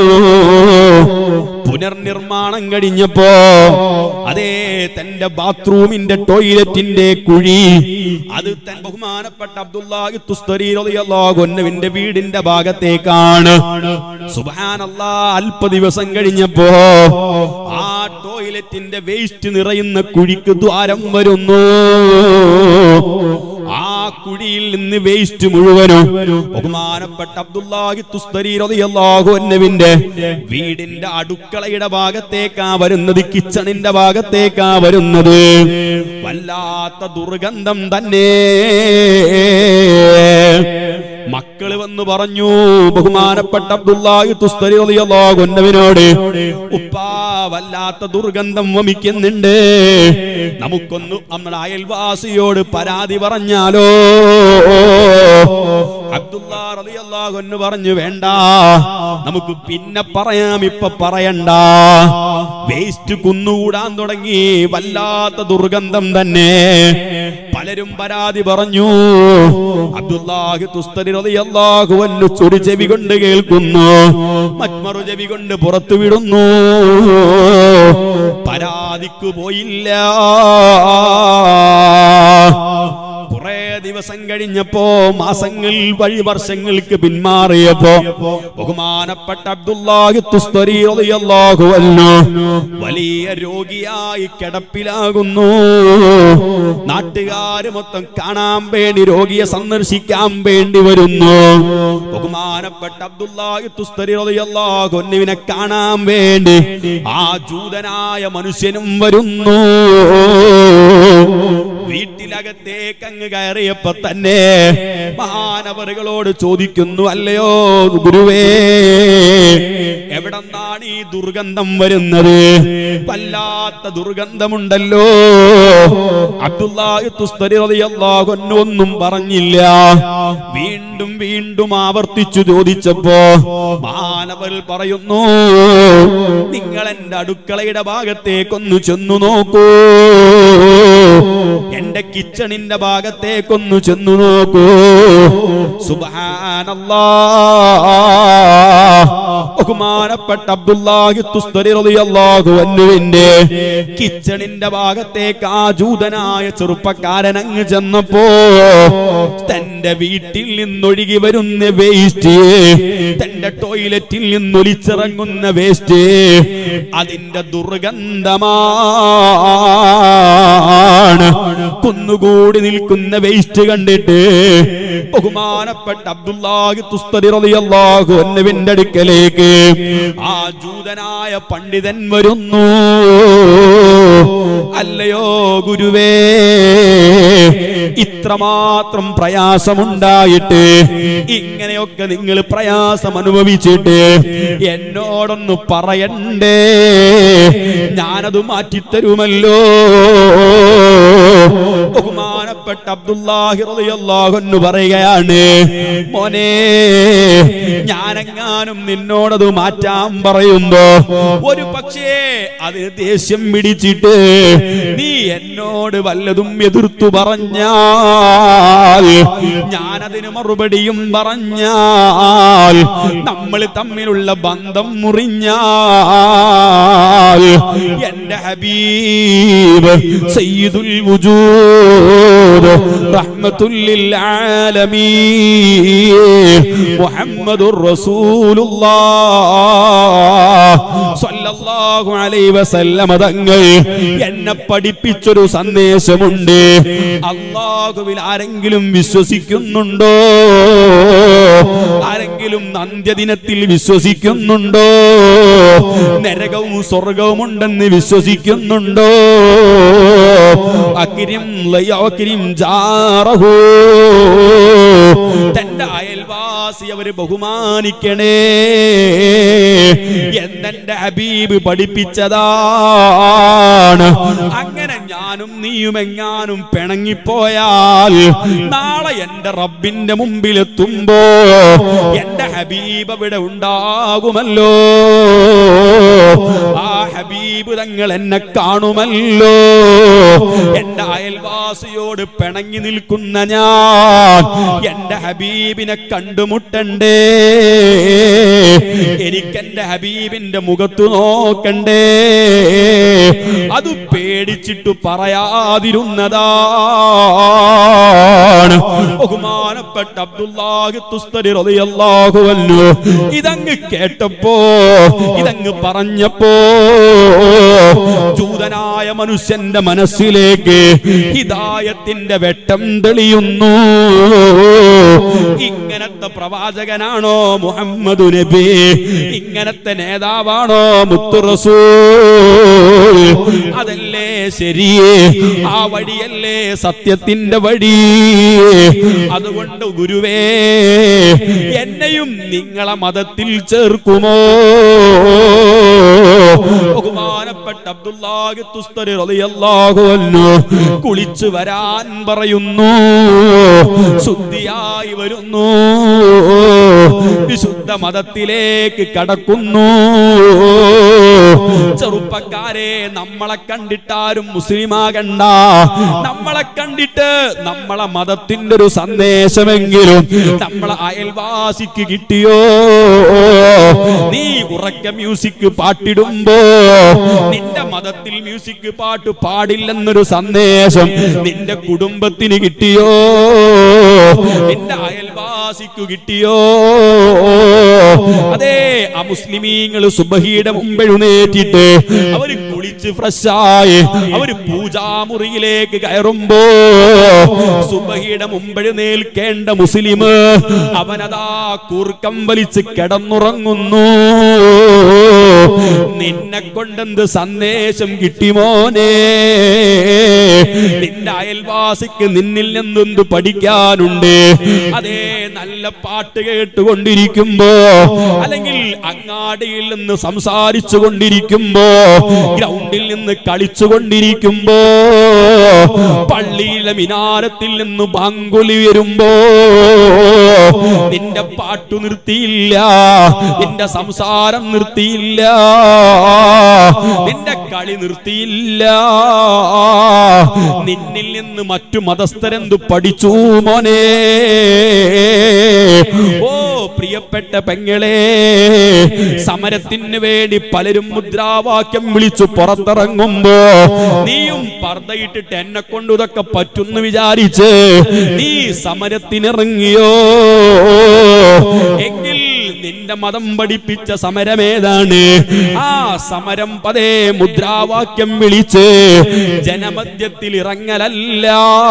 പുനർനിർമ്മാണം കഴിഞ്ഞപ്പോ അതേ തന്റെ ബാത്റൂമിന്റെ ടോയ്ലറ്റിന്റെ കുഴി അത് തൻ ബഹുമാനപ്പെട്ട അബ്ദുല്ലാഹി തുസ്തരി റളിയല്ലാഹു അൻഹുവിന്റെ വീടിന്റെ ഭാഗത്തേക്കാണ് സുബ്ഹാനല്ലാ അല്പ ദിവസം കഴിഞ്ഞപ്പോ ആ ടോയ്ലറ്റിന്റെ വേസ്റ്റ് നിറയുന്ന കുഴിക്ക് ദ്വാരം വരുന്നു ആ കുഴിയിൽ നിന്ന് വേസ്റ്റ് മുഴുവനും ബഹുമാനപ്പെട്ട അബ്ദുല്ലാഹി തുസ്തരി റളിയല്ലാഹു അൻഹുവിന്റെ വീടിന്റെ അടുക്കളയുടെ ഭാഗത്തേക്കാ വരുന്നത് കിച്ചണിന്റെ ഭാഗത്തേക്കാ വരുന്നത് വല്ലാത്ത ദുർഗന്ധം തന്നെ മക്കള് വന്ന് പറഞ്ഞു ബഹുമാനപ്പെട്ട അബ്ദുല്ലാഹി തുസ്തരി റളിയല്ലാഹു അൻഹുവിനോട് ഉപ്പാ വല്ലാത്ത ദുർഗന്ധം വമിക്കുന്നുണ്ട് നമുക്കൊന്ന് നമ്മുടെ അയൽവാസിയോട് പരാതി പറഞ്ഞാലോ അബ്ദുല്ലാ റളിയല്ലാഹു അൻഹു പറഞ്ഞു വേണ്ട നമുക്ക് പിന്നെ പറയാം ഇപ്പൊ പറയണ്ട വേസ്റ്റ് കുന്നുകൂടാൻ തുടങ്ങി വല്ലാത്ത ദുർഗന്ധം തന്നെ പലരും പരാതി പറഞ്ഞു അബ്ദുല്ലാഹി തുസ്തരി റളിയല്ലാഹു അൻഹു ഒരു ചെവി കൊണ്ട് കേൾക്കുന്നു മറ്റൊരു ചെവി കൊണ്ട് പുറത്തു വിടുന്നു പരാതിക്ക് പോയില്ല കുറെ ദിവസം കഴിഞ്ഞപ്പോ മാസങ്ങൾ വഴി വർഷങ്ങൾക്ക് പിന്മാറിയപ്പോ ബഹുമാനപ്പെട്ട അബ്ദുല്ലാഹി തുസ്തരി റളിയല്ലാഹു അൻഹു വലിയ രോഗിയായി കിടപ്പിലാകുന്നു നാട്ടുകാര് മൊത്തം കാണാൻ വേണ്ടി രോഗിയെ സന്ദർശിക്കാൻ വേണ്ടി വരുന്നു ബഹുമാനപ്പെട്ട അബ്ദുല്ലാഹി തുസ്തരി റളിയല്ലാഹു അൻഹുവിനെ കാണാൻ വേണ്ടി ആ ജൂതനായ മനുഷ്യനും വരുന്നു വീട്ടിലകത്തേക്ക് അങ്ങ് കയറിയപ്പോ തന്നെ മഹാനവറുകളോട് ചോദിക്കുന്നു അല്ലയോ ഗുരുവേ എവിടെന്നാണ് ഈ ദുർഗന്ധം വരുന്നത് വല്ലാത്ത ദുർഗന്ധമുണ്ടല്ലോ അബ്ദുല്ലാഹി തുസ്തരി റളിയല്ലാഹു അൻഹു ഒന്നും പറഞ്ഞില്ല വീണ്ടും വീണ്ടും ആവർത്തിച്ചു ചോദിച്ചപ്പോ മാനവർ പറയുന്നു നിങ്ങൾ എന്റെ അടുക്കളയുടെ ഭാഗത്തേക്കൊന്ന് ചെന്നു നോക്കൂ എന്റെ കിച്ചണിന്റെ ഭാഗത്തേക്കൊന്നു ചെന്നു നോക്കൂ സുബ്ഹാനല്ലാ ബഹുമാനപ്പെട്ട അബ്ദുല്ലാഹി തുസ്തരി റളിയല്ലാഹു അൻഹുവിന്റെ കിച്ചണിന്റെ ഭാഗത്തേക്ക് ആ ജൂതനായ ചെറുപ്പക്കാരൻ അങ്ങ് ചെന്നപ്പോ തന്റെ വീട്ടിൽ നിന്നൊഴുകി വരുന്ന വേസ്റ്റ് തന്റെ ടോയ്ലറ്റിൽ നിന്നൊലിച്ചിറങ്ങുന്ന വേസ്റ്റ് അതിന്റെ ദുർഗന്ധമാണ് കുന്നുകൂടി നിൽക്കുന്ന വേസ്റ്റ് കണ്ടിട്ട് ബഹുമാനപ്പെട്ട അബ്ദുല്ലാഹി തുസ്തരി റളിയല്ലാഹു അൻഹുവിന്റെ അടുക്കലേക്ക് ആ ജൂതനായ പണ്ഡിതൻ വരുന്നു അല്ലയോ ഗുരുവേ ഇത്രമാത്രം പ്രയാസമുണ്ടായിട്ട് ഇങ്ങനെയൊക്കെ നിങ്ങൾ പ്രയാസം അനുഭവിച്ചിട്ട് എന്നോടൊന്ന് പറയണ്ടേ ഞാനത് മാറ്റിത്തരുമല്ലോ ബഹുമാന ബഹുമാനപ്പെട്ട അബ്ദുല്ലാഹി റളിയല്ലാഹു അൻഹു പറയുകയാണ് മോനെ ഞാനെങ്ങാനും നിന്നോടത് മാറ്റാൻ പറയുമ്പോ ഒരു പക്ഷേ അതിന് ദേഷ്യം പിടിച്ചിട്ട് നീ എന്നോട് വല്ലതും എതിർത്തു പറഞ്ഞാൽ ഞാനതിന് മറുപടിയും പറഞ്ഞാൽ നമ്മൾ തമ്മിലുള്ള ബന്ധം മുറിഞ്ഞാൽ എന്റെ ഹബീബ് സയ്യിദുൽ വജൂദ് റഹ്മത്തുൽ ലിൽ ആലമീൻ മുഹമ്മദുർ റസൂലുള്ളാഹ് സ്വല്ലല്ലാഹു അലൈഹി വസല്ലമ തങ്ങൾ എന്നെ പഠിപ്പിച്ചൊരു സന്ദേശമുണ്ട് അള്ളാഹുവിൽ ആരെങ്കിലും വിശ്വസിക്കുന്നുണ്ടോ ആരെങ്കിലും അന്ത്യദിനത്തിൽ വിശ്വസിക്കുന്നുണ്ടോ നരകവും സ്വർഗവും ഉണ്ടെന്ന് വിശ്വസിക്കുന്നുണ്ടോ അക്കിരിം ലയോക്കിരിം ജാറഹു തന്റെ അയൽവാസി അവര് ബഹുമാനിക്കണേ എന്നെ ഹബീബ് പഠിപ്പിച്ചതാണ് അങ്ങനെ ഞാനും നീയും എങ്ങാനും പിണങ്ങിപ്പോയാൽ നാളെ എന്റെ റബ്ബിന്റെ മുമ്പിൽ എത്തുമ്പോ എന്റെ ഹബീബ് അവിടെ ഉണ്ടാകുമല്ലോ ആ ഹബീബ് തങ്ങൾ എന്നെ കാണുമല്ലോ എന്റെ അയൽവാസിയോട് പിണങ്ങി നിൽക്കുന്ന ഞാൻ എന്റെ ഹബീബിനെ കണ്ടുമുട്ടണ്ടേ എനിക്കെന്റെ ഹബീബിന്റെ മുഖത്ത് നോക്കണ്ടേ അത് പേടിച്ചിട്ട് പറയാതിരുന്നതാണ് ബഹുമാനപ്പെട്ട അബ്ദുല്ലാഹി തുസ്തരി റളിയല്ലാഹു അൻഹു ഇതങ്ങ് കേട്ടപ്പോ ഇതങ്ങ് പറഞ്ഞപ്പോ ജൂതനായ മനുഷ്യന്റെ മനസ്സിലേക്ക് ഹിദായത്തിന്റെ വെട്ടം തെളിയുന്നു ഇങ്ങനത്തെ പ്രവാചകനാണോ മുഹമ്മദ് നബി ഇങ്ങനത്തെ നേതാവാണോ മുത്തു റസൂൽ അതല്ലേ ശരിയേ ആ വഴിയല്ലേ സത്യത്തിന്റെ വഴി അതുകൊണ്ട് ഗുരുവേ എന്നെയും നിങ്ങളെ മതത്തിൽ ചേർക്കുമോ ബഹുമാനപ്പെട്ട അബ്ദുല്ലാഹി തുസ്തരി റളിയല്ലാഹു അൻഹു കുളിച്ചു വരാൻ പറയുന്നു ശുദ്ധിയായി വരുന്നു വിശുദ്ധ മതത്തിലേക്ക് കടക്കുന്നു ചെറുപ്പക്കാരെ നമ്മളെ കണ്ടിട്ടാരും മുസ്ലിമാകണ്ട നമ്മളെ കണ്ടിട്ട് നമ്മളെ മതത്തിന്റെ ഒരു സന്ദേശമെങ്കിലും നമ്മളെ അയൽവാസിക്ക് കിട്ടിയോ നീ ഉറക്ക മ്യൂസിക് പാട്ടിടുമ്പോ നിന്റെ മതത്തിൽ മ്യൂസിക് പാട്ട് പാടില്ലെന്നൊരു സന്ദേശം നിന്റെ കുടുംബത്തിന് കിട്ടിയോ നിന്റെ അയൽവാസിക്ക് കിട്ടിയോ അതെ ആ മുസ്ലിമീങ്ങൾ സുബഹിയുടെ മുമ്പ് എഴുന്നേറ്റിട്ട് അവര് കുളിച്ച് ഫ്രഷായി അവര് പൂജാമുറിയിലേക്ക് കയറുമ്പോ സുബഹിയുടെ മുമ്പ് എഴുന്നേൽക്കേണ്ട മുസ്ലിം അവനതാ കൂർക്കം വലിച്ച് കിടന്നുറങ്ങുന്നു നിന്നെ കൊണ്ടെന്ത് സന്ദേശം കിട്ടി മോനെ നിന്റെ അയൽവാസിക്ക് നിന്നിൽ നിന്നെന്ത് പഠിക്കാനുണ്ട് അതേ നല്ല പാട്ട് കേട്ടുകൊണ്ടിരിക്കുമ്പോ അല്ലെങ്കിൽ അങ്ങാടിയിൽ നിന്ന് സംസാരിച്ചു കൊണ്ടിരിക്കുമ്പോ ഗ്രൗണ്ടിൽ നിന്ന് കളിച്ചുകൊണ്ടിരിക്കുമ്പോ പള്ളിയിലെ മിനാരത്തിൽ നിന്ന് ബാങ്കുലി വരുമ്പോ നിന്റെ പാട്ടു നിർത്തിയില്ല നിന്റെ സംസാരം നിർത്തിയില്ല നിന്റെ കളി നിർത്തിയില്ല നിന്നിൽ നിന്ന് മറ്റു മതസ്ഥരെന്തു പഠിച്ചു മോനെ ഓ പ്രിയപ്പെട്ട പെങ്ങളെ സമരത്തിന് വേണ്ടി പലരും മുദ്രാവാക്യം വിളിച്ചു പുറത്തിറങ്ങുമ്പോ നീയും പർദ്ദയിട്ടിട്ട് എന്നെ കൊണ്ട് ഇതൊക്കെ പറ്റുന്നു വിചാരിച്ച് നീ സമരത്തിനിറങ്ങിയോ എങ്കിൽ നിന്റെ മതം പഠിപ്പിച്ച സമരമേതാണ് ആ സമരം പതേ മുദ്രാവാക്യം വിളിച്ച് ജനമധ്യത്തിൽ ഇറങ്ങലല്ല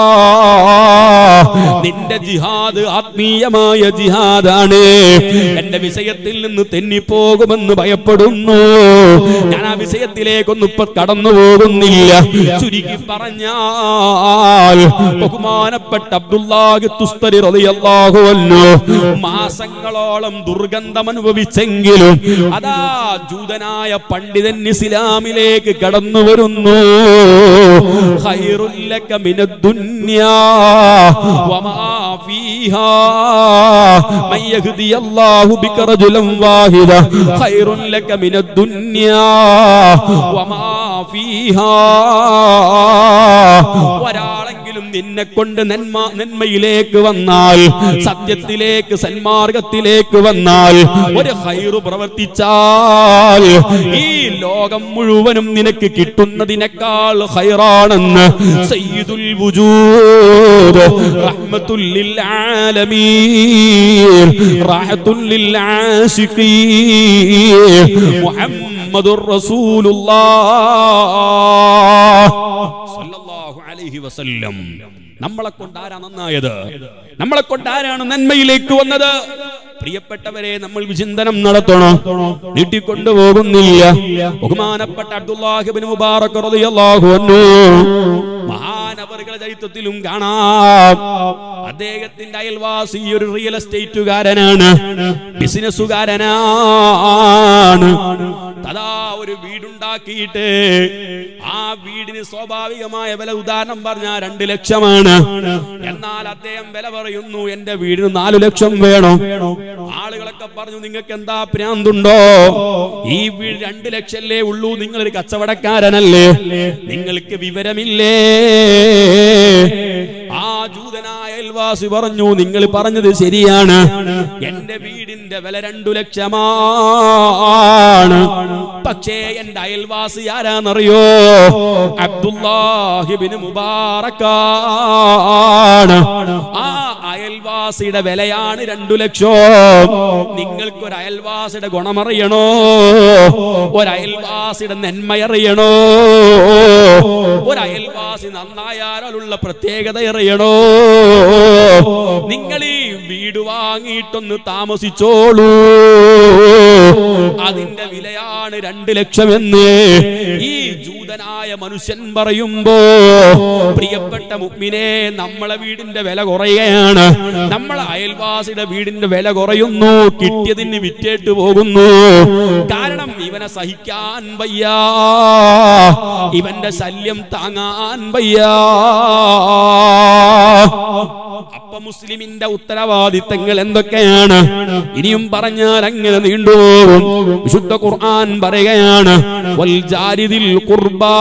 നിന്റെ ജിഹാദ് ആത്മീയമായ ജിഹാദാണ് എന്റെ വിഷയത്തിൽ നിന്ന് തെന്നിപ്പോകുമെന്ന് ഭയപ്പെടുന്നു ഞാൻ ആ വിഷയത്തിലേക്കൊന്നും ഇപ്പൊ കടന്നു പോകുന്നില്ല ചുരുക്കി പറഞ്ഞാൽ ബഹുമാനപ്പെട്ട അബ്ദുല്ലാഹി തുസ്തരി റളിയല്ലാഹു അൻഹു മാസങ്ങളോളം ദുർഗന്ധം അനുഭവിച്ചെങ്കിലും അതാ ജൂതനായ പണ്ഡിതൻ ഇസ്ലാമിലേക്ക് കടന്നു വരുന്നു ഖൈറുൽ ലക മിനദ്ദുന്യ الدنيا وما فيها من يهدي الله بك رجلا واحدا خير لك من الدنيا وما فيها ഒരാളെങ്കിലും നിന്നെ കൊണ്ട് നന്മ നന്മയിലേക്ക് വന്നാൽ സത്യത്തിലേക്ക് സന്മാർഗത്തിലേക്ക് വന്നാൽ ഒരു ഹൈറ് പ്രവർത്തിച്ചാൽ ഈ ലോകം മുഴുവനും നിനക്ക് കിട്ടുന്നതിനേക്കാൾ ഹൈറാണെന്ന് സയ്യിദുൽ വജൂദ് റഹ്മത്തുൽ ലിൽ ആലമീൻ റാഹത്തുൽ ലിൽ ആശിഖീൻ മുഹമ്മദുർ റസൂലുള്ളാഹ് സല്ലല്ലാഹു അലൈഹി വസല്ലം നമ്മളെ കൊണ്ട് ആരാ നന്നായത് നമ്മളെ കൊണ്ട് ആരാണ് നന്മയിലേക്ക് വന്നത് പ്രിയപ്പെട്ടവരെ നമ്മൾ വിചിന്തനം നടത്തണം നീട്ടിക്കൊണ്ടുപോകുന്നില്ല ബഹുമാനപ്പെട്ട അബ്ദുല്ലാഹിബിൻ മുബാറക് റളിയല്ലാഹു അൻഹു മഹാനവറുകളുടെ ചരിത്രത്തിലും കാണാം അദ്ദേഹത്തിന്റെ അയൽവാസി ഒരു റിയൽ എസ്റ്റേറ്റുകാരനാണ് ബിസിനസ്സുകാരനാണ് തഥാ ഒരു വീടുണ്ടാക്കിയിട്ട് ആ വീടിന് സ്വാഭാവികമായ വില ഉദാഹരണം പറഞ്ഞാൽ രണ്ട് ലക്ഷമാണ് എന്നാൽ അദ്ദേഹം വില പറയുന്നു എന്റെ വീടിന് നാലു ലക്ഷം വേണം ആളുകളൊക്കെ പറഞ്ഞു നിങ്ങൾക്ക് എന്താ ഭ്രാന്തുണ്ടോ ഈ വീട് രണ്ട് ലക്ഷല്ലേ ഉള്ളൂ നിങ്ങൾ ഒരു കച്ചവടക്കാരനല്ലേ നിങ്ങൾക്ക് വിവരമില്ലേ ആ ജൂതനായ അയൽവാസി പറഞ്ഞു നിങ്ങൾ പറഞ്ഞത് ശരിയാണ് എന്റെ വീടിന്റെ വില രണ്ടു ലക്ഷമാണ് പക്ഷേ എന്റെ അയൽവാസി ആരാന്നറിയോ അബ്ദുല്ലാഹിബിന് മുബാറക്കാണ് ആ അയൽവാസിയുടെ വിലയാണ് രണ്ടു ലക്ഷം നിങ്ങൾക്ക് ഒരു അയൽവാസിയുടെ ഗുണമറിയണോ ഒരു അയൽവാസിയുടെ നന്മയറിയണോ ഒരു അയൽവാസി നന്നായാലുള്ള പ്രത്യേകത അറിയണോ നിങ്ങൾ ഈ വീട് വാങ്ങിയിട്ടൊന്ന് താമസിച്ചോളൂ അതിന്റെ വിലയാണ് രണ്ട് ലക്ഷമെന്ന് ഈ ജൂതനായ മനുഷ്യൻ പറയുമ്പോ പ്രിയപ്പെട്ട മുഗ്മിനെ നമ്മളെ വീടിന്റെ വില കുറയുകയാണ് നമ്മളെ അയൽവാസിയുടെ വീടിന്റെ വില കുറയുന്നു കിട്ടിയതിന് വിറ്റേട്ട് പോകുന്നു കാരണം ഇവനെ സഹിക്കാൻ വയ്യ ഇവന്റെ ശല്യം താങ്ങാൻ വയ്യ അപ്പ മുസ്ലിമിന്റെ ഉത്തരവാദിത്തങ്ങൾ എന്തൊക്കെയാണ് ഇനിയും പറഞ്ഞാൽ അങ്ങനെ നീണ്ടുപോകും വിശുദ്ധ ഖുർആൻ പറയുകയാണ് വൽ ജാരിദിൽ ഖുർബാ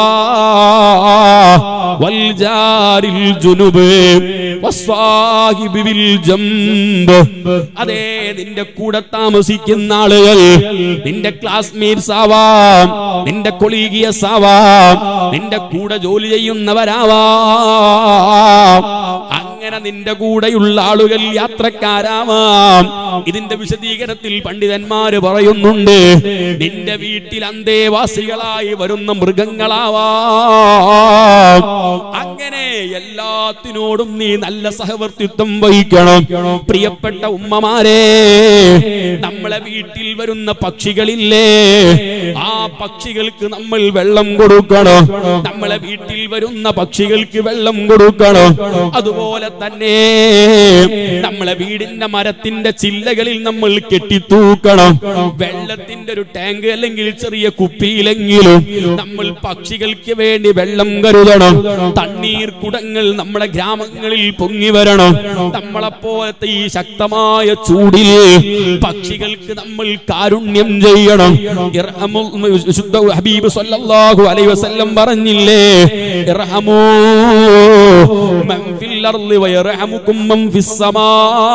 വൽ ജാരിൽ ജുനുബ് വസ്വാഹിബി ബിൽ ജംബ് അതേ നിന്റെ കൂടെ താമസിക്കുന്ന ആളുകൾ നിന്റെ ക്ലാസ്മേറ്റ്സ് ആവാം നിന്റെ കൊളീഗിയസ് ആവാം നിന്റെ കൂടെ ജോലി ചെയ്യുന്നവരാവാം അങ്ങനെ നിന്റെ കൂടെയുള്ള ആളുകൾ യാത്രക്കാരാവാം ഇതിന്റെ വിശദീകരണത്തിൽ പണ്ഡിതന്മാര് പറയുന്നുണ്ട് നിന്റെ വീട്ടിൽ അന്തേവാസികളായി വരുന്ന മൃഗങ്ങളാവാം അങ്ങനെ എല്ലാത്തിനോടും നീ നല്ല സഹവർത്തിത്വം വഹിക്കണം പ്രിയപ്പെട്ട ഉമ്മമാരെ നമ്മളെ വീട്ടിൽ വരുന്ന പക്ഷികളില്ലേ ആ പക്ഷികൾക്ക് നമ്മൾ വെള്ളം കൊടുക്കണം നമ്മളെ വീട്ടിൽ വരുന്ന പക്ഷികൾക്ക് വെള്ളം കൊടുക്കണം അതുപോലെ തന്നെ നമ്മളെ വീടിന്റെ മരത്തിന്റെ ചില്ലകളിൽ നമ്മൾ കെട്ടിത്തൂക്കണം വെള്ളത്തിന്റെ ഒരു ടാങ്ക് അല്ലെങ്കിൽ ചെറിയ കുപ്പിയിലെങ്കിലും നമ്മൾ പക്ഷികൾക്ക് വേണ്ടി വെള്ളം കരുതണം തണ്ണീർ കുടങ്ങൾ നമ്മുടെ ഗ്രാമങ്ങളിൽ പൊങ്ങി വരണം നമ്മളെ പോലത്തെ ഈ ശക്തമായ ചൂടിൽ പക്ഷികൾക്ക് നമ്മൾ കാരുണ്യം ചെയ്യണം ഇർഹമുൽ- വിശുദ്ധ ഹബീബ് സല്ലല്ലാഹു അലൈഹി വസല്ലം പറഞ്ഞില്ലേ ഇർഹമൂ മൻ ഫിൽ അർളി വയർഹമുക്കും മൻ ഫിസ് സമാ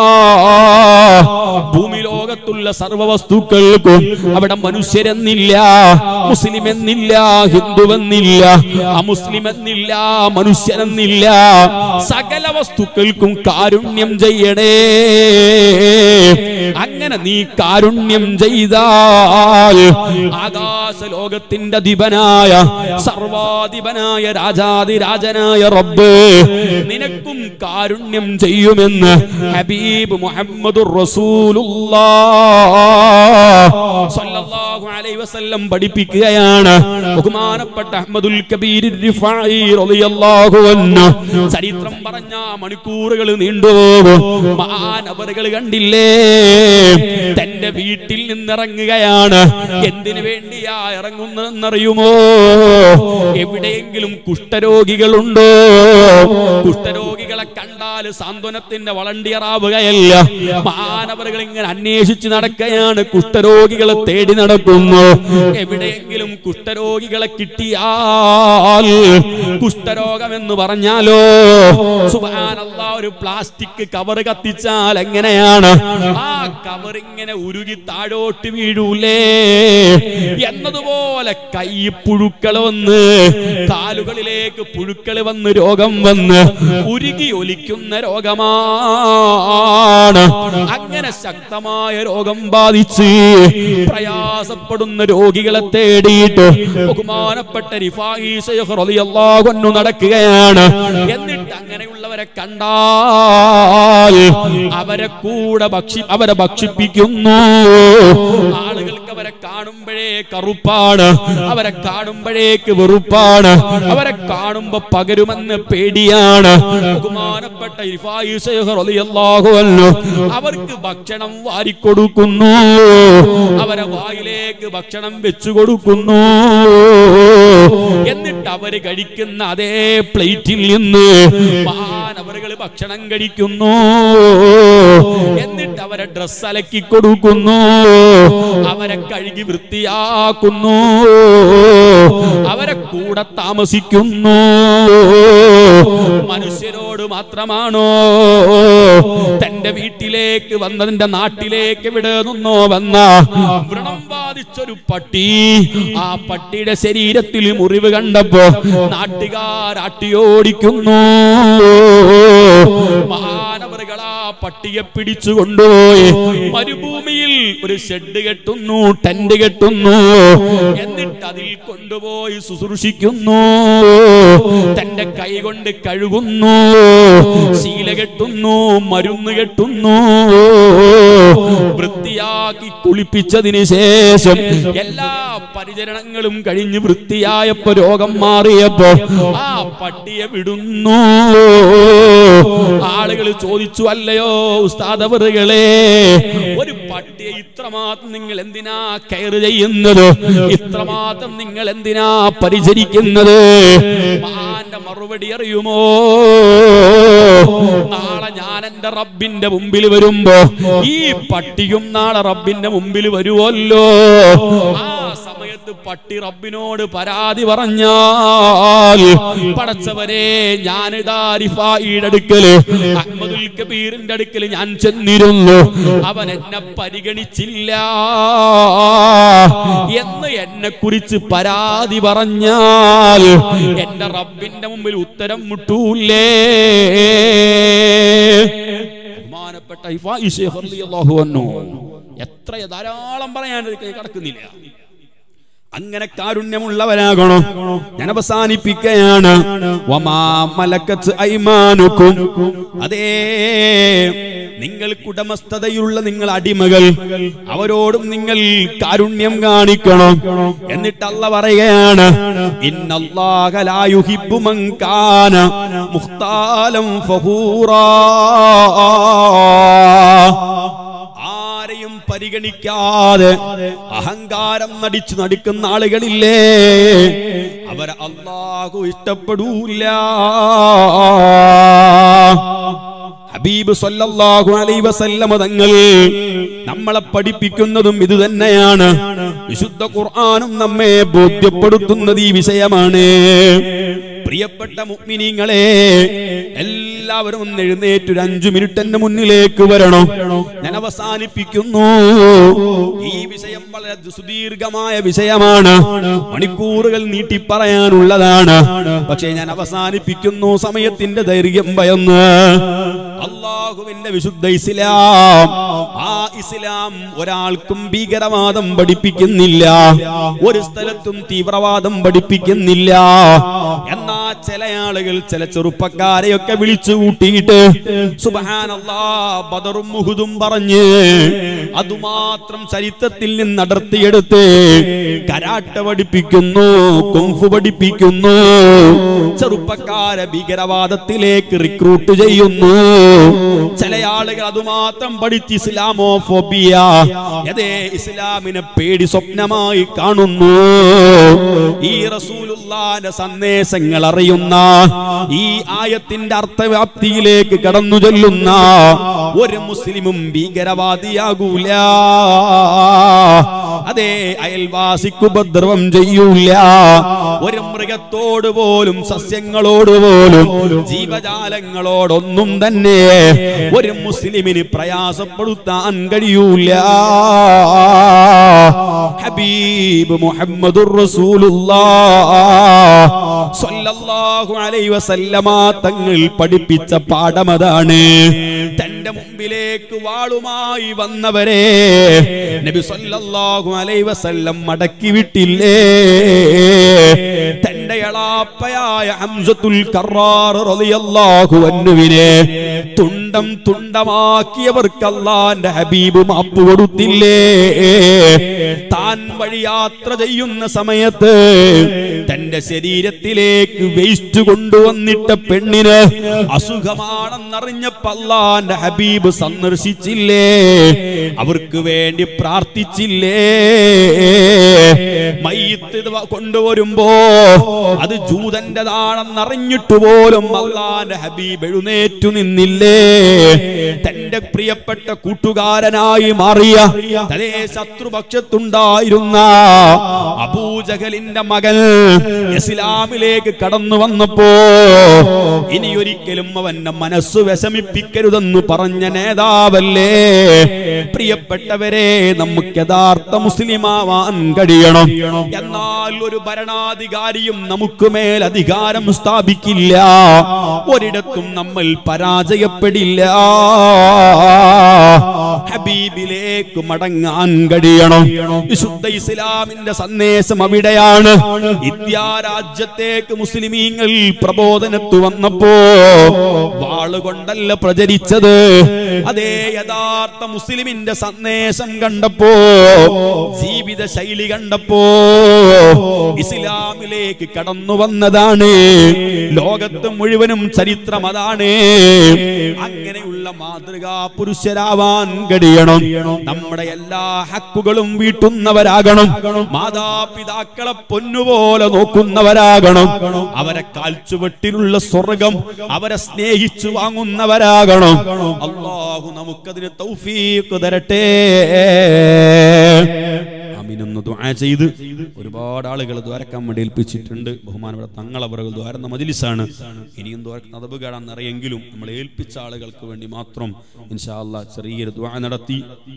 ഭൂമി ലോകത്തുള്ള സർവ്വ വസ്തുക്കൾക്കും അവിടെ മനുഷ്യരെന്നില്ല മുസ്ലിം എന്നില്ല ഹിന്ദു എന്നില്ല അമുസ്ലിം എന്നില്ല മനുഷ്യരെന്നില്ല സകല വസ്തുക്കൾക്കും കാരുണ്യം ചെയ്യണേ അങ്ങനെ നീ കാരുണ്യം ചെയ്താൽ ആകാശ ലോകത്തിന്റെ അധിപനായ സർവാധിപനായ രാജാതിരാജനായ റബ്ബ് നിനക്കും കാരുണ്യം ചെയ്യുമെന്ന് ഹബീബ് മുഹമ്മദുർ റസൂലുള്ളാഹ് അലൈഹി വസല്ലം പഠിപ്പിക്കുകയാണ് ബഹുമാനപ്പെട്ട അഹ്മദുൽ കബീർ റിഫായി റളിയല്ലാഹു അൻഹു ചരിത്രം പറഞ്ഞ മണിക്കൂറുകൾ നീണ്ടുപോകും മഹാനവറുകൾ കണ്ടില്ലേ തന്റെ വീട്ടിൽ നിന്നിറങ്ങുകയാണ് എന്തിനു വേണ്ടിയാ ഇറങ്ങുന്നതെന്നറിയുമോ എവിടെയെങ്കിലും കുഷ്ഠരോഗികളുണ്ടോ കുഷ്ഠരോഗികൾ രോഗികളെ കണ്ടാൽ സാന്ത്വനത്തിന്റെ വളണ്ടിയർ ആവുകയല്ല മാനവറുകൾ ഇങ്ങനെ അന്വേഷിച്ച് നടക്കുകയാണ് കുഷ്ഠരോഗികളെ തേടി നടക്കുന്നു എവിടെയെങ്കിലും കുഷ്ഠരോഗികളെ കിട്ടിയാൽ കുഷ്ഠരോഗം എന്ന് പറഞ്ഞാലോ സുബാനല്ല ഒരു പ്ലാസ്റ്റിക് കവർ കത്തിച്ചാൽ എങ്ങനെയാണ് ആ കവർ ഇങ്ങനെ ഉരുകി താഴോട്ട് വീഴൂലേ എന്നതുപോലെ കൈ പുഴുക്കൾ വന്ന് കാലുകളിലേക്ക് പുഴുക്കൾ വന്ന് രോഗം വന്ന് ഉരുകി ഒലിക്കുന്ന രോഗമാണ് അങ്ങനെ ശക്തമായ രോഗം ബാധിച്ച് പ്രയാസപ്പെടുന്ന രോഗികളെ തേടിയിട്ട് ബഹുമാനപ്പെട്ട റിഫായി ശൈഖ് റളിയല്ലാഹു അൻഹു നടക്കുകയാണ് എന്നിട്ട് അങ്ങനെയുള്ളവരെ കണ്ടാൽ അവരെ കൂടെ ഭക്ഷി അവരെ ഭക്ഷിപ്പിക്കുന്നു ആളുകൾക്ക് അവരെ കാണുമ്പോഴേ കറുപ്പാണ് അവരെ കാണുമ്പോഴേക്ക് വെറുപ്പാണ് അവരെ കാണുമ്പോ പകരുമെന്ന് പേടിയാണ് ബഹുമാനപ്പെട്ട ഇർഫായി ശൈഖ് റളിയല്ലാഹു അൻഹു അവർക്ക് ഭക്ഷണം വാരിക്കൊടുക്കുന്നു അവരെ വായിലേക്ക് ഭക്ഷണം വെച്ചു കൊടുക്കുന്നു എന്നിട്ട് അവര് കഴിക്കുന്ന അതേ പ്ലേറ്റിൽ നിന്ന് മാനവറുകൾ ഭക്ഷണം കഴിക്കുന്നു എന്നിട്ട് അവരെ ഡ്രസ് അലക്കി കൊടുക്കുന്നു അവരെ കഴുകി വൃത്തിയാക്കുന്നു അവരെ കൂടെ താമസിക്കുന്നു മനുഷ്യരോട് മാത്രമാണോ തന്റെ വീട്ടിലേക്ക് വന്നതിന്റെ നാട്ടിലേക്ക് ഇവിടെ നിന്നോ വന്ന വ്രണം ബാധിച്ചൊരു പട്ടി ആ പട്ടിയുടെ ശരീരത്തിൽ മുറിവ് കണ്ടപ്പോ നാട്ടുകാരാട്ടിയോടിക്കുന്നു മാനവറുകൾ ആ പട്ടിയെ പിടിച്ചു കൊണ്ടുപോയി മരുഭൂമിയിൽ ഒരു ഷെഡ് കെട്ടുന്നു ടെന്റ് കെട്ടുന്നു എന്നിട്ട് അതിൽ കൊണ്ടുപോയി ശുശ്രൂഷിക്കുന്നു തന്റെ കൈ കൊണ്ട് കഴുകുന്നു ശീല കെട്ടുന്നു മരുന്ന് കെട്ടുന്നു വൃത്തിയാക്കി കുളിപ്പിച്ചതിന് ശേഷം എല്ലാ പരിചരണങ്ങളും കഴിഞ്ഞ് വൃത്തിയായപ്പോ രോഗം മാറിയപ്പോ ആ പട്ടിയെ വിടുന്നു ആളുകൾ ചോദിച്ചു അല്ലയോ ഉസ്താദവറുകളെ ഒരു പട്ടിയെ ഇത്രമാത്രം നിങ്ങൾ എന്തിനാ കെയർ ചെയ്യുന്നത് ഇത്രമാത്രം നിങ്ങൾ എന്തിനാ പരിചരിക്കുന്നത് മാന്റെ മറുപടി അറിയുമോ നാളെ ഞാൻ എന്റെ റബ്ബിന്റെ മുമ്പിൽ വരുമ്പോ ഈ പട്ടിയും നാളെ റബ്ബിന്റെ മുമ്പിൽ വരുമല്ലോ ആ സമയത്ത് പട്ടി റബ്ബിനോട് പരാതി പറഞ്ഞാൽ പടച്ചവരെ ഞാനിതാ റിഫായിയുടെ അടുക്കല് അഹമ്മദുൽ കബീറിന്റെ അടുക്കല് ഞാൻ ചെന്നിരുന്നു അവൻ എന്നെ പരിഗണിച്ചില്ല എന്ന് എന്നെ കുറിച്ച് പരാതി പറഞ്ഞാൽ എന്റെ റബ്ബിന്റെ മുമ്പിൽ ഉത്തരം മുട്ടൂലേ ബഹുമാനപ്പെട്ട ഇഫായി ശൈഖ് റളിയല്ലാഹു അൻഹു എത്ര ധാരാളം പറയാൻ കിടക്കുന്നില്ല അങ്ങനെ കാരുണ്യമുള്ളവരാകണം ഞാൻ അവസാനിപ്പിക്കുകയാണ് വമാ മലക്കത്ത് ഐമാനുക്കും അതേ നിങ്ങൾക്ക് ഉടമസ്ഥതയുള്ള നിങ്ങൾ അടിമകൾ അവരോടും നിങ്ങൾ കാരുണ്യം കാണിക്കണം എന്നിട്ട് അല്ല പറയുകയാണ് ഇന്നല്ലാഹ ലാ യുഹിബ്ബു മൻ കാന മുഖ്താലം ഫഖൂറാ ആരെയും പരിഗണിക്കാതെ അഹങ്കാരം നടിച്ചു നടക്കുന്ന ആളുകളില്ലേ അവരെ അള്ളാഹു ഇഷ്ടപ്പെടൂല ഹബീബ് സല്ലല്ലാഹു അലൈഹി വസല്ലമ തങ്ങൾ നമ്മളെ പഠിപ്പിക്കുന്നതും ഇത് തന്നെയാണ് വിശുദ്ധ ഖുർആനും നമ്മെ ബോധ്യപ്പെടുത്തുന്നത് ഈ വിഷയമാണ് പ്രിയപ്പെട്ട മുഅ്മിനീങ്ങളെ എല്ലാവരും ഒന്ന് എഴുന്നേറ്റ് ഒരു അഞ്ചു മിനിറ്റ് എന്റെ മുന്നിലേക്ക് വരണം ഞാൻ അവസാനിപ്പിക്കുന്നു ഈ വിഷയം വളരെ സുദീർഘമായ വിഷയമാണ് മണിക്കൂറുകൾ നീട്ടി പറയാനുള്ളതാണ് പക്ഷേ ഞാൻ അവസാനിപ്പിക്കുന്നു സമയത്തിന്റെ ദൈർഘ്യം ഭയന്ന് അള്ളാഹുവിന്റെ വിശുദ്ധ ഇസ്ലാം ആ ഇസ്ലാം ഒരാൾക്കും ഭീകരവാദം പഠിപ്പിക്കുന്നില്ല ഒരു സ്ഥലത്തും തീവ്രവാദം പഠിപ്പിക്കുന്നില്ല എന്നാ ചില ആളുകൾ ചില ചെറുപ്പക്കാരെയൊക്കെ വിളിച്ചു കൂട്ടിയിട്ട് സുബഹാനല്ലാ ബദറും മുഹുദും പറഞ്ഞ് അതുമാത്രം ചരിത്രത്തിൽ നിന്ന് അടർത്തിയെടുത്ത് കരാട്ട പഠിപ്പിക്കുന്നു കുംഫു പഠിപ്പിക്കുന്നു ചെറുപ്പക്കാരെ ഭീകരവാദത്തിലേക്ക് റിക്രൂട്ട് ചെയ്യുന്നു ചില ആളുകൾ അതുമാത്രം പഠിച്ച് ഇസ്ലാമോ ഫോബിയ അതേ ഇസ്ലാമിനെ പേടി സ്വപ്നമായി കാണുന്നു ഈ റസൂലുള്ളാന്റെ സന്ദേശങ്ങൾ അറിയുന്ന ഈ ആയത്തിന്റെ അർത്ഥവ്യാപ്തിയിലേക്ക് കടന്നു ചെല്ലുന്ന ഒരു മുസ്ലിമും ഭീകരവാദിയാകൂല അതെ അയൽവാസിക്ക് ഉപദ്രവം ചെയ്യൂല ഒരു മൃഗത്തോട് പോലും സസ്യങ്ങളോട് പോലും ജീവജാലങ്ങളോടൊന്നും തന്നെ ഒരു മുസ്ലിമിന് പ്രയാസപ്പെടുത്താൻ കഴിയൂല ഹബീബ് മുഹമ്മദുർ റസൂലുള്ളാഹ് സ്വല്ലല്ലാഹു അലൈഹി വസല്ലമ തങ്ങൾ പഠിപ്പിച്ച പാഠമതാണ് തന്റെ മുമ്പിലേക്ക് വാളുമായി വന്നവരെ നബി സ്വല്ലല്ലാഹു അലൈഹി വസല്ലം മടക്കി വിട്ടില്ലേ തന്റെ എളാപ്പയായ ഹംസത്തുൽ കറാർ റളിയല്ലാഹു അൻഹുവിനെ തുണ്ടം തുണ്ടമാക്കിയവർക്ക് അള്ളാന്റെ ഹബീബ് മാപ്പ് കൊടുത്തില്ലേ താൻ വഴി യാത്ര ചെയ്യുന്ന സമയത്ത് തന്റെ ശരീരത്തിലേക്ക് വേസ്റ്റ് കൊണ്ടുവന്നിട്ട പെണ്ണിന് അസുഖമാണെന്നറിഞ്ഞപ്പോ അള്ളാന്റെ ഹബീബ് സന്ദർശിച്ചില്ലേ അവർക്ക് വേണ്ടി പ്രാർത്ഥിച്ചില്ലേ മയ്യത്ത് ഇത് കൊണ്ടുവരുമ്പോ അത് ജൂതന്റെതാണെന്നറിഞ്ഞിട്ട് പോലും അള്ളാന്റെ ഹബീബ് എഴുന്നേറ്റു നിന്നില്ലേ തന്റെ പ്രിയപ്പെട്ട കൂട്ടുകാരനായി മാറിയ തലേ ശത്രുപക്ഷത്തുണ്ടായിരുന്ന അബൂജഹലിന്റെ മകൻ ഇസ്ലാമിലേക്ക് കടന്നു വന്നപ്പോ ഇനി ഒരിക്കലും അവന്റെ മനസ്സ് വിഷമിപ്പിക്കരുതെന്ന് പറഞ്ഞ നേതാവല്ലേ പ്രിയപ്പെട്ടവരെ നമുക്ക് യഥാർത്ഥ മുസ്ലിമാവാൻ കഴിയണം എന്നാൽ ഒരു ഭരണാധികാരിയും നമുക്ക് മേൽ അധികാരം സ്ഥാപിക്കില്ല ഒരിടത്തും നമ്മൾ പരാജയപ്പെടില്ല ഹബീബിലേക്ക് മടങ്ങാൻ കഴിയണം വിശുദ്ധ ഇസ്ലാമിന്റെ സന്ദേശം അവിടെയാണ് ഇന്ത്യാരാജ്യത്തേക്ക് മുസ്ലിമീങ്ങൾ പ്രബോധനത്തു വന്നപ്പോ വാളുകൊണ്ടല്ല പ്രചരിച്ചത് അതേ യഥാർത്ഥ മുസ്ലിമിന്റെ സന്ദേശം കണ്ടപ്പോ ജീവിത ശൈലി കണ്ടപ്പോ ഇസ്ലാമിലേക്ക് കടന്നു വന്നതാണ് ലോകത്ത് മുഴുവനും ചരിത്രം അതാണ് അങ്ങനെയുള്ള മാതൃകാ പുരുഷരാവാൻ കഴിയണം നമ്മുടെ എല്ലാ ഹക്കുകളും വീട്ടുന്നവരാകണം മാതാപിതാക്കളെ പൊന്നുപോലെ നോക്കുന്നവരാകണം അവരെ കാൽച്ചുവട്ടിലുള്ള സ്വർഗം അവരെ സ്നേഹിച്ചു വാങ്ങുന്നവരാകണം അള്ളാഹു നമുക്കതിന് തൗഫീഖ് തരട്ടെ അമീനൊന്ന് ദുആ ചെയ്ത് ഒരുപാട് ആളുകൾ ദ്വാരക്കാൻ വേണ്ടി ഏൽപ്പിച്ചിട്ടുണ്ട് ബഹുമാനപ്പെട്ട തങ്ങളവറുകൾ ദ്വാരുന്ന മജിലിസാണ് ഇനിയും നദബ് കാണാന്നറിയെങ്കിലും നമ്മൾ ഏൽപ്പിച്ച ആളുകൾക്ക് വേണ്ടി മാത്രം ഇൻഷാ അല്ലാ ചെറിയൊരു ദ്വാ നടത്തി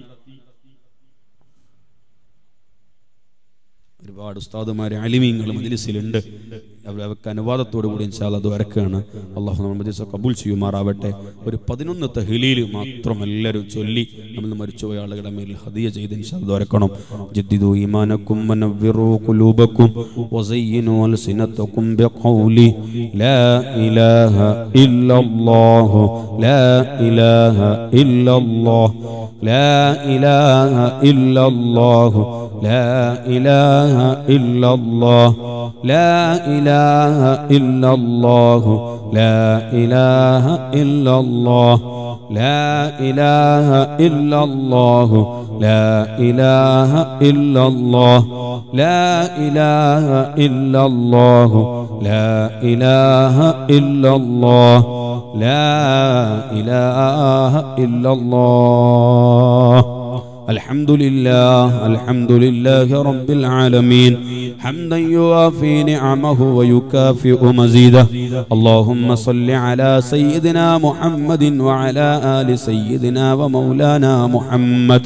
ഒരുപാട് ഉസ്താദുമാര് അലിമീങ്ങൾ മജിലിസിലുണ്ട് അവർക്ക് അനുവാദത്തോടു കൂടി ഇൻഷാല്ല അത് വരക്കാണ് അള്ളാഹു നമ്മൾ മജിലിസ് കബൂൽ ചെയ്യുമാറാവട്ടെ ഒരു പതിനൊന്ന് തഹ്ലീൽ മാത്രം എല്ലാവരും ചൊല്ലി നമ്മൾ മരിച്ചുപോയ ആളുകളുടെ മേൽ ഹദിയ ചെയ്ത് ഇൻഷാല്ല വരക്കണം ജദ്ദിദു ഈമാനക്കും വനവ്വിറു ഖുലൂബക്കും വസയ്യിനു അൽസിനതക്കും ബിഖൗലി ലാ ഇലാഹ ഇല്ലല്ലാഹു ലാ ഇലാഹ ഇല്ലല്ലാഹ് ലാ ഇലാഹ ഇല്ലല്ലാഹു لا إله إلا الله لا إله إلا الله لا إله إلا الله لا إله إلا الله لا إله إلا الله لا إله إلا الله لا إله إلا الله لا إله إلا الله الحمد لله الحمد لله رب العالمين حمدا يوافي نعمه ويكافئ مزيده اللهم صل على سيدنا محمد وعلى آل سيدنا ومولانا محمد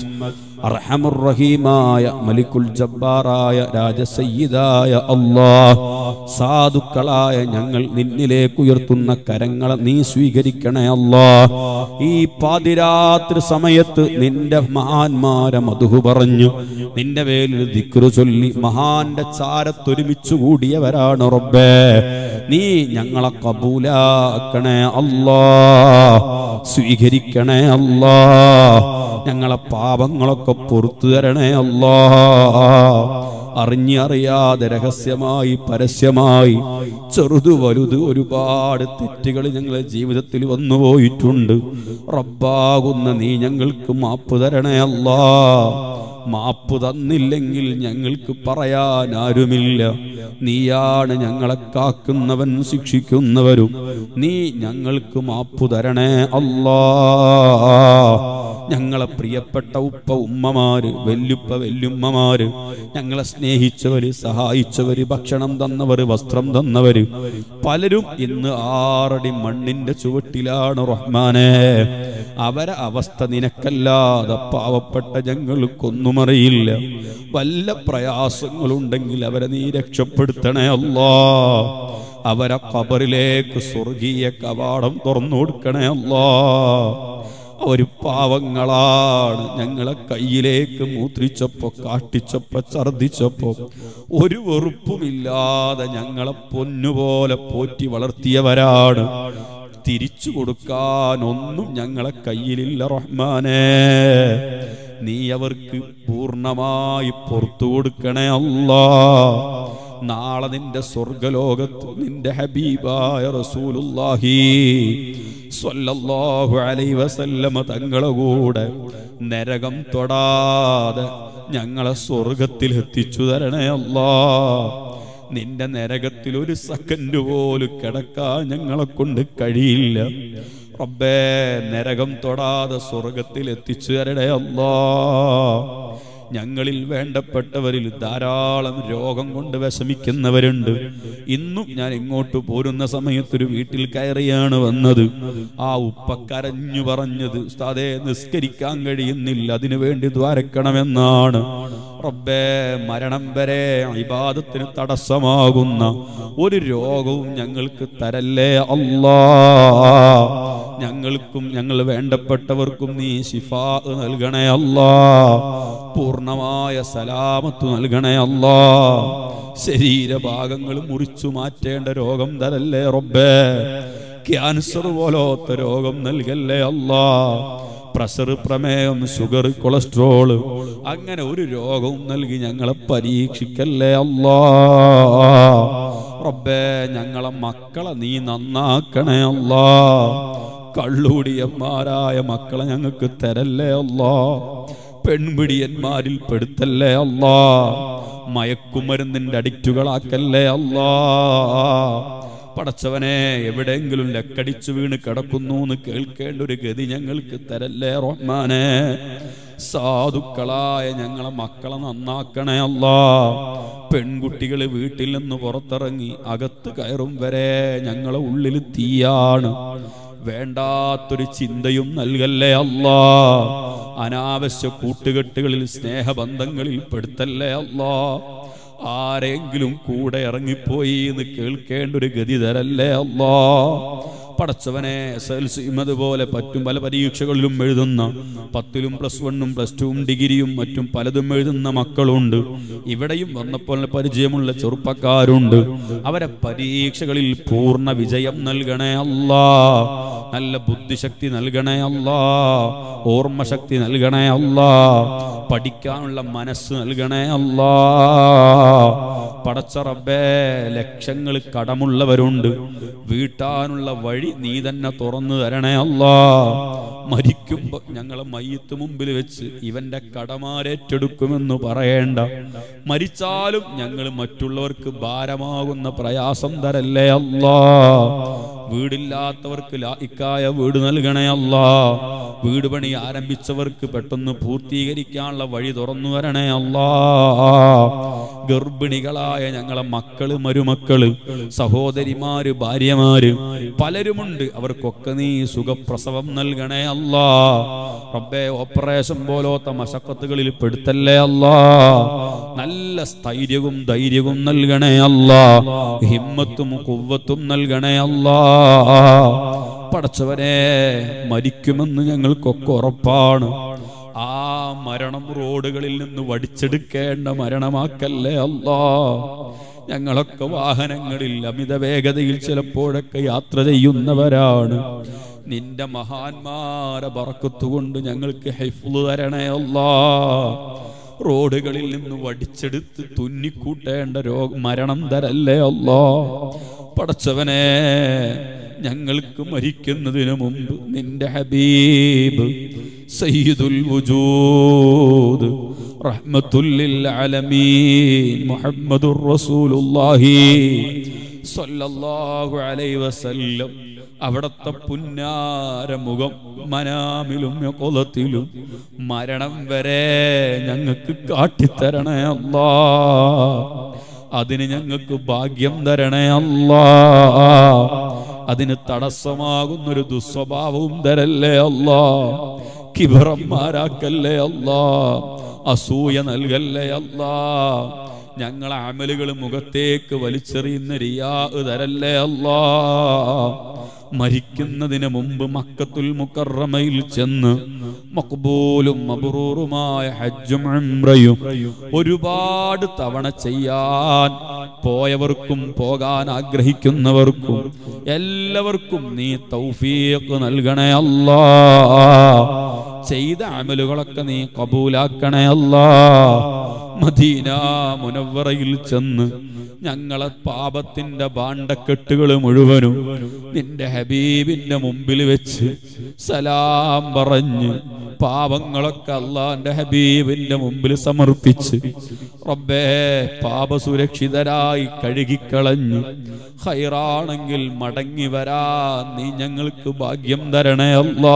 അർഹമുറഹീമായ മലിക്കുൽ ജബ്ബാറായ രാജസയ്യിദായ അല്ലാഹ് സാധുക്കളായ ഞങ്ങൾ നിന്നിലേക്ക് ഉയർത്തുന്ന കരങ്ങളെ നീ സ്വീകരിക്കണേ അല്ലാ ഈ പാതിരാത്രി സമയത്ത് നിന്റെ മഹാന്മാരെ മധുഹു പറഞ്ഞു നിന്റെ പേരിൽ ദിക്റു ചൊല്ലി മഹാന്റെ ചാരത്തൊരുമിച്ചു കൂടിയവരാണ് റബ്ബേ നീ ഞങ്ങളെ കബൂലാക്കണേ അല്ലാ സ്വീകരിക്കണേ അല്ലാ ഞങ്ങളെ പാപങ്ങളൊക്കെ പുറത്തു തരണേ അല്ലാ അറിഞ്ഞി അറിയാതെ രഹസ്യമായി പരസ്യമായി ചെറുതു വലുത് ഒരുപാട് തെറ്റുകൾ ഞങ്ങളെ ജീവിതത്തിൽ വന്നുപോയിട്ടുണ്ട് റബ്ബാകുന്ന നീ ഞങ്ങൾക്ക് മാപ്പ് തരണേ അല്ലാ മാപ്പ് തന്നില്ലെങ്കിൽ ഞങ്ങൾക്ക് പറയാൻ ആരുമില്ല നീയാണ് ഞങ്ങളെ കാക്കുന്നവൻ ശിക്ഷിക്കുന്നവരും നീ ഞങ്ങൾക്ക് മാപ്പ് തരണേ അല്ലാ ഞങ്ങളെ പ്രിയപ്പെട്ട ഉപ്പ ഉമ്മമാര് വെല്ലുപ്പ വെല്ലുമ്മമാര് ഞങ്ങളെ സ്നേഹിച്ചവര് സഹായിച്ചവര് ഭക്ഷണം തന്നവര് വസ്ത്രം തന്നവര് പലരും ഇന്ന് ആറടി മണ്ണിന്റെ ചുവട്ടിലാണ് റഹ്മാനെ അവരെ അവസ്ഥ നിനക്കല്ലാതെ പാവപ്പെട്ട ഞങ്ങൾക്കൊന്നും അറിയില്ല വല്ല പ്രയാസങ്ങളുണ്ടെങ്കിൽ അവരെ നീ രക്ഷപ്പെടുത്തണേ അല്ലാ അവരെ കബറിലേക്ക് സ്വർഗീയ കവാടം തുറന്നു കൊടുക്കണേ അല്ലാ ഒരു പാവങ്ങളാണ് ഞങ്ങളെ കയ്യിലേക്ക് മൂത്രിച്ചപ്പോ കാട്ടിച്ചപ്പോ ഛർദിച്ചപ്പോ ഒരു വെറുപ്പുമില്ലാതെ ഞങ്ങളെ പൊന്നുപോലെ പോറ്റി വളർത്തിയവരാണ് തിരിച്ചു കൊടുക്കാൻ ഒന്നും ഞങ്ങളെ കയ്യിലില്ല റഹ്മാനേ നീ അവർക്ക് പൂർണ്ണമായി പുറത്തു കൊടുക്കണേ അല്ലാ നാളെ നിന്റെ സ്വർഗലോകത്ത് നിന്റെ ഹബീബായ റസൂലുള്ളാഹി സ്വല്ലല്ലാഹു അലൈഹി വസല്ലമ തങ്ങളെ കൂടെ നരകം തൊടാതെ ഞങ്ങളെ സ്വർഗത്തിൽ എത്തിച്ചു തരണേ അല്ലാ നിന്റെ നരകത്തിൽ ഒരു സെക്കൻഡ് പോലും കിടക്കാൻ ഞങ്ങളെ കൊണ്ട് കഴിയില്ല റബ്ബേ നരകം തൊടാതെ സ്വർഗത്തിൽ എത്തിച്ചു തരണേ അല്ലാ ഞങ്ങളിൽ വേണ്ടപ്പെട്ടവരിൽ ധാരാളം രോഗം കൊണ്ട് വിഷമിക്കുന്നവരുണ്ട് ഇന്നും ഞാൻ ഇങ്ങോട്ട് പോരുന്ന സമയത്തൊരു വീട്ടിൽ കയറിയാണ് വന്നത് ആ ഉപ്പ കരഞ്ഞു പറഞ്ഞത് ഉസ്താദേ നിസ്കരിക്കാൻ കഴിയുന്നില്ല അതിനു വേണ്ടി ദ്വാരക്കണമെന്നാണ് റബ്ബേ മരണം വരെ ഇബാദത്തിന് തടസ്സമാകുന്ന ഒരു രോഗവും ഞങ്ങൾക്ക് തരല്ലേ അല്ലാ ഞങ്ങൾക്കും ഞങ്ങൾ വേണ്ടപ്പെട്ടവർക്കും നീ ശിഫാ നൽകണേ അല്ലാ പൂർണ്ണമായ സലാമത്ത് നൽകണേ അല്ലാ ശരീരഭാഗങ്ങൾ മുറിച്ചു മാറ്റേണ്ട രോഗം തരല്ലേ റബ്ബേ ക്യാൻസർ പോലത്തെ രോഗം നൽകല്ലേ അല്ലാ പ്രഷർ പ്രമേയം ഷുഗർ കൊളസ്ട്രോള് അങ്ങനെ ഒരു രോഗവും നൽകി ഞങ്ങളെ പരീക്ഷിക്കല്ലേ അല്ലാ റബ്ബേ ഞങ്ങളെ മക്കളെ നീ നന്നാക്കണേ അല്ലാ കള്ളുടിയന്മാരായ മക്കളെ ഞങ്ങൾക്ക് തരല്ലേ അല്ലാ പെൺപിടിയന്മാരിൽ പെടുത്തല്ലേ അല്ലാ മയക്കുമരുന്നിന്റെ അഡിക്റ്റുകളാക്കല്ലേ അല്ലാ പടച്ചവനെ എവിടെയെങ്കിലും ലക്കടിച്ചു വീണ് കിടക്കുന്നു എന്ന് കേൾക്കേണ്ട ഒരു ഗതി ഞങ്ങൾക്ക് തരല്ലേ റഹ്മാനെ സാധുക്കളായ ഞങ്ങളെ മക്കളെ നന്നാക്കണേ അല്ലാ പെൺകുട്ടികൾ വീട്ടിൽ നിന്ന് പുറത്തിറങ്ങി അകത്ത് കയറും വരെ ഞങ്ങളെ ഉള്ളിൽ തീയാണ് വേണ്ടാത്തൊരു ചിന്തയും നൽകല്ലേ അല്ലാ അനാവശ്യ കൂട്ടുകെട്ടുകളിൽ സ്നേഹബന്ധങ്ങളിൽ പെടുത്തല്ലേ അല്ലാ ആരെങ്കിലും കൂടെ ഇറങ്ങിപ്പോയി എന്ന് കേൾക്കേണ്ട ഒരു ഗതി തരല്ലേ അല്ലാ പടച്ചവനെ എസ് എൽ സിയും അതുപോലെ പറ്റും പല പരീക്ഷകളിലും എഴുതുന്ന പത്തിലും പ്ലസ് വണ്ണും പ്ലസ് ടുവും ഡിഗ്രിയും മറ്റും പലതും എഴുതുന്ന മക്കളുണ്ട് ഇവിടെയും വന്നപ്പോൾ പരിചയമുള്ള ചെറുപ്പക്കാരുണ്ട് അവരെ പരീക്ഷകളിൽ പൂർണ്ണ വിജയം നൽകണേ അല്ലാ നല്ല ബുദ്ധിശക്തി നൽകണേ അല്ലാ ഓർമ്മശക്തി നൽകണേ അല്ലാ പഠിക്കാനുള്ള മനസ്സ് നൽകണേ അല്ലാ പടച്ച റബ്ബേ ലക്ഷങ്ങൾ കടമുള്ളവരുണ്ട് വീട്ടാനുള്ള വഴി നീ തന്നെ തുറന്നു തരണേ അല്ലാ മരിക്കുമ്പോ ഞങ്ങളെ മയ്യത്ത് മുമ്പിൽ വെച്ച് ഇവന്റെ കടമാരേറ്റെടുക്കുമെന്ന് പറയേണ്ട മരിച്ചാലും ഞങ്ങൾ മറ്റുള്ളവർക്ക് ഭാരമാകുന്ന പ്രയാസം തരല്ലേ അല്ലാ വീടില്ലാത്തവർക്ക് ലായിക്കായ വീട് നൽകണേ അല്ലാ വീട് പണി ആരംഭിച്ചവർക്ക് പെട്ടെന്ന് പൂർത്തീകരിക്കാനുള്ള വഴി തുറന്നു വരണേ അല്ലാ ഗർഭിണികളായ ഞങ്ങളെ മക്കള് മരുമക്കള് സഹോദരിമാര് ഭാര്യമാര് പലരുമുണ്ട് അവർക്കൊക്കെ നീ സുഖപ്രസവം നൽകണേ അല്ലാ റബ്ബേ ഓപ്പറേഷൻ പോലോത്ത മശക്കത്തുകളിൽ പെടുത്തല്ലേ അല്ലാ നല്ല സ്ഥൈര്യവും ധൈര്യവും നൽകണേ അല്ലാ ഹിമ്മത്തും കുവ്വത്തും നൽകണേ അല്ലാ പടച്ചവനെ മരിക്കുമെന്ന് ഞങ്ങൾക്കൊക്കെ ഉറപ്പാണ് ആ മരണം റോഡുകളിൽ നിന്ന് വടിച്ചെടുക്കേണ്ട മരണമാക്കല്ലേ അല്ലാ ഞങ്ങളൊക്കെ വാഹനങ്ങളിൽ അമിത വേഗതയിൽ ചിലപ്പോഴൊക്കെ യാത്ര ചെയ്യുന്നവരാണ് നിന്റെ മഹാന്മാരെ ബറക്കത്തുകൊണ്ട് ഞങ്ങൾക്ക് ഹൈഫുള് തരണേ അല്ലാ റോഡുകളിൽ നിന്ന് വടിച്ചെടുത്ത് തുന്നിക്കൂട്ടേണ്ട രോഗ മരണം തരല്ലേ അല്ലാ പടച്ചവനെ ഞങ്ങൾക്ക് മരിക്കുന്നതിന് മുമ്പ് നിന്റെ ഹബീബ് സയ്യിദുൽ വുജൂദ് റഹ്മത്തുല്ലിൽ ആലമീൻ മുഹമ്മദുർ റസൂലുള്ളാഹി സ്വല്ലല്ലാഹു അലൈഹി വസല്ലം അവിടത്തെ പുന്നാര മുഖം മനാമിലും കൊലത്തിലും മരണം വരെ ഞങ്ങൾക്ക് കാട്ടിത്തരണേ അല്ലാ അതിന് ഞങ്ങൾക്ക് ഭാഗ്യം തരണേ അല്ലാ അതിന് തടസ്സമാകുന്നൊരു ദുസ്വഭാവവും തരല്ലേ അല്ലാ കിബറന്മാരാക്കല്ലേ അല്ലാ അസൂയ നൽകല്ലേ അല്ലാ ഞങ്ങളെ അമലുകൾ മുഖത്തേക്ക് വലിച്ചെറിയുന്ന റിയാ തരല്ലേ അല്ലാ മരിക്കുന്നതിന് മുമ്പ് മക്കത്തുൽ മുക്കറമയിൽ ചെന്ന് മക്ബൂലും മബ്റൂറുമായ ഹജ്ജും ഉംറയും ഒരുപാട് തവണ ചെയ്യാൻ പോയവർക്കും പോകാൻ ആഗ്രഹിക്കുന്നവർക്കും എല്ലാവർക്കും നീ തൗഫീഖ് നൽകണേ അല്ലാ ചെയ്ത അമലുകളൊക്കെ നീ കബൂലാക്കണേ അല്ലാ മദീന മുനവറയിൽ ചെന്ന് ഞങ്ങളെ പാപത്തിന്റെ ഭാണ്ഡക്കെട്ടുകൾ മുഴുവനും നിന്റെ ഹബീബിന്റെ മുമ്പിൽ വെച്ച് സലാം പറഞ്ഞ് പാപങ്ങളൊക്കെ അള്ളാന്റെ ഹബീബിന്റെ മുമ്പിൽ സമർപ്പിച്ച് റബ്ബേ പാപസുരക്ഷിതരായി കഴുകിക്കളഞ്ഞ് ഹൈറാണെങ്കിൽ മടങ്ങി വരാ നീ ഞങ്ങൾക്ക് ഭാഗ്യം തരണേ അല്ലാ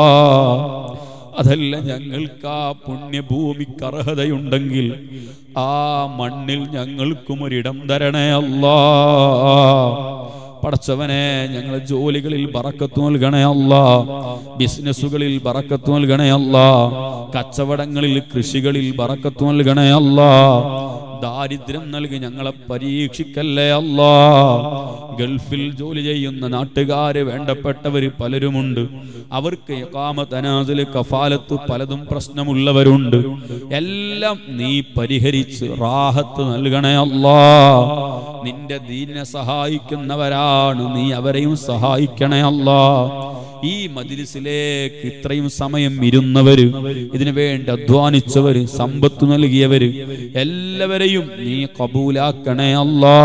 അതല്ല ഞങ്ങൾക്ക് ആ പുണ്യഭൂമിക്ക് അർഹതയുണ്ടെങ്കിൽ ആ മണ്ണിൽ ഞങ്ങൾക്കും ഒരിടം തരണേ അല്ലാ പടച്ചവനെ ഞങ്ങളെ ജോലികളിൽ ബറക്കത്ത് നൽകണേ അല്ല ബിസിനസ്സുകളിൽ ബറക്കത്ത് നൽകണേ അല്ല കച്ചവടങ്ങളിൽ കൃഷികളിൽ ബറക്കത്ത് നൽകണേ അല്ല ദാരിദ്ര്യം നൽകി ഞങ്ങളെ പരീക്ഷിക്കല്ലേ അല്ലാ ഗൾഫിൽ ജോലി ചെയ്യുന്ന നാട്ടുകാര് വേണ്ടപ്പെട്ടവര് പലരുമുണ്ട് അവർക്ക് ഇഖാമത്തനാസില് കഫാലത്ത് പലതും പ്രശ്നമുള്ളവരുണ്ട് എല്ലാം നീ പരിഹരിച്ച് റാഹത്ത് നൽകണേ അല്ലാ നിന്റെ ദീനെ സഹായിക്കുന്നവരാണ് നീ അവരെയും സഹായിക്കണേ അല്ലാ ഈ മജിലിസിലേക്ക് ഇത്രയും സമയം ഇരുന്നവര് ഇതിനു വേണ്ടി അധ്വാനിച്ചവര് സമ്പത്ത് നൽകിയവര് എല്ലാവരെയും നീ കബൂലാക്കണേ അല്ലാ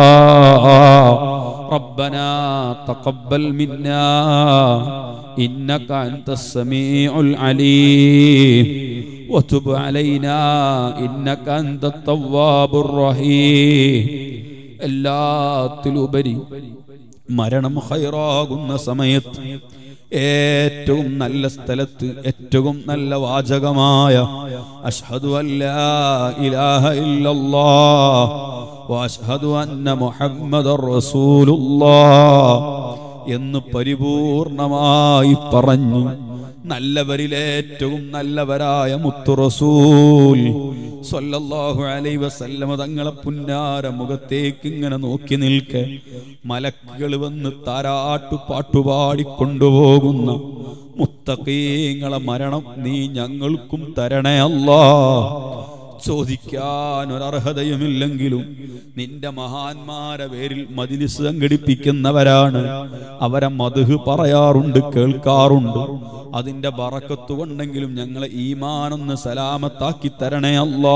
ربنا تقبل منا إنك أنت السميع العليم وتب علينا إنك أنت التواب الرحيم എല്ലാത്തിലുപരി മരണം ഹൈറാകുന്ന സമയത്ത് ഏറ്റവും നല്ല സ്ഥലത്ത് ഏറ്റവും നല്ല വാചകമായ അഷ്ഹദു അല്ലാ ഇലാഹ ഇല്ലല്ലാഹ് വഅഷ്ഹദു അന്ന മുഹമ്മദർ റസൂലുള്ളാഹ് എന്ന് പരിപൂർണമായി പറഞ്ഞു നല്ലവരിലെ ഏറ്റവും നല്ലവരായ മുത്തു റസൂൽ സ്വല്ലല്ലാഹു അലൈഹി വസല്ലമ തങ്ങളെ പുന്നാര മുഖത്തേക്ക് ഇങ്ങനെ നോക്കി നിൽക്കെ മലക്കുകൾ വന്ന് താരാട്ടു പാട്ടുപാടി കൊണ്ടുപോകുന്ന മുത്തക്കീങ്ങളെ മരണം നീ ഞങ്ങൾക്കും തരണേ അല്ലാ ചോദിക്കാൻ ഒരർഹതയുമില്ലെങ്കിലും നിന്റെ മഹാന്മാരെ പേരിൽ മജിലിസ് സംഘടിപ്പിക്കുന്നവരാണ് അവരെ മധുഹ് പറയാറുണ്ട് കേൾക്കാറുണ്ട് അതിന്റെ ബറക്കത്ത് കൊണ്ടെങ്കിലും ഞങ്ങളെ ഈമാനൊന്ന് സലാമത്താക്കി തരണേ അല്ലാ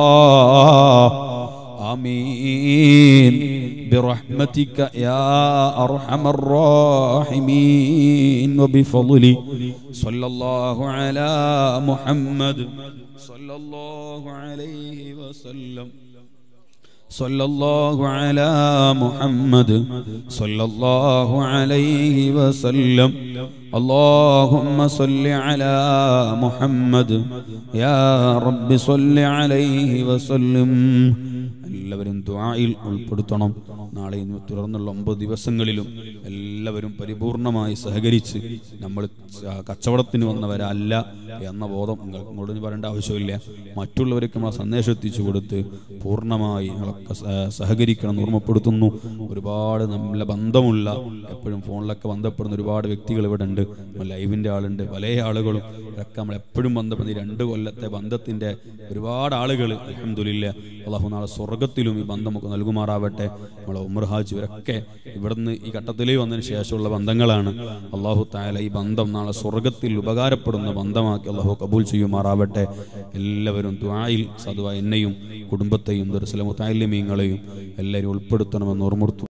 آمين برحمتك يا أرحم الراحمين وبفضل صلى الله على محمد صلى الله عليه وسلم صلى الله على محمد صلى الله عليه وسلم اللهم صل على محمد يا رب صل عليه وسلم എല്ലാവരും ദ്വായിൽ ഉൾപ്പെടുത്തണം നാളെ ഇന്ന് തുടർന്നുള്ള ഒമ്പത് ദിവസങ്ങളിലും എല്ലാവരും പരിപൂർണമായി സഹകരിച്ച് നമ്മൾ സ- കച്ചവടത്തിന് വന്നവരല്ല എന്ന ബോധം നിങ്ങൾക്ക് ഇങ്ങോട്ട് പറയേണ്ട ആവശ്യമില്ല മറ്റുള്ളവർക്ക് നമ്മൾ സന്ദേശം എത്തിച്ചു കൊടുത്ത് പൂർണ്ണമായി നിങ്ങളൊക്കെ സ- സഹകരിക്കണം എന്ന് ഓർമ്മപ്പെടുത്തുന്നു ഒരുപാട് നല്ല ബന്ധമുള്ള എപ്പോഴും ഫോണിലൊക്കെ ബന്ധപ്പെടുന്ന ഒരുപാട് വ്യക്തികൾ ഇവിടെ ഉണ്ട് ലൈവിൻ്റെ ആളുണ്ട് പല ആളുകളും ഒക്കെ നമ്മൾ എപ്പോഴും ബന്ധപ്പെടുന്ന ഈ രണ്ട് കൊല്ലത്തെ ബന്ധത്തിൻ്റെ ഒരുപാട് ആളുകൾ അലഹമില്ല അള്ളാഹു നാളെ സ്വർഗത്തിലും ഈ ബന്ധം നമുക്ക് നൽകുമാറാവട്ടെ നമ്മളെ ഉമർ ഹാജ് ഇവരൊക്കെ ഇവിടുന്ന് ഈ ഘട്ടത്തിലേക്ക് വന്നതിന് ശേഷമുള്ള ബന്ധങ്ങളാണ് അള്ളാഹു തായാല ഈ ബന്ധം നാളെ സ്വർഗത്തിൽ ഉപകാരപ്പെടുന്ന ബന്ധമാക്കി അള്ളാഹു കബൂൽ ചെയ്യുമാറാവട്ടെ എല്ലാവരും ദ്വായിൽ സതുവ എന്നെയും കുടുംബത്തെയും ദർസലമു താലിമീങ്ങളെയും എല്ലാവരും ഉൾപ്പെടുത്തണമെന്ന് ഓർമ്മർത്തു